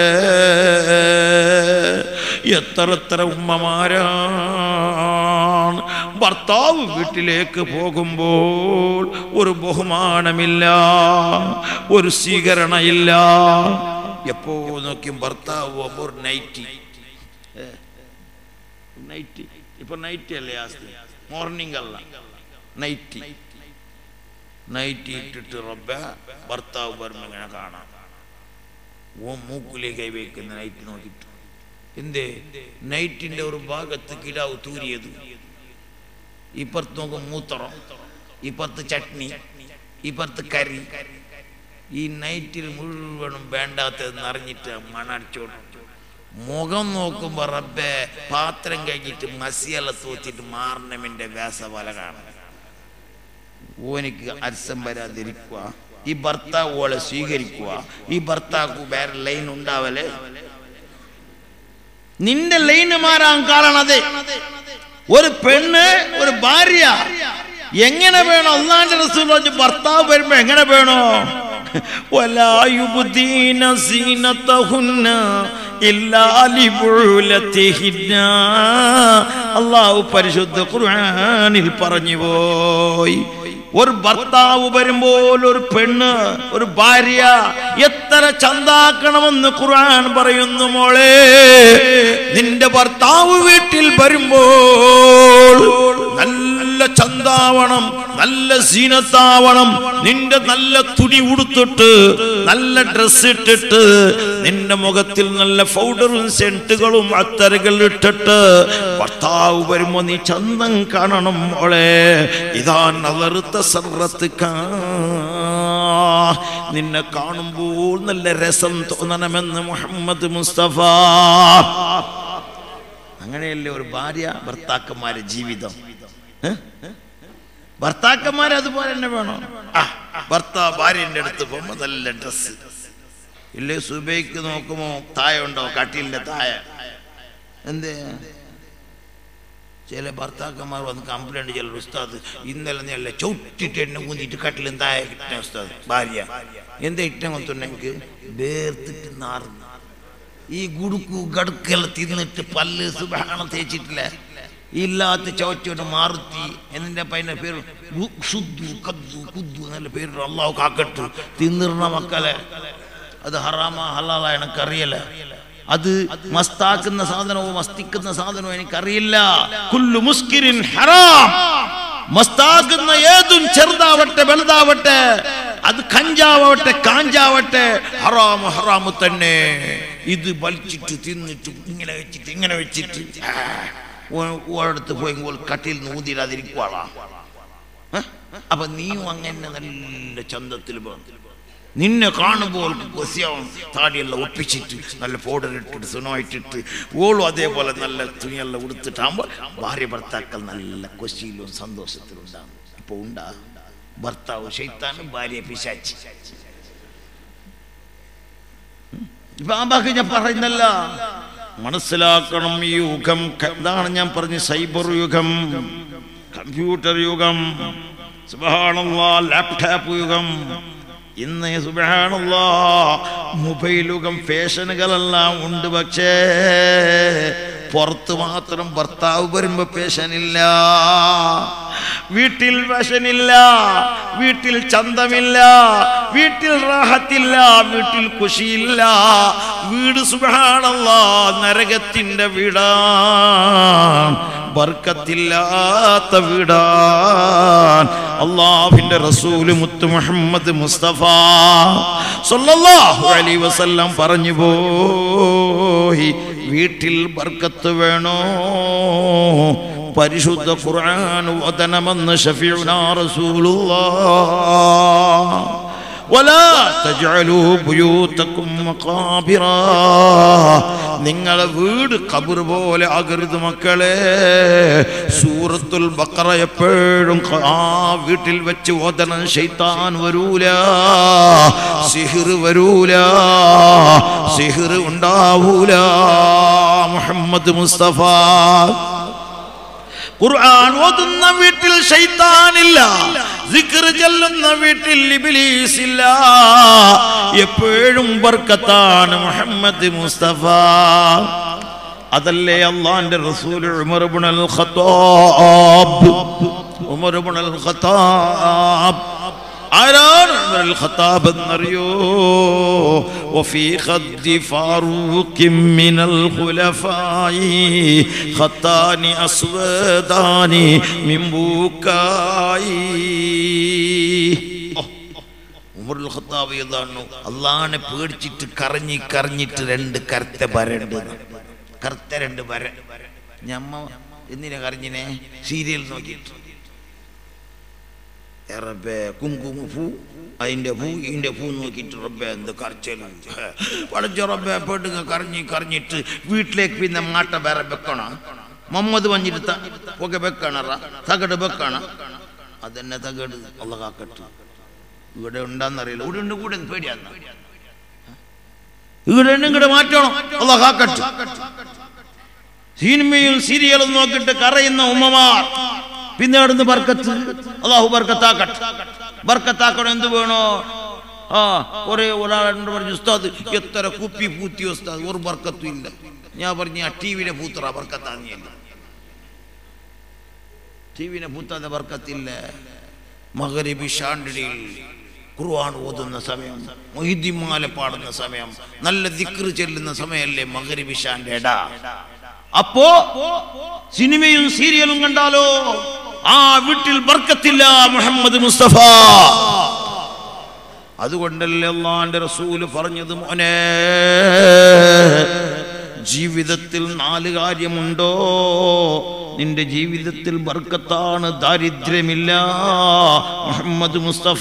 എത്ര എത്ര ഉമ്മമാരാണ് ഭർത്താവ് വീട്ടിലേക്ക് പോകുമ്പോൾ ഒരു ബഹുമാനമില്ല ഒരു സ്വീകരണമില്ല എപ്പോ നോക്കിയും ഭർത്താവ് പോകുമ്പോൾ ഒരു നൈറ്റി ഏ, നൈറ്റി ഇപ്പൊ നൈറ്റി അല്ലേ ആസ്തി മോർണിംഗ് അല്ല നൈറ്റി നൈറ്റി ഇട്ടിട്ട് റബ്ബ ഭർത്താവ് വരുമ്പോ ഇങ്ങനെ കാണാം ഓ മൂക്കിലേക്ക് കൈ വയ്ക്കുന്ന നൈറ്റ് നോക്കിയിട്ട് എന്തേ നൈറ്റിന്റെ ഒരു ഭാഗത്ത് കിടാവ് തൂരിയത് ഇപ്പുറത്ത് നോക്കും മൂത്തറം ഇപ്പുറത്ത് ചട്നി ഇപ്പുറത്ത് കറി ഈ നൈറ്റിൽ മുഴുവനും വേണ്ടാത്തത് നിറഞ്ഞിട്ട് മണടിച്ചോടും മുഖം നോക്കുമ്പോ റബ്ബെ പാത്രം കഴിഞ്ഞിട്ട് മസിയല തൂത്തിട്ട് മാറണമിന്റെ വേസവല കാണും ഓനിക്ക് അരസം വരാതിരിക്കുക ഈ ഭർത്താവ് ഓളെ സ്വീകരിക്കുക ഈ ഭർത്താവ് വേറെ ലൈൻ ഉണ്ടാവല് നിന്റെ ലൈന് മാറാൻ കാരണത് ഒരു പെണ്ണ് ഒരു ഭാര്യ എങ്ങനെ വേണോ അള്ളാന്റെ റസൂൽ പറഞ്ഞു ഭർത്താവ് വരുമ്പോ എങ്ങനെ വേണോ വലായുബുദ്ദീന സീനത്തഹുന്ന ഇല്ലാ ലിബുലത്തിഹിന്ന അള്ളാഹു പരിശുദ്ധ ഖുർആനിൽ പറഞ്ഞു പോയി ഒരു ഭർത്താവ് വരുമ്പോൾ ഒരു പെണ്ണ് ഒരു ഭാര്യ എത്ര ചന്താക്കണമെന്ന് ഖുർആൻ പറയുന്നു മോളെ നിന്റെ ഭർത്താവ് വീട്ടിൽ വരുമ്പോൾ നല്ല ചന്താവണം നല്ല സീനത്താവണം നിന്റെ നല്ല തുണി ഉടുത്തിട്ട് നല്ല ഡ്രസ് ഇട്ടിട്ട് നിന്റെ മുഖത്തിൽ നല്ല പൗഡറും സെന്റുകളും അത്തരകൾ ഇട്ടിട്ട് ഭർത്താവ് വരുമ്പോ നീ ചന്തം കാണണം മോളെ ഇതാ നവറുത്ത സർറത്ത് നിന്നെ കാണുമ്പോൾ നല്ല രസം തോന്നണമെന്ന് മുഹമ്മദ് മുസ്തഫ അങ്ങനെയല്ലേ ഒരു ഭാര്യ ഭർത്താക്കന്മാരെ ജീവിതം ഏ? ഭർത്താക്കന്മാരെ അതുപോലെ തന്നെ വേണോ ആ ഭർത്താവ് ഭാര്യന്റെ അടുത്ത് പോകുമ്പോ നല്ല ഡ്രസ് ഇല്ലേ സുബൈക്ക് നോക്കുമ്പോ തായ ഉണ്ടോ കട്ടിലിന്റെ തായ എന്തേ ചില ഭർത്താക്കന്മാർ വന്ന് കംപ്ലൈന്റ് ചില ഉസ്താദ് ഇന്നലെ നീല്ല ചവിട്ടിട്ട് എന്നെ കൂന്നിട്ട് കട്ടിലും തായ കിട്ടുന്ന ഉസ്താദ് ഭാര്യ എന്താ ഇട്ടം കൊത്തുണ്ടെങ്കിൽ വേർത്തിട്ട് നാർന്ന് ഈ ഗുടുക്കു ഗടുക്കെല്ലാം തിന്നിട്ട് പല്ല് സുബാണ തേച്ചിട്ടില്ല ഇല്ലാത്ത ചവച്ചോട്ട് മാറുത്തി എന്നിന്റെ പൈന പേര് ഗു- ശുദ്ധു കദ്ദു കുദ്ദു എന്നല്ല പേര് അള്ളാഹു കാക്കട്ടു തിന്നിർണ മക്കളെ അത് ഹറാമ ഹലാല എനിക്കറിയല അത് മസ്താക്കുന്ന സാധനവും മസ്തിക്കുന്ന സാധനവും എനിക്കറിയില്ല കുല്ലു മുസ്കിരിൻ ഹറാം മസ്താക്കുന്ന ഏതും ചെറുതാവട്ടെ വലുതാവട്ടെ അത് കഞ്ചാവട്ടെ കാഞ്ചാവട്ടെ ഹറാമ് ഹറാമ് തന്നെ ഇത് വലിച്ചിട്ട് തിന്നിട്ട് ഇങ്ങനെ വെച്ചിട്ട് ഇങ്ങനെ വെച്ചിട്ട് ആ, ഓ- ഓടത്ത് പോയി കട്ടിൽ നൂതിരാതിരിക്കുവാളാ ഏ? അപ്പൊ നീയും അങ്ങനെ നല്ല ചന്തത്തിൽ പോകും നിന്നെ കാണുമ്പോൾ കൊസ്യാവും താടിയെല്ലാം ഒപ്പിച്ചിട്ട് നല്ല പൗഡർ ഇട്ടിട്ട് സുനമായിട്ടിട്ട് ഓളും അതേപോലെ നല്ല തുണിയെല്ലാം ഉടുത്തിട്ടാകുമ്പോൾ ഭാര്യ ഭർത്താക്കൾ നല്ല കൊശിയിലും സന്തോഷത്തിലും ഉണ്ടാകും ഇപ്പൊ ഉണ്ടാ ഭർത്താവ് ഷെയ്ത്താനും ഭാര്യ പിശാച്ചി ഇപ്പൊ ആ ബാക്കി ഞാൻ പറയുന്നല്ല മനസ്സിലാക്കണം ഈ യുഗം ക- ഇതാണ് ഞാൻ പറഞ്ഞ സൈബർ യുഗം കമ്പ്യൂട്ടർ യുഗം സുബഹാനല്ലാ ലാപ്ടോപ്പ് യുഗം ഇന്ന് സുബഹാനല്ലാ മൊബൈൽ യുഗം ഫാഷനുകളെല്ലാം ഉണ്ട് പക്ഷേ പുറത്ത് മാത്രം ഭർത്താവ് വരുമ്പോ പേശനില്ല വീട്ടിൽ വശനില്ല വീട്ടിൽ ചന്തമില്ല വീട്ടിൽ റാഹത്തില്ല വീട്ടിൽ കുശിയില്ല വീട് സുബാണല്ല നരകത്തിന്റെ വീടാ ബർക്കത്തില്ലാത്ത വീടാൻ അള്ളാഹുവിന്റെ റസൂല് മുത്ത് മുഹമ്മദ് മുസ്തഫ സല്ലല്ലാഹു അലൈഹി വസല്ലം പറഞ്ഞു പോയി വീട്ടിൽ ബർക്കത്ത് വേണോ പരിശുദ്ധ ഖുർആൻ ഓതണമെന്ന് ഷഫീഉനാ റസൂലുള്ളാഹ് ولا تجعلوا بيوتكم مقابرا നിങ്ങളെ വീട് കബർ പോലെ ആകരുത് മക്കളെ സൂറത്തുൽ ബക്കറ എപ്പോഴും ക- ആ വീട്ടിൽ വെച്ച് ഓതണം ശൈത്താൻ വരൂല സിഹിർ വരൂല സിഹിർ ഉണ്ടാവൂല മുഹമ്മദ് മുസ്തഫ ഖുർആൻ ഓതുന്ന വീട്ടിൽ ശൈത്താനില്ല സിക്ർ ചെല്ലുന്ന വീട്ടിൽ ഇബ്ലീസ് ഇല്ല എപ്പോഴും ബർക്കത്താണ് മുഹമ്മദ് മുസ്തഫ അതല്ലേ അള്ളാന്റെ റസൂൽ ഉമർ ഇബ്നുൽ ഖത്താബ് ഉമർ ഇബ്നുൽ ഖത്താബ് ആരാണ് ഉമറുൽ ഖത്താബ് എന്നറിയോ وفي خد فاروق من الخلفاء خطان أسودان من بكاي ഉമറുൽ ഖത്താബ് ഏതാണു അള്ളാനെ പേടിച്ചിട്ട് കറങ്ങി കറങ്ങിട്ട് രണ്ട് കറുത്ത വരണ്ട് കറുത്ത രണ്ട് വര ഞമ്മ എന്തിനാ കരഞ്ഞിനെ സീരിയൽ നോക്കിയിട്ട് ഏ റബ്ബേ കുങ്കുമ പൂ അതിന്റെ പൂ ഇതിന്റെ പൂ നോക്കിയിട്ട് റബ്ബേ എന്ത് കരച്ചലും പഠിച്ച റബ്ബേ പെട്ടുക കറങ്ങി കറങ്ങിട്ട് വീട്ടിലേക്ക് പിന്നെ മാട്ട വേറെ വെക്കണം മുഹമ്മദ് വന്നിട്ട് ത- പുക വെക്കണറ തകട് വെക്കണ അതെന്നെ തകട് അള്ള കാക്കട്ട് ഇവിടെ ഉണ്ടാന്നറിയില്ല ഇവിടെ ഉണ്ട് കൂടെ പേടിയാന്ന ഇവിടെ ഉണ്ട് ഇങ്ങോട്ട് മാറ്റണം അള്ള കാക്കട്ട് സിനിമയും സീരിയലും നോക്കിയിട്ട് കരയുന്ന ഉമ്മമാർ പിന്നെ അവിടുന്ന് ബർക്കത്ത് അള്ളാഹു ബർക്കത്താക്കട്ടെ ബർക്കത്താക്കണം എന്ത് വേണോ ആ ഒരേ ഒരാളുണ്ട് പറഞ്ഞു ഉസ്താദ് എത്ര കുപ്പി പൂത്തി ഉസ്താദ് ഒരു ബർക്കത്തും ഇല്ല ഞാൻ പറഞ്ഞു ആ ടി വിനെ പൂത്തറ ബർക്കത്താന്നില്ല ടി വിനെ പൂത്താതെ ബർക്കത്തില്ല മകരബി ഷാണ്ടിടിയിൽ ഖുർആൻ ഓതുന്ന സമയം മൊഹിദ്ദിമാല പാടുന്ന സമയം നല്ല ദിക്റ് ചെല്ലുന്ന സമയമല്ലേ മകരബി ഷാന്റെ ഇട അപ്പോ സിനിമയും സീരിയലും കണ്ടാലോ ആ വീട്ടിൽ ബർക്കത്തില്ല മുഹമ്മദ് മുസ്തഫ അതുകൊണ്ടല്ലേ അള്ളാന്റെ റസൂല് പറഞ്ഞത് മോനെ ജീവിതത്തിൽ നാല് കാര്യമുണ്ടോ നിന്റെ ജീവിതത്തിൽ ബർക്കത്താണ് ദാരിദ്ര്യമില്ല മുഹമ്മദ് മുസ്തഫ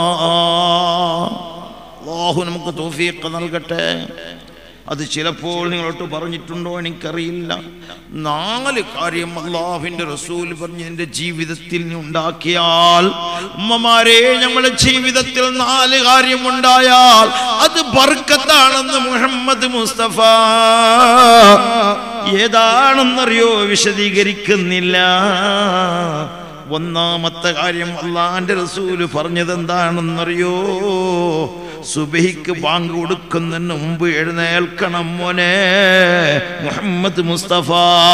അള്ളാഹു നമുക്ക് തോഫീക്ക് നൽകട്ടെ അത് ചിലപ്പോൾ നിങ്ങളോട്ട് പറഞ്ഞിട്ടുണ്ടോ എനിക്കറിയില്ല നാല് കാര്യം അള്ളാഹുവിന്റെ റസൂൽ പറഞ്ഞ് നിന്റെ ജീവിതത്തിൽ നീ ഉണ്ടാക്കിയാൽ ഉമ്മമാരെ നമ്മുടെ ജീവിതത്തിൽ നാല് കാര്യം ഉണ്ടായാൽ അത് ബർക്കത്താണെന്ന് മുഹമ്മദ് മുസ്തഫ ഏതാണെന്നറിയോ വിശദീകരിക്കുന്നില്ല ഒന്നാമത്തെ കാര്യം അള്ളാന്റെ റസൂല് പറഞ്ഞത് എന്താണെന്നറിയോ സുബഹിക്ക് ബാങ്ക് കൊടുക്കുന്നതിന് മുമ്പ് എഴുന്നേൽക്കണം മോനെ മുഹമ്മദ് മുസ്തഫ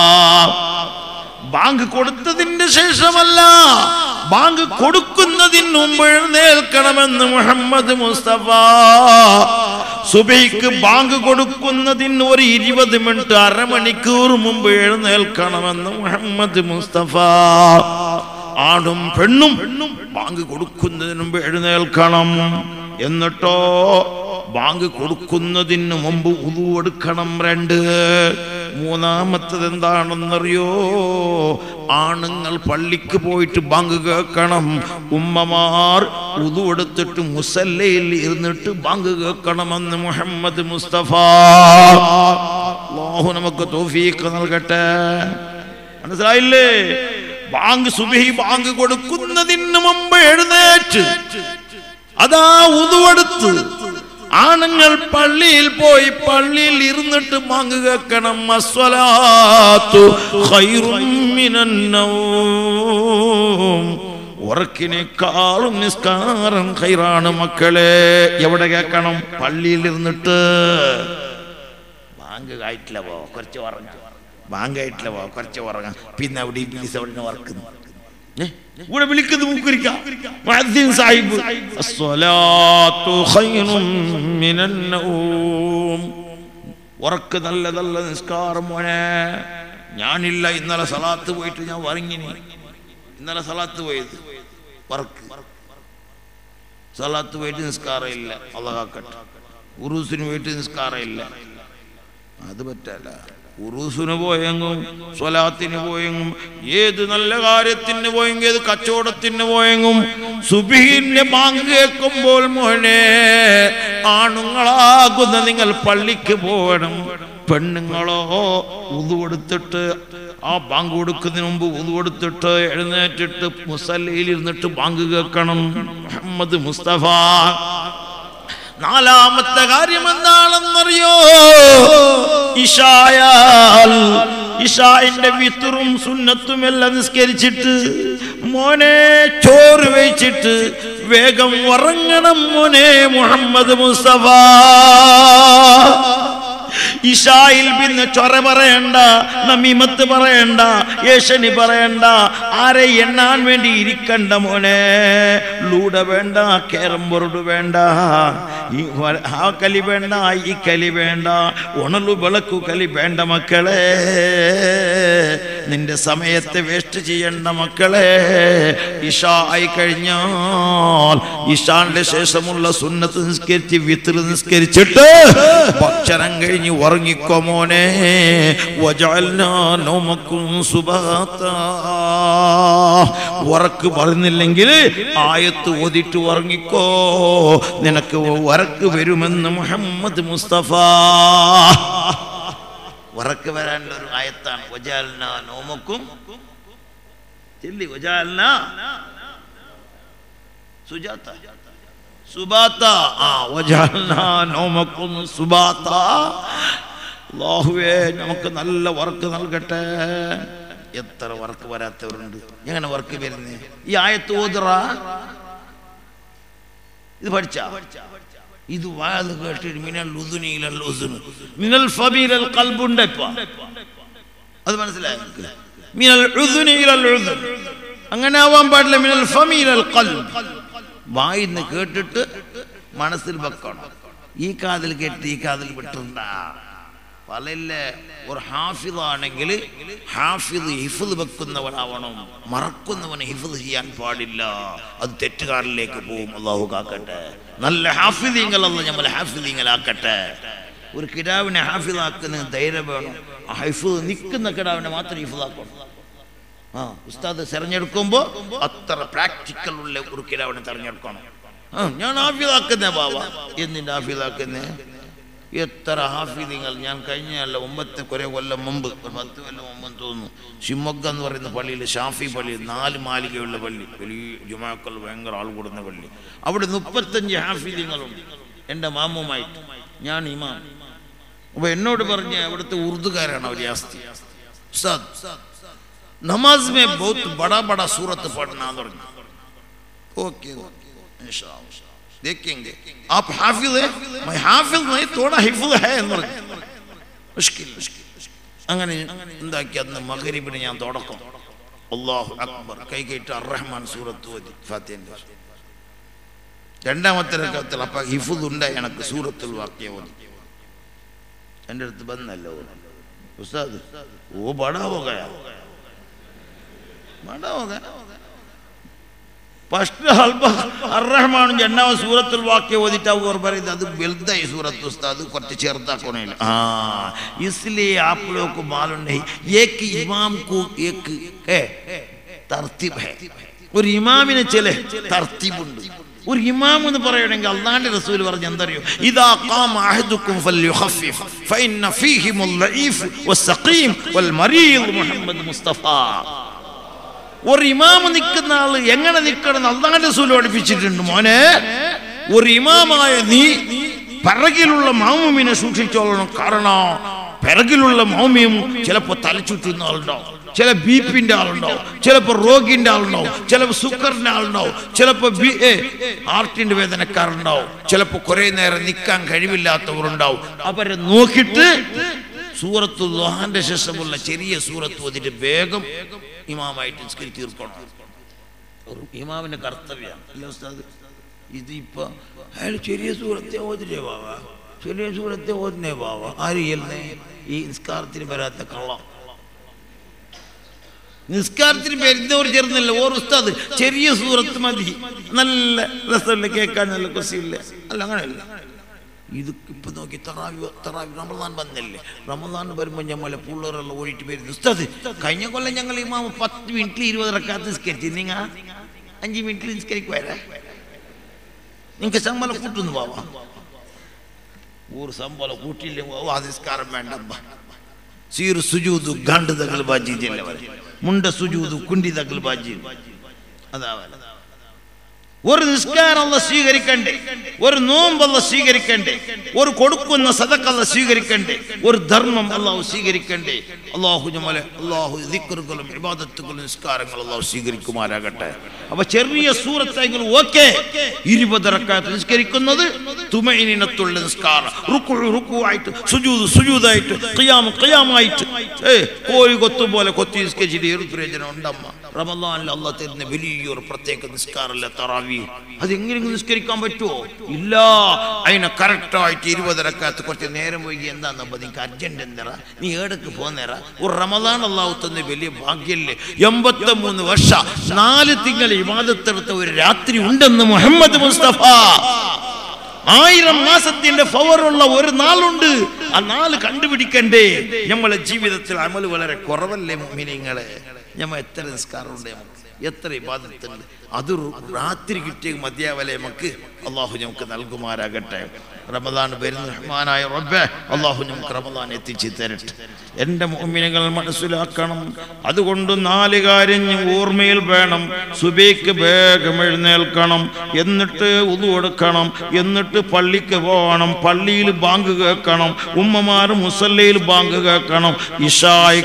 ബാങ്ക് കൊടുത്തതിന്റെ ശേഷമല്ല ബാങ്ക് കൊടുക്കുന്നതിന് മുമ്പ് എഴുന്നേൽക്കണമെന്ന് മുഹമ്മദ് മുസ്തഫ സുബൈക്ക് ബാങ്ക് കൊടുക്കുന്നതിന് ഒരു ഇരുപത് മിനിറ്റ് അരമണിക്കൂർ മുമ്പ് എഴുന്നേൽക്കണമെന്ന് മുഹമ്മദ് മുസ്തഫ ആണും പെണ്ണും ബാങ്ക് കൊടുക്കുന്നതിന് മുമ്പ് എഴുന്നേൽക്കണം എന്നിട്ടോ ബാങ്ക് കൊടുക്കുന്നതിന് മുമ്പ് ഉതു എടുക്കണം രണ്ട് മൂന്നാമത്തത് എന്താണെന്നറിയോ ആണുങ്ങൾ പള്ളിക്ക് പോയിട്ട് ബാങ്ക് കേൾക്കണം ഉമ്മമാർ ഉതു എടുത്തിട്ട് മുസല്ലയിൽ ഇരുന്നിട്ട് ബാങ്ക് കേൾക്കണമെന്ന് മുഹമ്മദ് മുസ്തഫ അല്ലാഹു നമുക്ക് തോഫീക്ക് നൽകട്ടെ മനസ്സിലായില്ലേ ബാങ്ക് സുബഹി ബാങ്ക് കൊടുക്കുന്നതിന് മുമ്പ് എഴുന്നേറ്റ് അതാ ഉതുവെടുത്ത് ആണുങ്ങൾ പള്ളിയിൽ പോയി പള്ളിയിൽ ഇരുന്നിട്ട് ബാങ്ക് കേൾക്കണം അസ്വലാത്തു ഖൈറും മിനൻ നൗം. ഉറക്കിനേക്കാളും നിസ്കാരം ഖൈറാണ് മക്കളെ എവിടെ കേൾക്കണം പള്ളിയിൽ ഇരുന്നിട്ട് ബാങ്ക് കായിട്ടില്ല പോ കുറച്ച് പറഞ്ഞു ബാങ്കായിട്ടില്ല വാ കുറച്ച് ഉറങ്ങാം പിന്നെ അവിടെ ഇബിലിസ് അവിടെ വറക്കുന്നു ഏ? ഇവിടെ വിളിക്കുന്നത് മൂക്കരിക്ക മുഅദ്ദിൻ സാഹിബ് അസ്സലാത്തു ഖൈറും മിനൻ നൗം ഉറക്ക് നല്ല നല്ല നിസ്കാരം മോനെ ഞാനില്ല ഇന്നലെ സലാത്ത് പോയിട്ട് ഞാൻ വറങ്ങിനി ഇന്നലെ സലാത്ത് പോയത് വർക്ക് സലാത്ത് പോയിട്ട് നിസ്കാരം ഇല്ല അള്ളഹാക്കട്ടെ ഉറൂസിന് പോയിട്ട് നിസ്കാരം ഇല്ല അത് പറ്റല്ല ഉറൂസിന് പോയെങ്കും സ്വലാത്തിന് പോയെങ്കും ഏത് നല്ല കാര്യത്തിന് പോയെങ്കിൽ ഏത് കച്ചവടത്തിന് പോയെങ്കും സുബീന്റെ ബാങ്ക് കേൾക്കുമ്പോൾ മോനെ ആണുങ്ങളാകുന്ന നിങ്ങൾ പള്ളിക്ക് പോകണം പെണ്ണുങ്ങളോ ഉതുകൊടുത്തിട്ട് ആ ബാങ്ക് കൊടുക്കുന്നതിന് മുമ്പ് ഉതുകൊടുത്തിട്ട് എഴുന്നേറ്റിട്ട് മുസല്ലയിൽ ഇരുന്നിട്ട് ബാങ്ക് കേൾക്കണം മുഹമ്മദ് മുസ്തഫ നാലാമത്തെ കാര്യം എന്താണെന്നറിയോ ഇഷായാൽ ഇഷായിന്റെ വിത്തറും സുന്നത്തും എല്ലാം നിസ്കരിച്ചിട്ട് മോനെ ചോറ് വെച്ചിട്ട് വേഗം ഉറങ്ങണം മോനെ മുഹമ്മദ് മുസ്തഫ ഇഷായിൽ പിന്നെ ചൊര പറയണ്ട നമീമത്ത് പറയണ്ട ഏഷനി പറയണ്ട ആരെ എണ്ണാൻ വേണ്ടി ഇരിക്കണ്ട മോനെ ലൂഡ വേണ്ട കേരം ബോർഡ് വേണ്ട ഈ വ- ആ കലി വേണ്ട ഈ കലി വേണ്ട ഉണലു വിളക്കു കലി വേണ്ട മക്കളെ നിന്റെ സമയത്തെ വേസ്റ്റ് ചെയ്യണ്ട മക്കളെ ഇഷ ആയി കഴിഞ്ഞാൽ ഇഷാന്റെ ശേഷമുള്ള സുന്നത്ത് നിസ്കരിച്ച് വിത്തിൽ നിസ്കരിച്ചിട്ട് ഭക്ഷണം കഴിഞ്ഞ് ഉറങ്ങിക്കോ മോനെ വജഅൽനാ നൗമക്കും സുബാത്താ. ഉറക്ക് പറഞ്ഞില്ലെങ്കിൽ ആയത്ത് ഓതിട്ട് ഉറങ്ങിക്കോ നിനക്ക് ഉറക്ക് വരുമെന്ന് മുഹമ്മദ് മുസ്തഫ ഉറക്ക് വരാനുള്ള ഒരു ആയത്താണ് വജാൽന നോമക്കും ചെല്ലി വജാൽന സുജാത സുബാത്ത ആ വജാൽന നോമക്കും സുബാത്ത അല്ലാഹുവേ നമുക്ക് നല്ല വർക്ക് നൽകട്ടെ എത്ര വർക്ക് വരാത്തവരുണ്ട് എങ്ങനെ വർക്ക് വരുന്നേ ഈ ആയത്ത് ഓതുറ ഇത് പഠിച്ച ഇത് വാത് കേട്ടിട്ട് മിനൽ ഉദുനിയിലൽ ഉദുന് മിനൽ ഫബീലൽ ഖൽബുണ്ട് ഇപ്പൊ അത് മനസ്സിലായോ നിങ്ങൾക്ക്? മിനൽ ഉദുനിയിലൽ ഉദുൻ അങ്ങനെ ആവാൻ പാടില്ല മിനൽ ഫമീലൽ ഖൽബ് വായിന്ന് കേട്ടിട്ട് മനസ്സിൽ വെക്കണം ഈ കാതിൽ കേട്ട് ഈ കാതിൽ വിട്ടുണ്ടാ പലല്ല ഒരു ഹാഫിദ് ആണെങ്കിൽ ഹാഫിദ് ഹിഫിദ് വെക്കുന്നവനാവണം മറക്കുന്നവന് ഹിഫിദ് ചെയ്യാൻ പാടില്ല അത് തെറ്റുകാരിലേക്ക് പോകും അള്ളാഹു കാക്കട്ടെ നല്ല ഹാഫിദീങ്ങളല്ല നമ്മൾ ഹാഫിദീങ്ങളാക്കട്ടെ ഒരു കിടാവിനെ ഹാഫിദാക്കുന്ന ധൈര്യം വേണം ആ ഹിഫിദ് നിൽക്കുന്ന കിടാവിനെ മാത്രം ഹിഫിദാക്കണം ആ ഉസ്താദ് തെരഞ്ഞെടുക്കുമ്പോൾ അത്ര പ്രാക്ടിക്കൽ ഉള്ള ഒരു കിടാവിനെ തെരഞ്ഞെടുക്കണം ആ ഞാൻ ഹാഫിദാക്കുന്നേ ബാബ എന്നിന്റെ ഹാഫിദാക്കുന്നേ എത്ര ഹാഫിദിങ്ങൾ ഞാൻ കഴിഞ്ഞ അല്ല ഒമ്പത്തെ കുറെ കൊല്ലം മുമ്പ് ഒരു പത്ത് കൊല്ലം മുമ്പ് തോന്നുന്നു ഷിമൊഗ്ഗ എന്ന് പറയുന്ന പള്ളിയിൽ ഷാഫി പള്ളി നാല് മാലികയുള്ള പള്ളി വലിയ ജുമാക്കൾ ഭയങ്കര ആൾ കൂടുന്ന പള്ളി അവിടെ മുപ്പത്തഞ്ച് ഹാഫിദിങ്ങളുണ്ട് എൻ്റെ മാമുമായിട്ട് ഞാൻ ഇമാം അപ്പൊ എന്നോട് പറഞ്ഞ അവിടുത്തെ ഉറുദുകാരാണ് അവർ ആസ്തി ഉസ്താദ് നമാസ് में बहुत बड़ा बड़ा सूरत पढ़ना പറഞ്ഞു ओके इंशाल्लाह देखेंगे आप हाफिज है मैं हाफिज नहीं थोड़ा हिफ्ज है എന്ന് പറഞ്ഞു മുഷ്കിൽ അങ്ങനെ എന്താക്കി അന്ന് മഗ്രിബിന് ഞാൻ തുടക്കം അല്ലാഹു അക്ബർ കൈ കെട്ട് അർറഹ്മാൻ സൂറത്ത് ഓതി ഫാത്തിഹന്റെ രണ്ടാമത്തെ രക്കത്തിൽ അപ്പൊ ഹിഫുദ് ഉണ്ടായി എനക്ക് സൂറത്തുൽ വാക്യ ഓതി എൻ്റെ അടുത്ത് ബന്നല്ലോ ഉസ്താദ് ഓ ബടാ ഹോ ഗയാ ബടാ ഹോ ഗയാ ಫಸ್ಟ್ ಅಲ್ಪ ಅರ್ರಹಮಾನ್ ಜನ್ನಾವ ಸೂರತ್ತುಲ್ ವಾಕ್ಯ ಓದಿಟ್ಟು ಅವ್ರು ಬರೀದು ಅದು ಬೆಲ್ದ ಈ ಸೂರತ್ ಉಸ್ತಾದ್ ಕೊಟ್ಟು ಚೇರ್ತಾಕೋಣ ಇಲ್ಲ हाँ इसलिए आप लोगों को मालूम नहीं एक इमाम को एक है തർത്തിബ് है ഒരു ഇമാമിന് ചില തർത്തിബുണ്ട് ഒരു ഇമാം എന്ന് പറയണമെങ്കിൽ അള്ളാന്റെ റസൂൽ പറഞ്ഞ എന്തറിയോ ഇതാ ഖാമ അഹദുക്കും ഫല്യുഖഫിഫ് ഫഇന്ന ഫീഹിമുൽ ലഈഫ് വസ്സഖീം വൽ മരീദ് മുഹമ്മദ് മുസ്തഫ ഒരു ഇമാമ് നിൽക്കുന്ന ആള് എങ്ങനെ നിൽക്കണം അള്ളാന്റെ റസൂൽ പഠിപ്പിച്ചിട്ടുണ്ട് മോനെ ഒരു ഇമാമായ നീ പിറകിലുള്ള മാമുമിനെ സൂക്ഷിച്ചോളണം കാരണം പിറകിലുള്ള മാമിയും ചിലപ്പോ തലച്ചുറ്റുന്ന ആളുണ്ടാവും ചില ബീപ്പിന്റെ ആളുണ്ടാവും ചിലപ്പോ റോഗിന്റെ ആളുണ്ടാവും ചിലപ്പോ സുക്കറിന്റെ ആളുണ്ടാവും ചിലപ്പോ ബി ഏ ഹാർട്ടിന്റെ വേദനക്കാരുണ്ടാവും ചിലപ്പോ കുറെ നേരം നിൽക്കാൻ കഴിവില്ലാത്തവരുണ്ടാവും അവരെ നോക്കിയിട്ട് സൂറത്ത് ദുഹാന്റെ ശേഷമുള്ള ചെറിയ സൂറത്ത് ഓതിട്ട് വേഗം ഇമാമായിട്ട് നിസ്കരി തീർക്കണം ഒരു ഇമാമിന്റെ കർത്തവ്യം അല്ല ഉസ്താദ് ഇത് ഇപ്പൊ അയാൾ ചെറിയ സൂറത്തെ ഓതിരേ ബാവ ചെറിയ സൂറത്തെ ഓതിനേ ബാവ ആര് ചെയ്യുന്നേ ഈ നിസ്കാരത്തിന് വരാത്ത കള്ളം നിസ്കാരത്തിന് വരുന്നവർ ചേർന്നില്ല ഓർ ഉസ്താദ് ചെറിയ സൂറത്ത് മതി നല്ല രസമില്ല കേൾക്കാൻ നല്ല കൊസിയില്ല അല്ല അങ്ങനെയല്ല ഇത് ഇപ്പൊ നോക്കി തറാവി തറാവി റമദാൻ വന്നല്ലേ റമദാൻ വരുമ്പോൾ ഞമ്മളെ പിള്ളേരെല്ലാം ഓടിയിട്ട് വരുന്നു ഉസ്താദ് കഴിഞ്ഞ കൊല്ലം ഞങ്ങൾ ഇമാമ പത്ത് മിനിറ്റിൽ ഇരുപത് റക്കാത്ത് നിസ്കരിച്ചു നിങ്ങ അഞ്ച് മിനിറ്റിൽ നിസ്കരിക്കുവാരാ നിങ്ങൾക്ക് ശമ്പളം കൂട്ടുന്നു പോവാ ഊർ ശമ്പളം കൂട്ടിയില്ലേ ആ നിസ്കാരം വേണ്ടമ്മ സീർ സുജൂദു ഗാണ്ട് തകൽ ബാജി ജില്ലവരെ മുണ്ട സുജൂദു കുണ്ടി തകൽ ബാജി അതാവല ഒരു നിസ്കാരം അല്ല സ്വീകരിക്കണ്ടേ ഒരു നോമ്പല്ല സ്വീകരിക്കണ്ടേ ഒരു കൊടുക്കുന്ന സദക്കല്ല സ്വീകരിക്കണ്ടേ ഒരു ധർമ്മം അള്ളാഹു സ്വീകരിക്കണ്ടേ അള്ളാഹു ഞമ്മലെ അള്ളാഹു ദിക്കറുകളും ഇബാദത്തുകളും നിസ്കാരങ്ങൾ അള്ളാഹു സ്വീകരിക്കുമാരാകട്ടെ അപ്പൊ ചെറിയ സൂറത്തെങ്കിൽ ഓക്കെ ഇരുപതറക്കാത്ത് നിസ്കരിക്കുന്നത് തുമൈനിനത്തുള്ള നിസ്കാരം റുക്കു റുക്കുവായിട്ട് സുജൂദ് സുജൂദായിട്ട് ഖിയാം ഖിയാമായിട്ട് ഏ കോഴി കൊത്തു പോലെ കൊത്തി നിസ്കരിച്ചിട്ട് ഏത് പ്രയോജനം ഉണ്ടമ്മ റമദാനിൽ അള്ളാഹ് തരുന്ന വലിയൊരു പ്രത്യേക നിസ്കാരമല്ല തറാവി അത് എങ്ങനെയെങ്കിലും നിസ്കരിക്കാൻ പറ്റുമോ ഇല്ല അതിനെ കറക്റ്റായിട്ട് ഇരുപതരക്കാത്ത് കുറച്ച് നേരം പോയി എന്താന്ന് നിനക്ക് അർജന്റ് എന്തറ നീ ഏടക്ക് പോന്നേറ ഒരു റമദാൻ അള്ളാഹു തന്ന വലിയ ഭാഗ്യല്ലേ എൺപത്തി മൂന്ന് വർഷ നാല് തിങ്കൾ ഇവാദത്തെടുത്ത ഒരു രാത്രി ഉണ്ടെന്ന് മുഹമ്മദ് മുസ്തഫ ആയിരം മാസത്തിന്റെ പവറുള്ള ഒരു നാളുണ്ട് ആ നാല് കണ്ടുപിടിക്കണ്ടേ നമ്മളെ ജീവിതത്തിൽ അമൽ വളരെ കുറവല്ലേ മിനിങ്ങളെ ഞമ്മ എത്ര നിസ്കാരമുണ്ട് നമുക്ക് എത്ര ഇബാദത്തുണ്ട് അത് രാത്രി കിട്ടിയ മതിയാവലെ നമുക്ക് അള്ളാഹു നമുക്ക് നൽകുമാരാകട്ടെ റമദാൻ വരുന്ന റഹ്മാനായ റബ്ബെ അള്ളാഹു നമുക്ക് റമദാൻ എത്തിച്ചു തരട്ടെ എൻ്റെ മോമിനുകൾ മനസ്സിലാക്കണം അതുകൊണ്ട് നാല് കാര്യം ഓർമ്മയിൽ വേണം സുബൈക്ക് വേഗം എഴുന്നേൽക്കണം എന്നിട്ട് ഉതു കൊടുക്കണം എന്നിട്ട് പള്ളിക്ക് പോകണം പള്ളിയിൽ ബാങ്ക് കേൾക്കണം ഉമ്മമാർ മുസല്ലയിൽ ബാങ്ക് കേൾക്കണം ഇഷായി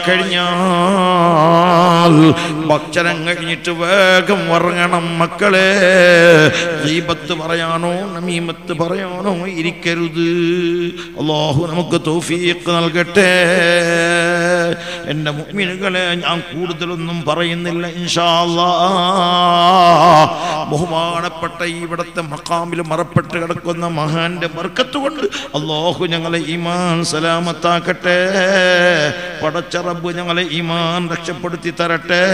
കഴിഞ്ഞാൽ ഭക്ഷണം കഴിഞ്ഞിട്ട് വേഗം ഉറങ്ങണം മക്കളെ ദീപത്ത് പറയാനോ നമീമത്ത് പറയാനോ ഇരിക്കരുത് അള്ളാഹു നമുക്ക് തൗഫീഖ് നൽകട്ടെ എൻ്റെ മുഅ്മിനുകളെ ഞാൻ കൂടുതലൊന്നും പറയുന്നില്ല ഇൻഷാ അല്ലാ ബഹുമാനപ്പെട്ട ഇവിടുത്തെ മക്കാമിൽ മറപ്പെട്ട് കിടക്കുന്ന മഹാന്റെ ബർക്കത്ത് കൊണ്ട് അള്ളാഹു ഞങ്ങളെ ഈമാൻ സലാമത്താക്കട്ടെ പടച്ച റബ്ബ് ഞങ്ങളെ ഈമാൻ രക്ഷപ്പെടുത്തി തരട്ടെ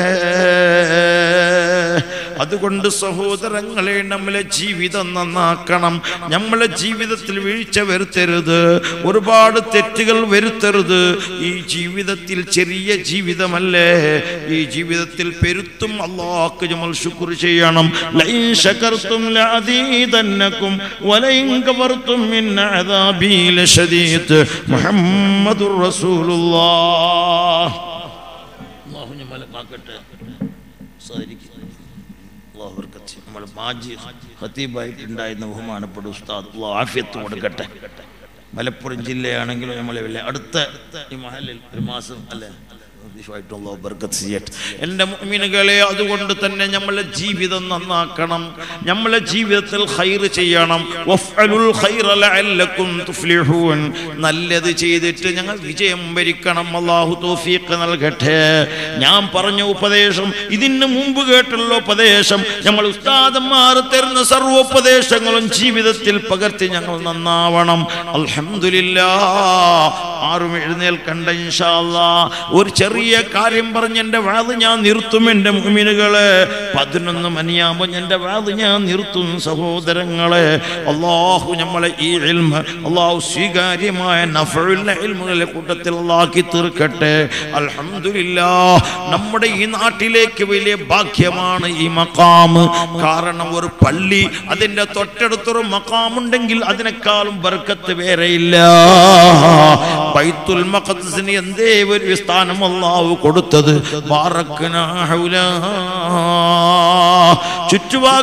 അതുകൊണ്ട് സഹോദരങ്ങളെ നമ്മളെ ജീവിതം നന്നാക്കണം നമ്മളെ ജീവിതത്തിൽ വീഴ്ച വരുത്തരുത് ഒരുപാട് തെറ്റുകൾ വരുത്തരുത് ഈ ജീവിതത്തിൽ ചെറിയ ജീവിതമല്ലേ ഈ ജീവിതത്തിൽ പെരുത്തും അള്ളാഹ്ക്ക് നമ്മൾ ശുക്ർ ചെയ്യണം ലൈൻ ശകർത്തും ലഅദീദന്നകും വലൈൻ കഫർത്തും മിൻ അദാബി ലശദീദ് മുഹമ്മദുർ റസൂലുള്ളാഹ് അല്ലാഹു നമ്മളെ കാക്കട്ടെ സാധിക്കും അള്ളാഹു ബർക്കത്ത് ചെയ്യ്. നമ്മുടെ മാജി ഖത്തീബായിട്ട് ഉണ്ടായിരുന്ന ബഹുമാനപ്പെട്ട ഉസ്താദ് അള്ളാഹു ആഫിയത്ത് കൊടുക്കട്ടെ മലപ്പുറം ജില്ലയാണെങ്കിലും നമ്മളെ വലിയ അടുത്ത ഈ മഹലിൽ ഒരു മാസം അല്ലേ വിശേഷമായിട്ടും അള്ളാഹു ബർക്കത്ത് ചെയ്യട്ടെ എൻ്റെ മുഅ്മിനുകളെ അതുകൊണ്ട് തന്നെ നമ്മളെ ജീവിതം നന്നാക്കണം നമ്മളെ ജീവിതത്തിൽ ഖൈർ ചെയ്യണം വഫ്അലുൽ ഖൈറ ലഅല്ലക്കും തുഫ്ലിഹൂൻ നല്ലത് ചെയ്തിട്ട് ഞങ്ങൾ വിജയം വരിക്കണം അള്ളാഹു തൗഫീഖ് നൽകട്ടെ ഞാൻ പറഞ്ഞ ഉപദേശം ഇതിന് മുമ്പ് കേട്ടുള്ള ഉപദേശം നമ്മൾ ഉസ്താദന്മാർ തരുന്ന സർവോപദേശങ്ങളും ജീവിതത്തിൽ പകർത്തി ഞങ്ങൾ നന്നാവണം അൽഹംദുലില്ലാ ആരും എഴുന്നേൽക്കണ്ട ഇൻഷാ അല്ലാ ഒരു ചെറിയ കാര്യം പറഞ്ഞ് എൻ്റെ വാത് ഞാൻ നിർത്തും എൻ്റെ മുമിനുകളെ പതിനൊന്ന് മണിയാകുമ്പോൾ എൻ്റെ വാത് ഞാൻ നിർത്തും സഹോദരങ്ങളെ അള്ളാഹു നമ്മളെ ഈ ഇൽമ അള്ളാഹു സ്വീകാര്യമായ നഫഴുള്ള ഇൽമുകളെ കൂട്ടത്തിൽ അള്ളാക്കി തീർക്കട്ടെ അൽഹംദുലില്ലാ നമ്മുടെ ഈ നാട്ടിലേക്ക് വലിയ ഭാഗ്യമാണ് ഈ മക്കാമ് കാരണം ഒരു പള്ളി അതിൻ്റെ തൊട്ടടുത്തൊരു മക്കാമുണ്ടെങ്കിൽ അതിനേക്കാളും ബർക്കത്ത് വേറെയില്ല ബൈത്തുൽ മഖദ്സിന് എന്തേ ഒരു സ്ഥാനം അള്ളാഹു കൊടുത്തത് ബാറക്കനാ ഹൗലാ. ചുറ്റുഭാഗത്ത് അങ്ങ്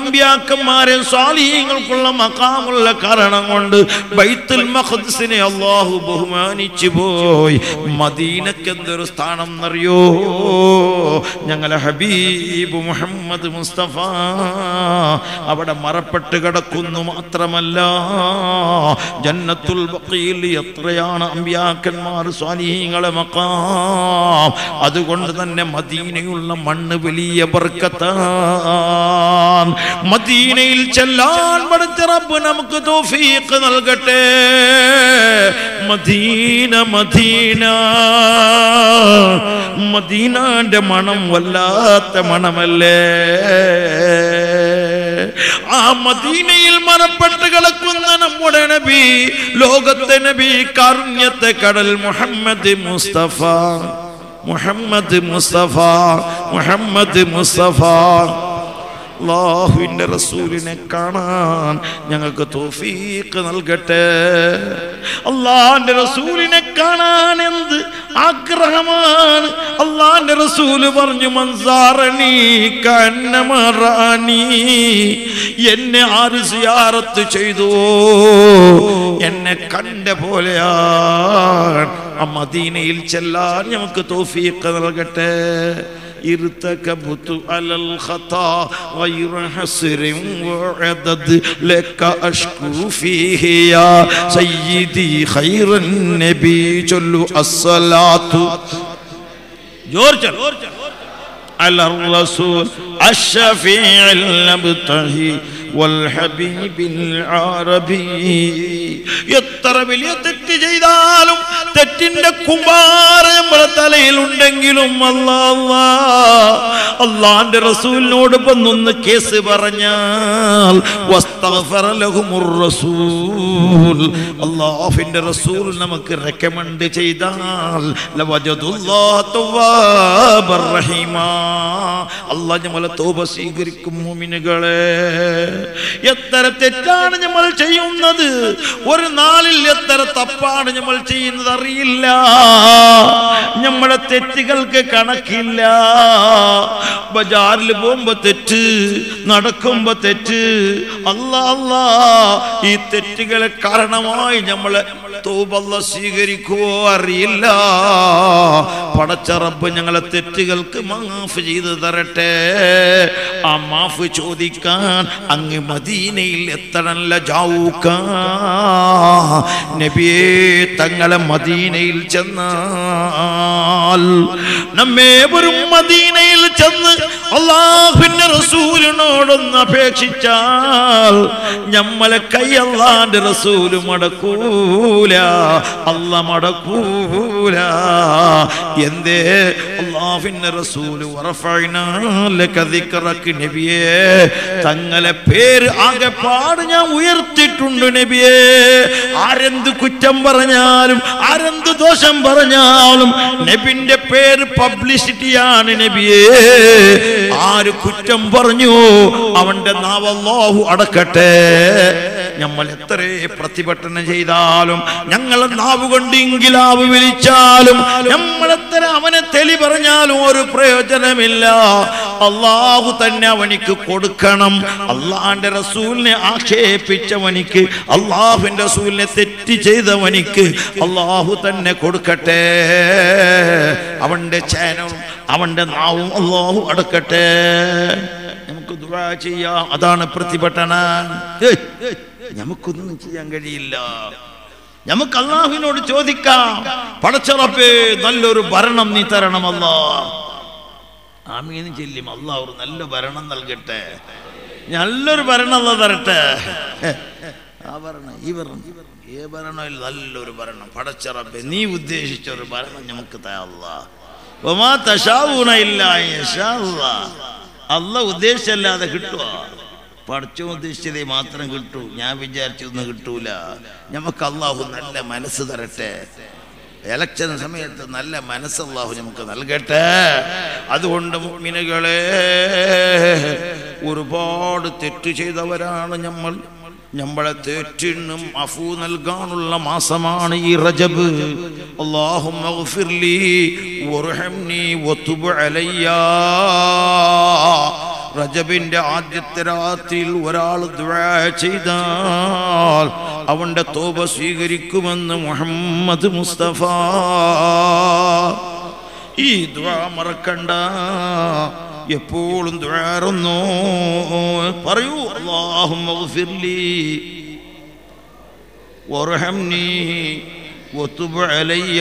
അമ്പ്യാക്കന്മാരെ സ്വാലീങ്ങൾക്കുള്ള മക്കാമുള്ള കാരണം കൊണ്ട് ബൈത്തുൽ മഖദ്സിനെ അള്ളാഹു ബഹുമാനിച്ചു പോയി മദീനക്ക് എന്തൊരു സ്ഥാനം എന്നറിയോ ഞങ്ങളെ ഹബീബ് മുഹമ്മദ് മുസ്തഫ അവിടെ മറപ്പെട്ട് കിടക്കുന്നു മാത്രമല്ല ജന്നത്തുൽ ബഖീൽ എത്രയാണ് അമ്പ്യാക്കന്മാർ സ്വാലീങ്ങളെ മക്കാം അതുകൊണ്ട് തന്നെ മദീനയുള്ള മണ്ണ് വലിയ ബർക്കത്താൻ മദീനയിൽ ചെല്ലാൻ പഠിച്ച റബ്ബ് നമുക്ക് തൗഫീഖ് നൽകട്ടെ മദീന മദീന മദീനാന്റെ മണം വല്ലാത്ത മണമല്ലേ ആ മദീനയിൽ മറപ്പെട്ട് കിടക്കുന്ന നമ്മുടെ നബി ലോകത്തെ നബി കാരുണ്യത്തെ കടൽ മുഹമ്മദ് മുസ്തഫ മുഹമ്മദ് മുസ്തഫ മുഹമ്മദ് മുസ്തഫ അള്ളാഹുവിൻ്റെ റസൂലിനെ കാണാൻ ഞങ്ങൾക്ക് തോഫീക്ക് നൽകട്ടെ അള്ളാഹിന്റെ റസൂലിനെ കാണാൻ എന്ത് ആഗ്രഹമാണ് അള്ളാഹിന്റെ റസൂല് പറഞ്ഞു മൻസാറണി കന്നമറാണി എന്നെ ആര് സിയാറത്ത് ചെയ്തു എന്നെ കണ്ട പോലെയാണ് ആ മദീനയിൽ ചെല്ലാൻ ഞങ്ങൾക്ക് തോഫീക്ക് നൽകട്ടെ ارتكبت على الخطا غير حسر وعدد لك أشكو فيه يا سيدي خير النبي جل الصلاة جورج على الرسول الشفيع المبتهي والحبيب العربي എത്ര വലിയ തെറ്റ് ചെയ്താലും തെറ്റിന്റെ കുമ്പാര നമ്മുടെ തലയിൽ ഉണ്ടെങ്കിലും അല്ലാ അള്ളാന്റെ റസൂലിനോട് വന്നൊന്ന് കേസ് പറഞ്ഞാൽ വസ്തഗ്ഫറ ലഹുമുർ റസൂൽ അള്ളാഹുവിന്റെ റസൂൽ നമുക്ക് റെക്കമെൻഡ് ചെയ്താൽ ലവജദുല്ലാഹ തവ്വാബർ റഹീമാ അള്ളാഹ് നമ്മളെ തോപ സ്വീകരിക്കും മുമിനുകളെ എത്ര തെറ്റാണ് നമ്മൾ ചെയ്യുന്നത് ഒരു നാളിൽ എത്ര തപ്പാണ് നമ്മൾ ചെയ്യുന്നത് അറിയില്ല നമ്മുടെ തെറ്റുകൾക്ക് കണക്കില്ല ബജാറിൽ പോകുമ്പോ തെറ്റ് നടക്കുമ്പോ തെറ്റ് അല്ല അല്ല ഈ തെറ്റുകളെ കാരണമായി നമ്മളെ തോബല്ല സ്വീകരിക്കുവോ അറിയില്ല പടച്ച റബ്ബ് ഞങ്ങളെ തെറ്റുകൾക്ക് മാഫ് ചെയ്തു തരട്ടെ ആ മാഫ് ചോദിക്കാൻ അങ്ങ് മദീനയിൽ എത്തണല്ല ജാവൂക്ക നബിയേ തങ്ങളെ മദീനയിൽ ചെന്നാൽ നമ്മേവരും മദീനയിൽ ചെന്ന് അള്ളാഹുവിന്റെ റസൂലിനോടൊന്ന് അപേക്ഷിച്ചാൽ ഞമ്മളെ കൈ അള്ളാന്റെ റസൂല് മടക്കൂല അല്ല മടക്കൂല എന്തേ അള്ളാഹുവിന്റെ റസൂല് ഉറഫിനാലക്ക് നബിയേ തങ്ങളെ പേര് ആകെപ്പാട് ഞാൻ ഉയർത്തിയിട്ടുണ്ട് നബിയേ ആരെന്ത് കുറ്റം പറഞ്ഞാലും ആരെന്ത് ദോഷം പറഞ്ഞാലും നബിന്റെ പേര് പബ്ലിസിറ്റിയാണ് നബിയേ ആര് കുറ്റം പറഞ്ഞു അവന്റെ നാവല്ലാഹു അടക്കട്ടെ നമ്മൾ എത്ര പ്രതിഭട്ടനം ചെയ്താലും ഞങ്ങളെ നാവ് കൊണ്ട് ഇങ്കിലാവ് വിളിച്ചാലും നമ്മൾ എത്ര അവനെ തെളി പറഞ്ഞാലും ഒരു പ്രയോജനമില്ല അള്ളാഹു തന്നെ അവനിക്ക് കൊടുക്കണം അള്ളാന്റെ റസൂലിനെ ആക്ഷേപിച്ചവനിക്ക് അള്ളാഹുവിന്റെ റസൂലിനെ തെറ്റ് ചെയ്തവനിക്ക് അള്ളാഹു തന്നെ കൊടുക്കട്ടെ അവന്റെ ചാനലും അവന്റെ നാവും അള്ളാഹു അടക്കട്ടെ നമുക്ക് ദുആ ചെയ്യാം അതാണ് പ്രതിഭട്ടന നമുക്കൊന്നും ചെയ്യാൻ കഴിയില്ല നമുക്ക് അള്ളാഹുവിനോട് ചോദിക്കാം പടച്ചറപ്പേ നല്ലൊരു ഭരണം നീ തരണമല്ല ആമീന്ന് ചെല്ലും അള്ളാഹ് ഒരു നല്ല ഭരണം നൽകട്ടെ നല്ലൊരു ഭരണം അല്ല തരട്ടെ ആ ഭരണം ഈ ഭരണം ഏ ഭരണം നല്ലൊരു ഭരണം പടച്ചറപ്പേ നീ ഉദ്ദേശിച്ച ഒരു ഭരണം നമുക്ക് തയ്യാറല്ല അല്ല ഉദ്ദേശിച്ചല്ലാതെ കിട്ടുക പഠിച്ചോ ഉദ്ദേശിച്ചതേ മാത്രം കിട്ടൂ ഞാൻ വിചാരിച്ചൊന്നും കിട്ടൂല നമുക്ക് അള്ളാഹു നല്ല മനസ്സ് തരട്ടെ എലക്ഷൻ സമയത്ത് നല്ല മനസ്സ് അള്ളാഹു നമുക്ക് നൽകട്ടെ അതുകൊണ്ട് മുഗ്മിനുകളെ ഒരുപാട് തെറ്റ് ചെയ്തവരാണ് നമ്മൾ നമ്മളെ തെറ്റിനും അഫു നൽകാനുള്ള മാസമാണ് ഈ റജബ് اللهم اغفر لي وارحمني وتب علي റജബിന്റെ ആദ്യത്തെ രാത്രിയിൽ ഒരാൾ ദുആ ചെയ്താൽ അവന്റെ തോപ സ്വീകരിക്കുമെന്ന് മുഹമ്മദ് മുസ്തഫ ഈ ദുആ മറക്കണ്ട എപ്പോഴും ദുആറുന്നു പറയൂ അല്ലാഹുമ്മ ഗഫിർലി വർഹംനി വതുബ് അലയ്യ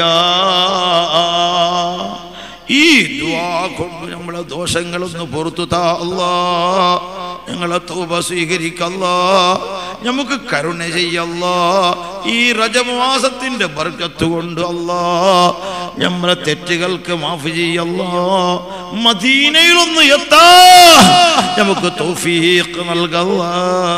ഈ ദുആ കൊണ്ട് നമ്മളെ ദോഷങ്ങളൊന്ന് പുറത്തു താ അല്ലാ ഞങ്ങളെ തൗബ സ്വീകരിക്കല്ലാ നമുക്ക് കരുണ ചെയ്യല്ലാ ഈ റജമാസത്തിന്റെ ബർക്കത്ത് കൊണ്ട് അല്ലാ നമ്മളെ തെറ്റുകൾക്ക് മാഫ് ചെയ്യല്ലാ മദീനയിലൊന്ന് എത്താ നമുക്ക് തൗഫീഖ് നൽകല്ലാ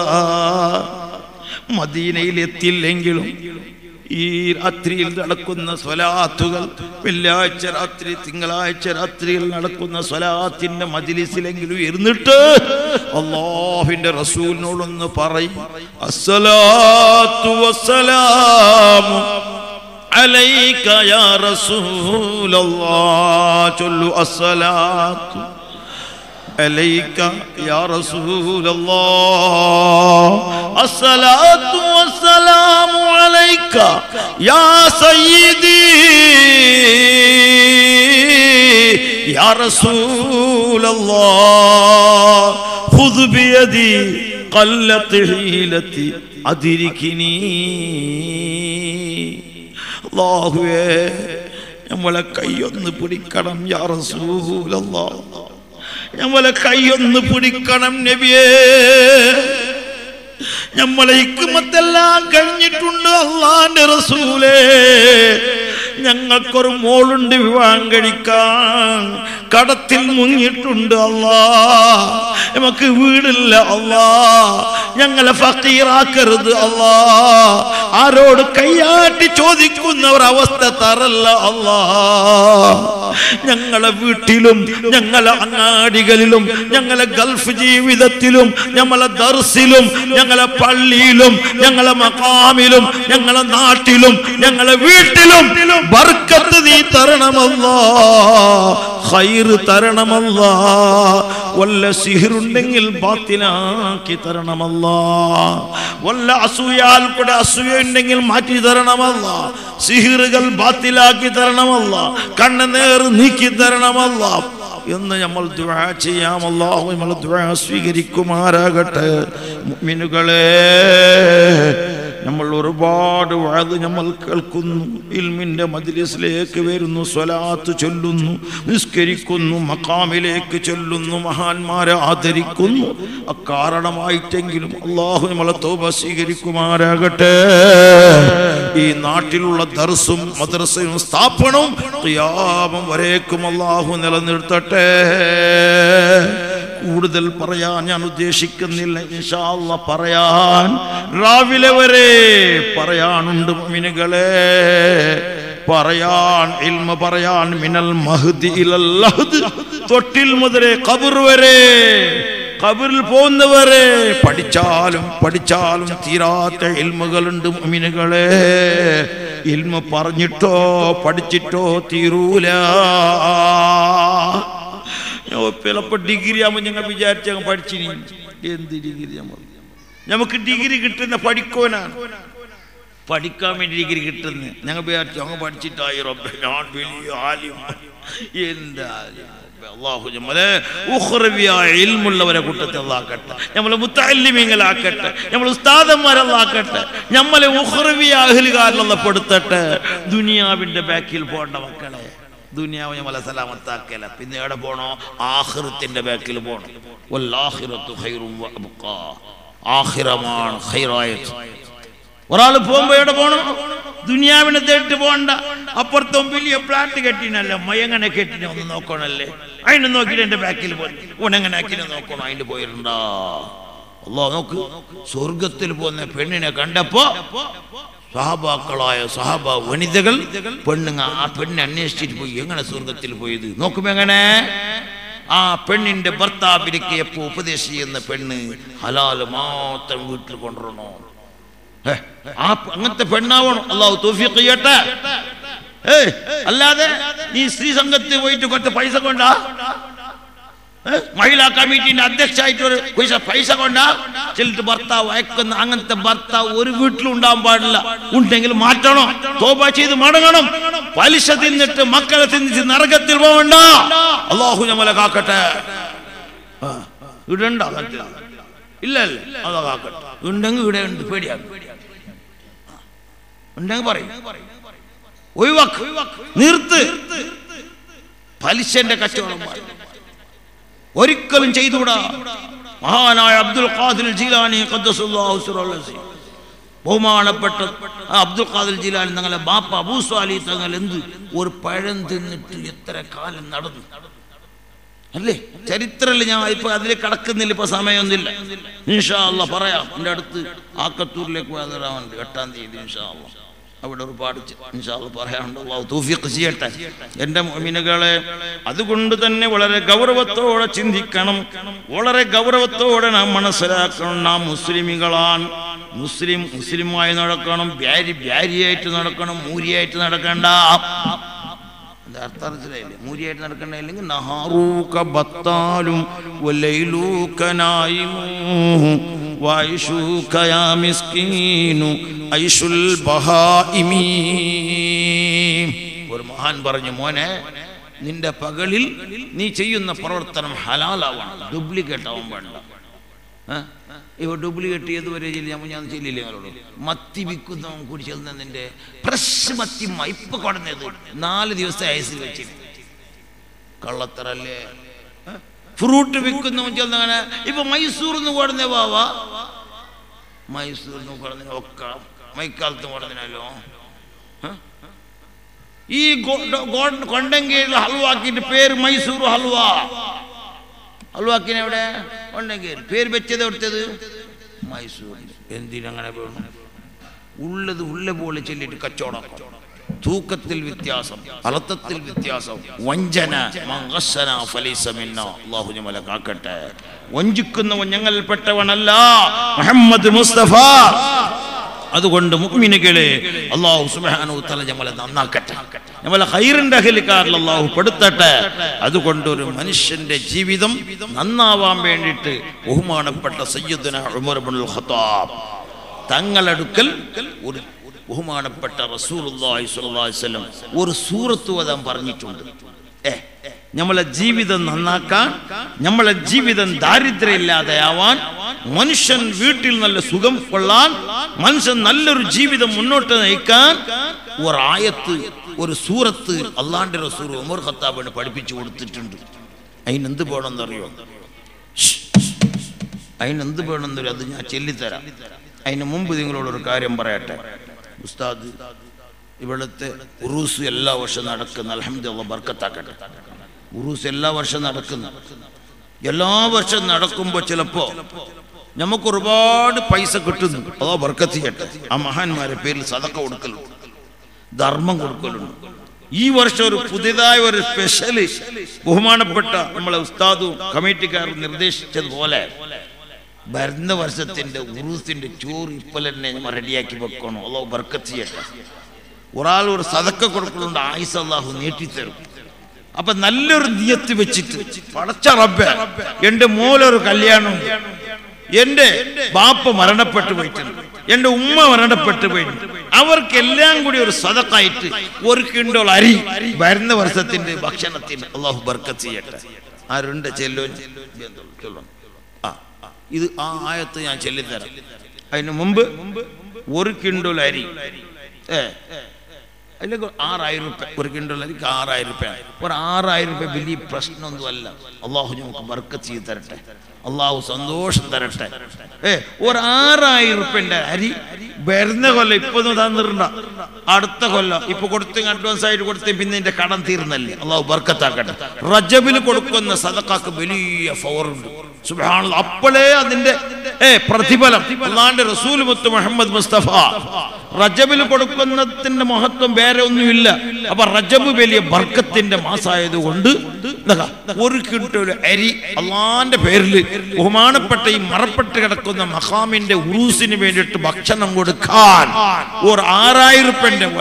മദീനയിൽ എത്തില്ലെങ്കിലും ഈ രാത്രിയിൽ നടക്കുന്ന സ്വലാത്തുകൾ വെള്ളിയാഴ്ച രാത്രി തിങ്കളാഴ്ച രാത്രിയിൽ നടക്കുന്ന സ്വലാത്തിന്റെ മജിലിസിലെങ്കിലും ഇരുന്നിട്ട് അള്ളാഹിന്റെ റസൂലിനോടൊന്ന് പറയും അസ്സലാത്തു വസ്സലാമു عليك يا رسول الله ചൊല്ലു അസ്സലാത്തു عليك يا رسول الله الصلاة والسلام عليك يا سيدي يا رسول الله خذ بيدي قلت حيلتي أدركني الله നമ്മളെ കൈയൊന്ന് പിടിക്കണം യാ റസൂലല്ലാ നമ്മളെ കൈയൊന്ന് പിടിക്കണം നബിയേ നമ്മളെ ഇക്കുമത്തെല്ലാം കഴിഞ്ഞിട്ടുണ്ട് അള്ളാന്റെ റസൂലേ ഞങ്ങൾക്കൊരു മോളുണ്ട് വിവാഹം കഴിക്കാൻ കടത്തിൽ മുങ്ങിയിട്ടുണ്ട് അല്ലാ നമുക്ക് വീടില്ല അല്ലാ ഞങ്ങളെ ഫക്കീറാക്കരുത് അല്ലാ ആരോട് കൈയാട്ടി ചോദിക്കുന്ന ഒരവസ്ഥ തരല്ല അല്ലാ ഞങ്ങളെ വീട്ടിലും ഞങ്ങളെ അങ്ങാടികളിലും ഞങ്ങളെ ഗൾഫ് ജീവിതത്തിലും ഞങ്ങളെ ദർസിലും ഞങ്ങളെ പള്ളിയിലും ഞങ്ങളെ മക്കാമിലും ഞങ്ങളെ നാട്ടിലും ഞങ്ങളെ വീട്ടിലും ബർക്കത്ത് നീ തരണമല്ലോ ഹൈറ് തരണമല്ലോ വല്ല സിഹിറുണ്ടെങ്കിൽ ബാത്തിലാക്കി തരണമല്ലോ വല്ല അസൂയാൽ കൂടെ അസൂയ ഉണ്ടെങ്കിൽ മാറ്റി തരണമല്ല സിഹിറുകൾ ബാത്തിലാക്കി തരണമല്ല കണ്ണ നേർ നീക്കി തരണമല്ല എന്ന് നമ്മൾ ദുആ ചെയ്യാം അല്ലാഹു നമ്മൾ ദുആ സ്വീകരിക്കുമാറാകട്ടെ മുഅ്മിനുകളെ നമ്മൾ ഒരുപാട് വാത് നമ്മൾ കേൾക്കുന്നു ഇൽമിന്റെ മജ്ലിസിലേക്ക് വരുന്നു സ്വലാത്ത് ചൊല്ലുന്നു നിസ്കരിക്കുന്നു മക്കാമിലേക്ക് ചൊല്ലുന്നു മഹാന്മാരെ ആദരിക്കുന്നു അക്കാരണമായിട്ടെങ്കിലും അള്ളാഹു നമ്മളെ തോപ സ്വീകരിക്കുമാറാകട്ടെ ഈ നാട്ടിലുള്ള ദർസും മദ്രസയും സ്ഥാപനവും ഖിയാമം വരേക്കും അള്ളാഹു നിലനിർത്തട്ടെ കൂടുതൽ പറയാൻ ഞാൻ ഉദ്ദേശിക്കുന്നില്ല ഇൻഷാ അല്ലാ പറയാൻ രാവിലെ വരെ പറയാനുണ്ട് മിനുകളെ പറയാൻ ഇൽമ പറയാൻ മിനൽ മഹ്ദി ഇലൽ ലഹ്ദ് തൊട്ടിൽ മുതലേ ഖബർ വരെ ഖബറിൽ പോകുന്നവരെ പഠിച്ചാലും പഠിച്ചാലും തീരാത്ത ഇൽമുകളുണ്ട് മുഅ്മിനുകളെ ഇൽമ പറഞ്ഞിട്ടോ പഠിച്ചിട്ടോ തീരൂല ചിലപ്പോ ഡിഗ്രി ആകുമ്പോൾ ഞങ്ങൾ വിചാരിച്ച പഠിച്ചിനി എന്ത് ഡിഗ്രി നമ്മൾ നമുക്ക് ഡിഗ്രി കിട്ടുന്ന പഠിക്കോനാണ് പഠിക്കാൻ വേണ്ടി ഡിഗ്രി കിട്ടുന്നത് ഞങ്ങൾ വിചാരിച്ചു അങ്ങ് പഠിച്ചിട്ടായി റബ്ബേ ഞാൻ വലിയ ആലിം എന്താ അള്ളാഹു നമ്മളെ ഉഹ്റവിയായ ഇൽമുള്ളവരെ കൂട്ടത്തിൽ അല്ലാക്കട്ടെ നമ്മളെ മുത്തല്ലിമീങ്ങളാക്കട്ടെ നമ്മൾ ഉസ്താദന്മാരല്ലാക്കട്ടെ നമ്മളെ ഉഹ്റവിയ അഹ്ലുകാരിലുള്ള പെടുത്തട്ടെ ദുനിയാവിന്റെ ബാക്കിൽ പോകേണ്ട മക്കളെ ദുനിയാവ് നമ്മളെ സലാമത്താക്കല പിന്നെ എവിടെ പോണോ ആഖിറത്തിന്റെ ബാക്കിൽ പോണം വല്ലാഖിറത്തു ഖൈറും വഅബ്ഖാ ആഖിറമാണ് ഖൈറായത് ഒരാൾ പോകുമ്പോ എവിടെ പോണം ദുനിയാവിനെ തേട്ട് പോകണ്ട അപ്പുറത്തും വലിയ ഫ്ലാറ്റ് കെട്ടിനല്ല മയങ്ങനെ കെട്ടിനെ ഒന്ന് നോക്കണല്ലേ അതിനെ നോക്കിയിട്ട് എന്റെ ബാക്കിൽ പോയി ഉണങ്ങനെ ആക്കിനെ നോക്കണം അതിന്റെ പോയിട്ടുണ്ടോ അല്ലോ നോക്ക് സ്വർഗത്തിൽ പോകുന്ന പെണ്ണിനെ കണ്ടപ്പോ സഹാബാക്കളായ സഹാബ വനിതകൾ പെണ്ണുങ്ങ ആ പെണ്ണിനെ അന്വേഷിച്ചിട്ട് പോയി എങ്ങനെ സ്വർഗത്തിൽ പോയത് നോക്കുമ്പോ എങ്ങനെ ആ പെണ്ണിന്റെ ഭർത്താവിലേക്ക് എപ്പോ ഉപദേശം ചെയ്യുന്ന പെണ്ണ് ഹലാല് മാത്രം വീട്ടിൽ കൊണ്ടുവരണോ ഹേ, ആ പ- അങ്ങനത്തെ പെണ്ണാവണം അള്ളാഹു തോഫിയൊക്കെ ചെയ്യട്ടെ ഏയ് അല്ലാതെ നീ സ്ത്രീ സംഘത്തിൽ പോയിട്ട് കുറച്ച് പൈസ കൊണ്ടാ ഏ? മഹിളാ കമ്മിറ്റിന്റെ അധ്യക്ഷമായിട്ട് ഒരു പൈസ പൈസ കൊണ്ടാ ചെല്ലിട്ട് ഭർത്താവ് അയക്കുന്ന അങ്ങനത്തെ ഭർത്താവ് ഒരു വീട്ടിലും ഉണ്ടാവാൻ പാടില്ല ഉണ്ടെങ്കിൽ മാറ്റണം തോപ ചെയ്ത് മടങ്ങണം പലിശ തിന്നിട്ട് മക്കളെ തിന്നിട്ട് നരകത്തിൽ പോവണ്ട അള്ളാഹു ഞമ്മലെ കാക്കട്ടെ ആ, ഇടണ്ട അങ്ങനത്തെ ഇല്ല അല്ലേ അതാ കാക്കട്ടെ ഉണ്ടെങ്കിൽ ഇവിടെ ഉണ്ട് പേടിയാകും ഉണ്ടെങ്കിൽ പറയും ഒഴിവാക്ക് നിർത്ത് പലിശന്റെ കച്ചവടം പാടില്ല. ഒരിക്കലും ചെയ്തുകൂടാ മഹാനായ അബ്ദുൽ ഖാദിർ ജീലാനി ഖദ്ദസുല്ലാഹു സിറൽ അസീം. ബഹുമാനപ്പെട്ട ആ അബ്ദുൽ ഖാദിർ ജീലാനി തങ്ങളെ ബാപ്പ അബൂസ്വാലി തങ്ങൾ എന്ത് ഒരു പഴം തിന്നിട്ട് എത്ര കാലം നടന്നു അല്ലേ ചരിത്രത്തിൽ ഞാൻ ഇപ്പൊ അതിൽ കടക്കുന്നില്ല ഇപ്പൊ സമയമൊന്നുമില്ല ഇൻഷാ അല്ല പറയാം എൻ്റെ അടുത്ത് ആക്കത്തൂരിലേക്ക് വരാറുണ്ട് എട്ടാം തീയതി ഇൻഷാ അല്ല അവിടെ ഒരുപാട് ചെ- ഇൻഷാ അല്ലാ പറയാനുണ്ട് അള്ളാഹു തൗഫീഖ് ചെയ്യട്ടെ എൻ്റെ മുഅ്മിനുകളെ അതുകൊണ്ട് തന്നെ വളരെ ഗൗരവത്തോടെ ചിന്തിക്കണം വളരെ ഗൗരവത്തോടെ നാം മനസ്സിലാക്കണം നാം മുസ്ലിമികളാണ് മുസ്ലിം മുസ്ലിമായി നടക്കണം വ്യാരി വ്യാരിയായിട്ട് നടക്കണം മൂരിയായിട്ട് നടക്കണ്ട അതിന്റെ അർത്ഥം മനസ്സിലായില്ലേ മൂരിയായിട്ട് നടക്കണ്ട അല്ലെങ്കിൽ നഹാറൂക ബത്താലും വലൈലൂക നായിമൂ വൈഷൂക യാ മിസ്കീനു ഐഷുൽ ബഹായിമീ ഒരു മഹാൻ പറഞ്ഞു മോനെ നിന്റെ പകലിൽ നീ ചെയ്യുന്ന പ്രവർത്തനം ഹലാലാവണം ഡ്യൂപ്ലിക്കേറ്റ് ആവാൻ വേണ്ട ഏ? ഇവ ഡ്യൂപ്ലിക്കേറ്റ് ഏതുവരെ ചെയ്യില്ല ഞാൻ ഞാൻ ചെല്ലില്ല നിങ്ങളോട് മത്തി വിൽക്കുന്നവൻ കൂടി ചെന്ന നിന്റെ ഫ്രഷ് മത്തി മ- ഇപ്പൊ കൊടുന്നത് നാല് ദിവസത്തെ ഐസിൽ വെച്ചിട്ട് കള്ളത്തറല്ലേ ഫ്രൂട്ട് വിൽക്കുന്നവൻ ചെന്നങ്ങനെ ഇപ്പൊ മൈസൂറിൽ നിന്ന് കൊടുന്നേ വാവാ മൈസൂരിൽ നിന്ന് കൊടുന്ന ഒക്കെ മൈക്കാലത്ത് കൊടുന്നല്ലോ ഈ കൊണ്ടങ്കീഴിൽ ഹൽവാക്കിന്റെ പേര് മൈസൂർ ഹൽവ ഹൽവാക്കിന് എവിടെ കൊണ്ടങ്കീഴ് പേര് വെച്ചത് എവിടുത്തത് മൈസൂർ എന്തിനങ്ങനെ വേണം ഉള്ളത് ഉള്ള പോലെ ചൊല്ലിട്ട് കച്ചവടം തൂക്കത്തിൽ വ്യത്യാസം അർത്ഥത്തിൽ വ്യത്യാസം വഞ്ചന മങ്കസ്സന ഫലീസ മിന്ന. അല്ലാഹു ഞമ്മലെ കാക്കട്ടെ വഞ്ചിക്കുന്നവൻ ഞങ്ങളിൽപ്പെട്ടവനല്ല മുഹമ്മദ് മുസ്തഫ അതുകൊണ്ട് മുഅ്മിനുകളെ അള്ളാഹു സുബ്ഹാനഹു തആല നമ്മളെ നന്നാക്കട്ടെ നമ്മളെ ഖൈറിന്റെ അഹലിക്കാരിൽ അള്ളാഹു പെടുത്തട്ടെ അതുകൊണ്ട് ഒരു മനുഷ്യന്റെ ജീവിതം നന്നാവാൻ വേണ്ടിയിട്ട് ബഹുമാനപ്പെട്ട സയ്യിദുന ഉമർ ഇബ്നുൽ ഖത്താബ് തങ്ങളടുക്കൽ ഒരു ബഹുമാനപ്പെട്ട റസൂലുള്ളാഹി സ്വല്ലല്ലാഹു അലൈഹി വസല്ലം ഒരു സൂറത്ത് ഓതാൻ പറഞ്ഞിട്ടുണ്ട് ഏ നമ്മളെ ജീവിതം നന്നാക്കാൻ നമ്മളെ ജീവിതം ദാരിദ്ര്യമില്ലാതെയാവാൻ മനുഷ്യൻ വീട്ടിൽ നല്ല സുഖം കൊള്ളാൻ മനുഷ്യൻ നല്ലൊരു ജീവിതം മുന്നോട്ട് നയിക്കാൻ ഒരായത്ത് ഒരു സൂറത്ത് അള്ളാന്റെ റസൂർ ഉമർ ഖത്താബിന് പഠിപ്പിച്ചു കൊടുത്തിട്ടുണ്ട് അതിനെന്ത് വേണമെന്നറിയോ അതിനെന്ത് വേണമെന്നൊരു അത് ഞാൻ ചൊല്ലിത്തരാം അതിന് മുമ്പ് നിങ്ങളോട് ഒരു കാര്യം പറയട്ടെ ഉസ്താദ് ഇവിടുത്തെ ഉറൂസ് എല്ലാ വർഷവും നടക്കുന്ന അലഹമ്മദ് ബർക്കത്താക്കട്ടെ ഉറൂസ് എല്ലാ വർഷവും നടക്കുന്നു എല്ലാ വർഷവും നടക്കുമ്പോൾ ചിലപ്പോ നമുക്ക് ഒരുപാട് പൈസ കിട്ടുന്നു അതോ ബർക്കത്ത് ചെയ്യട്ടെ ആ മഹാന്മാരെ പേരിൽ സതക്ക കൊടുക്കലുണ്ട് ധർമ്മം കൊടുക്കലുണ്ട് ഈ വർഷം ഒരു പുതിയതായ ഒരു സ്പെഷ്യല് ബഹുമാനപ്പെട്ട നമ്മളെ ഉസ്താദും കമ്മിറ്റിക്കാരും നിർദ്ദേശിച്ചതുപോലെ വരുന്ന വർഷത്തിന്റെ ഉറൂസിന്റെ ചോറ് ഇപ്പോൾ തന്നെ നമ്മൾ റെഡിയാക്കി വെക്കണം അള്ളാഹു ബർക്കത്ത് ചെയ്യട്ടെ ഒരാൾ ഒരു സതക്ക കൊടുക്കലുണ്ട് ആയിസ് അള്ളാഹു നീട്ടിത്തരും അപ്പൊ നല്ലൊരു നിയത്ത് വെച്ചിട്ട് പടച്ച റബ്ബ എന്റെ മോലൊരു കല്യാണം എന്റെ ബാപ്പ മരണപ്പെട്ടു പോയിട്ടുണ്ട് എന്റെ ഉമ്മ മരണപ്പെട്ടു പോയിട്ടുണ്ട് അവർക്കെല്ലാം കൂടി ഒരു സതക്കായിട്ട് ഒരു കിണ്ടോൾ അരി വരുന്ന വർഷത്തിന്റെ ഭക്ഷണത്തിന് അള്ളാഹു ബർക്കത്ത് ചെയ്യട്ടെ ആരുണ്ട് ചെല്ലോ ചൊല്ലണം ആ ആ. ഇത് ആ ആയത്ത് ഞാൻ ചൊല്ലിത്തരാം അതിന് മുമ്പ് ഒരു കിണ്ടോൽ അരി ഏ അല്ലെങ്കിൽ ആറായിരം റുപ്യ ഒരു കിണ്ടോൽ അരിക്ക് ആറായിരം റുപ്യ ഒരു ആറായിരം റുപ്യ വലിയ പ്രശ്നമൊന്നുമല്ല അള്ളാഹു നമുക്ക് ബർക്കത്ത് ചെയ്ത് തരട്ടെ അള്ളാഹു സന്തോഷം തരട്ടെ ഏ ഒരു ആറായിരം റുപ്യന്റെ അരി വരുന്ന കൊല്ലം ഇപ്പൊ തന്നിട്ടുണ്ട അടുത്ത കൊല്ലം ഇപ്പൊ കൊടുത്ത് അഡ്വാൻസ് ആയിട്ട് കൊടുത്ത് പിന്നെ ഇതിന്റെ കടം തീർന്നല്ലേ അള്ളാഹു ബർക്കത്താക്കട്ടെ റജബിൽ കൊടുക്കുന്ന സദക്കാക്ക് വലിയ ഫവറുണ്ട് സുബ്ഹാനല്ലാ അപ്പോഴേ അതിന്റെ ഏ പ്രതിഫലം അള്ളാന്റെ റസൂൽ മുത്ത് മുഹമ്മദ് മുസ്തഫ റജബിൽ കൊടുക്കുന്നതിന്റെ മഹത്വം വേറെ ഒന്നുമില്ല അപ്പൊ റജബ് വലിയ ബർക്കത്തിന്റെ മാസമായതുകൊണ്ട് ഇതാ, ഒരു കിട്ടൊരു അരി അള്ളാന്റെ പേരിൽ ബഹുമാനപ്പെട്ട ഈ മറപ്പെട്ട് കിടക്കുന്ന മഹാമിന്റെ ഉറൂസിന് വേണ്ടിയിട്ട് ഭക്ഷണം കൊടുക്കാൻ ഒരു ആറായിരം റുപ്യന്റെ പോലെ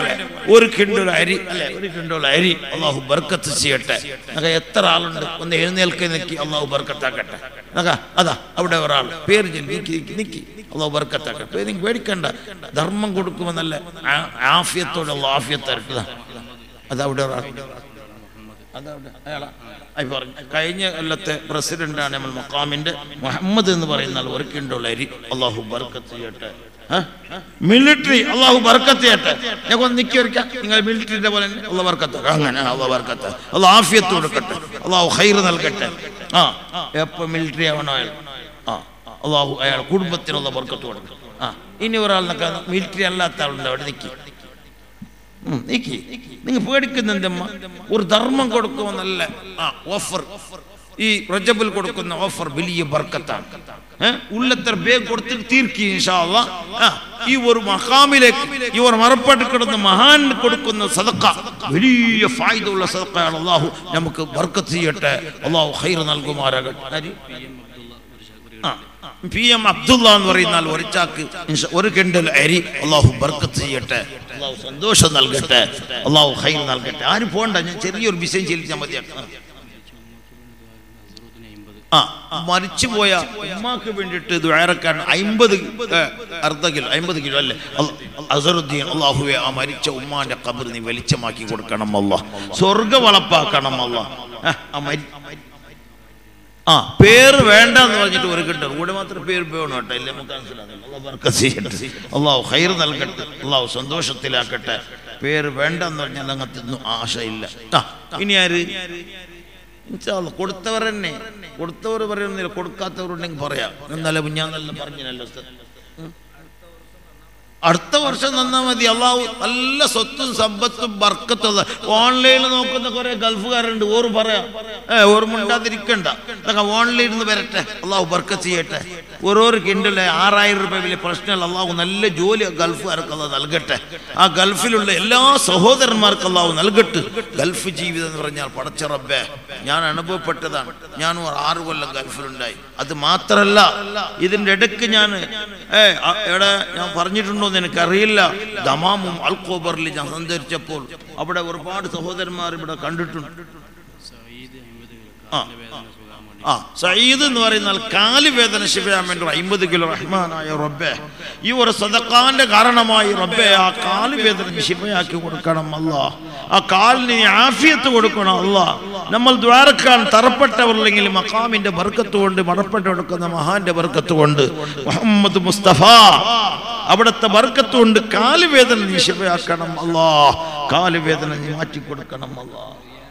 ഒരു കിണ്ടൽ അരി അല്ലെ ഒരു കിണ്ടൽ അരി അള്ളാഹു ബർക്കത്ത് ചെയ്യട്ടെ എന്നൊക്കെ എത്ര ആളുണ്ട് ഒന്ന് എഴുന്നേൽക്കി നിൽക്കി അള്ളാഹു ബർക്കത്താക്കട്ടെ എന്നൊക്കെ അതാ അവിടെ ഒരാൾ പേര് ചൊല്ലി നിക്കി നിക്കി നിക്കി അള്ളാഹു ബർക്കത്താക്കട്ടെ പേര് നിങ്ങൾ പേടിക്കണ്ട ധർമ്മം കൊടുക്കുമെന്നല്ല ആ- ആഫിയത്തോടെ അള്ളാഹു ആഫിയത്ത് തരട്ടതാ അതവിടെ ഒരാൾ അതവിടെ അയാളാ ആയി പറഞ്ഞു കഴിഞ്ഞ കൊല്ലത്തെ പ്രസിഡന്റാണ് നമ്മൾ മക്കാമിന്റെ മുഹമ്മദ് എന്ന് പറയുന്ന ആൾ വർക്കുണ്ടുള്ള അരി അള്ളാഹു ബർക്കത്ത് ചെയ്യട്ടെ മിലിറ്ററി അള്ളാഹു ബർക്കത്ത് ചെയ്യട്ടെ ഞാൻ ഒന്ന് നിക്കി വരയ്ക്കാം നിങ്ങൾ മിലിറ്ററിന്റെ പോലെ തന്നെ അള്ളാഹ് ബർക്കത്ത് അങ്ങനെ അള്ളാഹ് ബർക്കത്ത് അള്ളാഹ് ആഫിയത്ത് കൊടുക്കട്ടെ അള്ളാഹു ഹൈർ നൽകട്ടെ ആ എപ്പോ മിലിറ്ററി ആവണോ അയാൾ ആ അള്ളാഹു അയാൾ കുടുംബത്തിനുള്ള ബർക്കത്ത് കൊടുക്കും ആ ഇനി ഒരാൾ മിലിറ്ററി അല്ലാത്ത ആളുണ്ട് അവിടെ നിൽക്കി ഉം, നിക്ക് നിങ്ങൾ പേടിക്കുന്നെന്തമ്മ ഒരു ധർമ്മം കൊടുക്കുമെന്നല്ല ആ ഓഫർ ഈ റജബിൽ കൊടുക്കുന്ന ഓഫർ വലിയ ബർക്കത്താണ് ഏ? ഉള്ളത്ര ബേഗ് കൊടുത്തിട്ട് തീർക്കി ഇൻഷാ അള്ളാ. ആ, ഈ ഒരു മഹാമിലേക്ക് ഇവർ മറപ്പാട്ട് കിടന്ന മഹാൻ കൊടുക്കുന്ന സദക്ക വലിയ ഫായ്ദ ഉള്ള സദക്കയാണ് അള്ളാഹു നമുക്ക് ബർക്കത്ത് ചെയ്യട്ടെ അള്ളാഹു ഹൈർ നൽകുമാരാകട്ടെ ആര്? ആ പി എം അബ്ദുള്ള എന്ന് പറയുന്ന ആൾ ഒരു ചാക്ക് ഇൻഷാ- ഒരു കിണ്ടൽ അരി അള്ളാഹു ബർക്കത്ത് ചെയ്യട്ടെ അള്ളാഹു സന്തോഷം നൽകട്ടെ അള്ളാഹു ഹൈർ നൽകട്ടെ ആരും പോണ്ട ഞാൻ ചെറിയൊരു വിഷയം ചെല്ലിച്ചാൽ മതിയാക്കാം ആ മരിച്ചുപോയ ഉമ്മാക്ക് വേണ്ടിയിട്ട് ദ്വാരക്കാൻ അമ്പത് അർദ്ധ കിലോ അമ്പത് കിലോ അല്ലേ അസറുദ്ദീൻ അള്ളാഹുവെ ആ മരിച്ച ഉമ്മാന്റെ കബർ നീ വെളിച്ചമാക്കി കൊടുക്കണം അല്ല സ്വർഗ വളപ്പാക്കണം അല്ല ആ മരി ആ പേര് വേണ്ട എന്ന് പറഞ്ഞിട്ട് ഒരു കിട്ടും കൂടെ മാത്രം പേര് വേണം കേട്ടോ ഇല്ല നമുക്ക് മനസ്സിലാകുന്നില്ല അള്ളാഹു ബർക്കത്ത് ചെയ്യട്ടെ അള്ളാഹു ഹൈർ നൽകട്ടെ അള്ളാഹു സന്തോഷത്തിലാക്കട്ടെ പേര് വേണ്ട എന്ന് പറഞ്ഞാൽ അങ്ങനത്തെ ആശയില്ല ആ ഇനി ആര് ഇൻഷാ അല്ലാ, കൊടുത്തവർ തന്നെ കൊടുത്തവർ പറയുന്നില്ല കൊടുക്കാത്തവരുണ്ടെങ്കിൽ പറയാം എന്നാലും ഞാൻ നല്ല പറഞ്ഞല്ലോ ഉസ്താദ്. ഉം. അടുത്ത വർഷം നന്നാ മതി അള്ളാഹു നല്ല സ്വത്തും സമ്പത്തും ബർക്കത്തുള്ള ഓൺലൈനിൽ നോക്കുന്ന കുറെ ഗൾഫുകാരുണ്ട് ഓറ് പറയാം ഏ ഓർ മുണ്ടാതിരിക്കണ്ട ഇതൊക്കെ ഓൺലൈനിൽ നിന്ന് വരട്ടെ അള്ളാഹു ബർക്കത്ത് ചെയ്യട്ടെ ഓരോരു കിണ്ടല്ലേ ആറായിരം രൂപ വലിയ പ്രശ്നമല്ല അള്ളാഹു നല്ല ജോലി ഗൾഫുകാർക്ക് അള്ളാഹ് നൽകട്ടെ ആ ഗൾഫിലുള്ള എല്ലാ സഹോദരന്മാർക്ക് അള്ളാഹു നൽകട്ടെ ഗൾഫ് ജീവിതം എന്ന് പറഞ്ഞാൽ പടച്ച റബ്ബേ ഞാൻ അനുഭവപ്പെട്ടതാണ് ഞാൻ ഒരു ആറ് കൊല്ലം ഗൾഫിലുണ്ടായി അത് മാത്രല്ല ഇതിന്റെ ഇടയ്ക്ക് ഞാൻ ഏ ആ, എവിടെ ഞാൻ പറഞ്ഞിട്ടുണ്ടോ എന്ന് എനിക്കറിയില്ല ദമാമും അൽക്കോബറിൽ ഞാൻ സഞ്ചരിച്ചപ്പോൾ അവിടെ ഒരുപാട് സഹോദരന്മാർ ഇവിടെ കണ്ടിട്ടുണ്ട് ആ ആ സയ്യിദ് എന്ന് പറയുന്ന ആൾ കാല് വേദന ശിവയാൻ വേണ്ടി അമ്പത് കിലോ റഹ്മാനായ റബ്ബെ ഈ ഒരു സദക്കാന്റെ കാരണമായി റബ്ബെ ആ കാല് വേദന ശിവയാക്കി കൊടുക്കണം അല്ല ആ കാലിന് നീ ആഫിയത്ത് കൊടുക്കണം അല്ല നമ്മൾ ദ്വാരക്കാൻ തറപ്പെട്ടവരില്ലെങ്കിൽ മക്കാമിന്റെ ബർക്കത്ത് കൊണ്ട് മടപ്പെട്ട് കൊടുക്കുന്ന മഹാന്റെ ബർക്കത്ത് കൊണ്ട് മുഹമ്മദ് മുസ്തഫ അവിടുത്തെ ബർക്കത്ത് കൊണ്ട് കാല് വേദന നീ ശിവയാക്കണം അല്ലാ കാല് വേദന നീ മാറ്റി കൊടുക്കണം അല്ലാ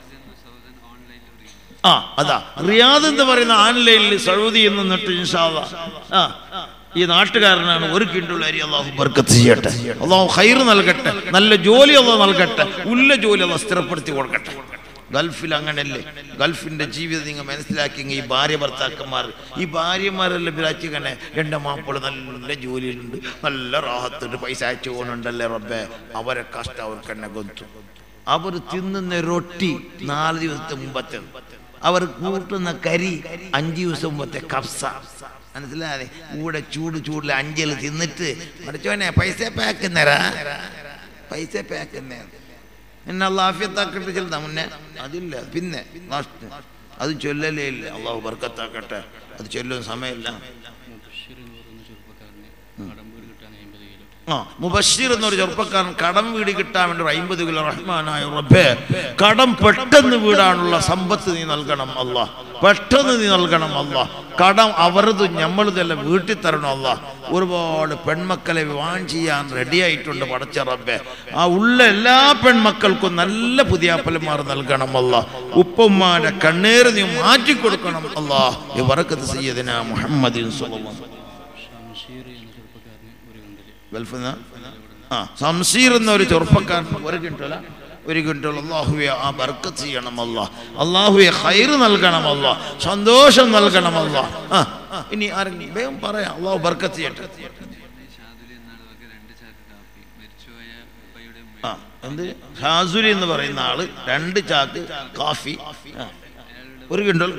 ആ അതാ റിയാദ് എന്ന് പറയുന്ന ഓൺലൈനിൽ സൗദിയിൽ നിന്നിട്ട് ഇൻഷാ അല്ലാ. ആ ഈ നാട്ടുകാരനാണ് ഒരു കിണ്ടുള്ള അരി അള്ളാഹു ബർക്കത്ത് ചെയ്യട്ടെ അള്ളാഹു ഹൈർ നൽകട്ടെ നല്ല ജോലി അള്ളാഹ് നൽകട്ടെ ഉള്ള ജോലി അള്ളാഹ് സ്ഥിരപ്പെടുത്തി കൊടുക്കട്ടെ ഗൾഫിൽ അങ്ങനല്ലേ ഗൾഫിന്റെ ജീവിതം നിങ്ങൾ മനസ്സിലാക്കി ഈ ഭാര്യ ഭർത്താക്കന്മാർ ഈ ഭാര്യമാരെല്ലാം വിചാരിച്ചു കന്നെ എൻ്റെ മാപ്പിള നല്ല ജോലിയിലുണ്ട് നല്ല റാഹത്തുണ്ട് പൈസ അയച്ചു പോകുന്നുണ്ടല്ലേ റബ്ബേ അവരെ കഷ്ടം അവർക്ക് എന്നെ കൊന്തു അവർ തിന്നുന്ന റൊട്ടി നാല് ദിവസത്തെ മുമ്പത്തെ അവർ കൂട്ടുന്ന കരി അഞ്ചു ദിവസം മുമ്പത്തെ കപ്സ മനസ്സിലാതെ കൂടെ ചൂട് ചൂടിൽ അഞ്ചല് തിന്നിട്ട് പഠിച്ചോനെ പൈസ പാക്കുന്നരാ പൈസ പാക്കുന്നേ എന്നെ അള്ളാഫിയത്താക്കട്ടെ ചെലുത്താ മുന്നേ അതില്ല പിന്നെ ലാസ്റ്റ് അത് ചൊല്ലലേ ഇല്ല അള്ളാഹു ബർക്കത്താക്കട്ടെ അത് ചൊല്ലുന്ന സമയമില്ല മുബഷിർ എന്ന് പറയുന്ന ചെറുപ്പക്കാരന് കടം വീട് കിട്ടാൻ അമ്പത് കിലോ ആ മുബഷിർ എന്നൊരു ചെറുപ്പക്കാരൻ കടം വീട് കിട്ടാൻ വേണ്ടി ഒരു അമ്പത് കിലോ റഹ്മാനായ റബ്ബേ കടം പെട്ടെന്ന് വീടാനുള്ള സമ്പത്ത് നീ നൽകണം അല്ല പെട്ടെന്ന് നീ നൽകണം അല്ല കടം അവരത് ഞമ്മളിതെല്ലാം വീട്ടിൽ തരണം അല്ല ഒരുപാട് പെൺമക്കളെ വിവാഹം ചെയ്യാൻ റെഡി ആയിട്ടുണ്ട് പടച്ച റബ്ബേ ആ ഉള്ള എല്ലാ പെൺമക്കൾക്കും നല്ല പുതിയാപ്പലന്മാർ നൽകണം അല്ല ഉപ്പുമ്മാന്റെ കണ്ണീര് നീ മാറ്റി കൊടുക്കണം അല്ലാ ഈ വറക്കത്ത് സയ്യദിന മുഹമ്മദിൻ സ്വല്ലല്ലാഹു ഷംഷീർ എന്ന ചെറുപ്പക്കാരന് ഒരു കണ്ടില് ഗൾഫിൽ നിന്ന് ആ സംസീർ എന്ന ഒരു ചെറുപ്പക്കാരൻ ഒരു കിട്ടല ഒരു കിട്ടൽ അള്ളാഹുവെ ആ ബർക്കത്ത് ചെയ്യണം അല്ല അള്ളാഹുവെ ഹൈറ് നൽകണം അല്ല സന്തോഷം നൽകണം അല്ല ആ ഇനി ആരെങ്കിലും വേഗം പറയാം അള്ളാഹു ബർക്കത്ത് ചെയ്യട്ടെ ഷാദുലി എന്നാണ് അവർക്ക് രണ്ട് ചാക്ക് കാപ്പി മരിച്ചുപോയ ഉപ്പയുടെ ഉമ്മ ആ എന്ത് ഷാസുരി എന്ന് പറയുന്ന ആള് രണ്ട് ചാക്ക് കാഫി ആ. ഒരു കിണ്ടൽ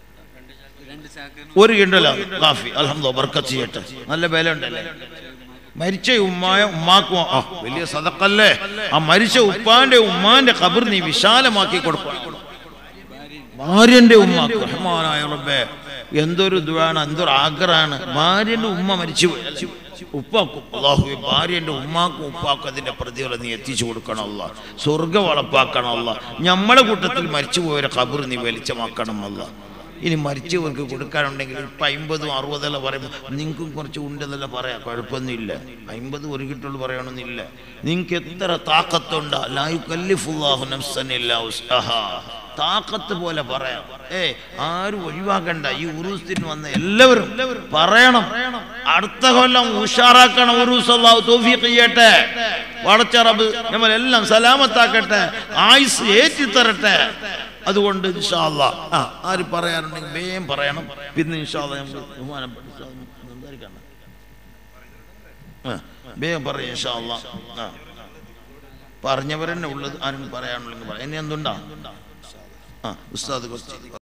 രണ്ട് ചാക്ക് ഒരു കിണ്ടല കാഫി അലഹമ്മദ് ബർക്കത്ത് ചെയ്യട്ടെ നല്ല വില ഉണ്ടല്ലേ മരിച്ച ഉമ്മായ ഉമ്മാക്കും ആ വലിയ സദക്കല്ലേ ആ മരിച്ച ഉപ്പാന്റെ ഉമ്മാന്റെ ഖബർ നീ വിശാലമാക്കി കൊടുക്കണം ഭാര്യന്റെ ഉമ്മ റഹ്മാനായ റബ്ബേ എന്തൊരു ദുആണ് എന്തൊരു ആഗ്രഹമാണ് ഭാര്യന്റെ ഉമ്മ മരിച്ചു പോയി. ഉപ്പാക്കും അള്ളാഹു ഭാര്യന്റെ ഉമ്മാക്കും ഉപ്പാക്കും അതിന്റെ പ്രതിഫലം നീ എത്തിച്ചു കൊടുക്കണം അല്ല സ്വർഗ വളപ്പാക്കണം അല്ല ഞമ്മളെ കൂട്ടത്തിൽ മരിച്ചുപോയവരെ ഖബർ നീ വെളിച്ചമാക്കണം അല്ല ഇനി മരിച്ചവർക്ക് കൊടുക്കാനുണ്ടെങ്കിൽ ഇപ്പം അമ്പതും അറുപതെല്ലാം പറയുമ്പോൾ നിങ്ങൾക്കും കുറച്ച് ഉണ്ടെന്നെല്ലാം പറയാം കുഴപ്പമൊന്നുമില്ല അമ്പത് ഒരു കിട്ടുള്ളൂ പറയണമെന്നില്ല നിങ്ങൾക്ക് എത്ര താക്കത്തുണ്ട് ലായു കല്ലിഫുല്ലാഹു നഫ്സനില്ല ഉസ്തഹാ താക്കത്ത് പോലെ പറയാം ഏ ആരും ഒഴിവാക്കണ്ട ഈ ഉറൂസിന് വന്ന എല്ലാവരും പറയണം അടുത്ത കൊല്ലം ഉഷാറാക്കണം ഉറൂസ് അള്ളാഹു തോഫീഖ് ചെയ്യട്ടെ വളച്ചറബ് നമ്മളെല്ലാം സലാമത്താക്കട്ടെ ആയുസ് ഏറ്റി തരട്ടെ അതുകൊണ്ട് ഇൻഷാല്ല ആ ആര് പറയാനുണ്ടെങ്കിൽ വേഗം പറയണം പിന്നെ ഇൻഷാല്ല നമുക്ക് ബഹുമാനപ്പെട്ട ഉസ്താദ് സംസാരിക്കണ്ട ആ വേഗം പറയും ഇൻഷാല്ല ആ പറഞ്ഞവരെന്നെ ഉള്ളത് ആരും പറയാനുണ്ടെങ്കിൽ പറയാം ഇനി എന്തുണ്ടാ ആ ഉസ്താദ് കുറച്ച്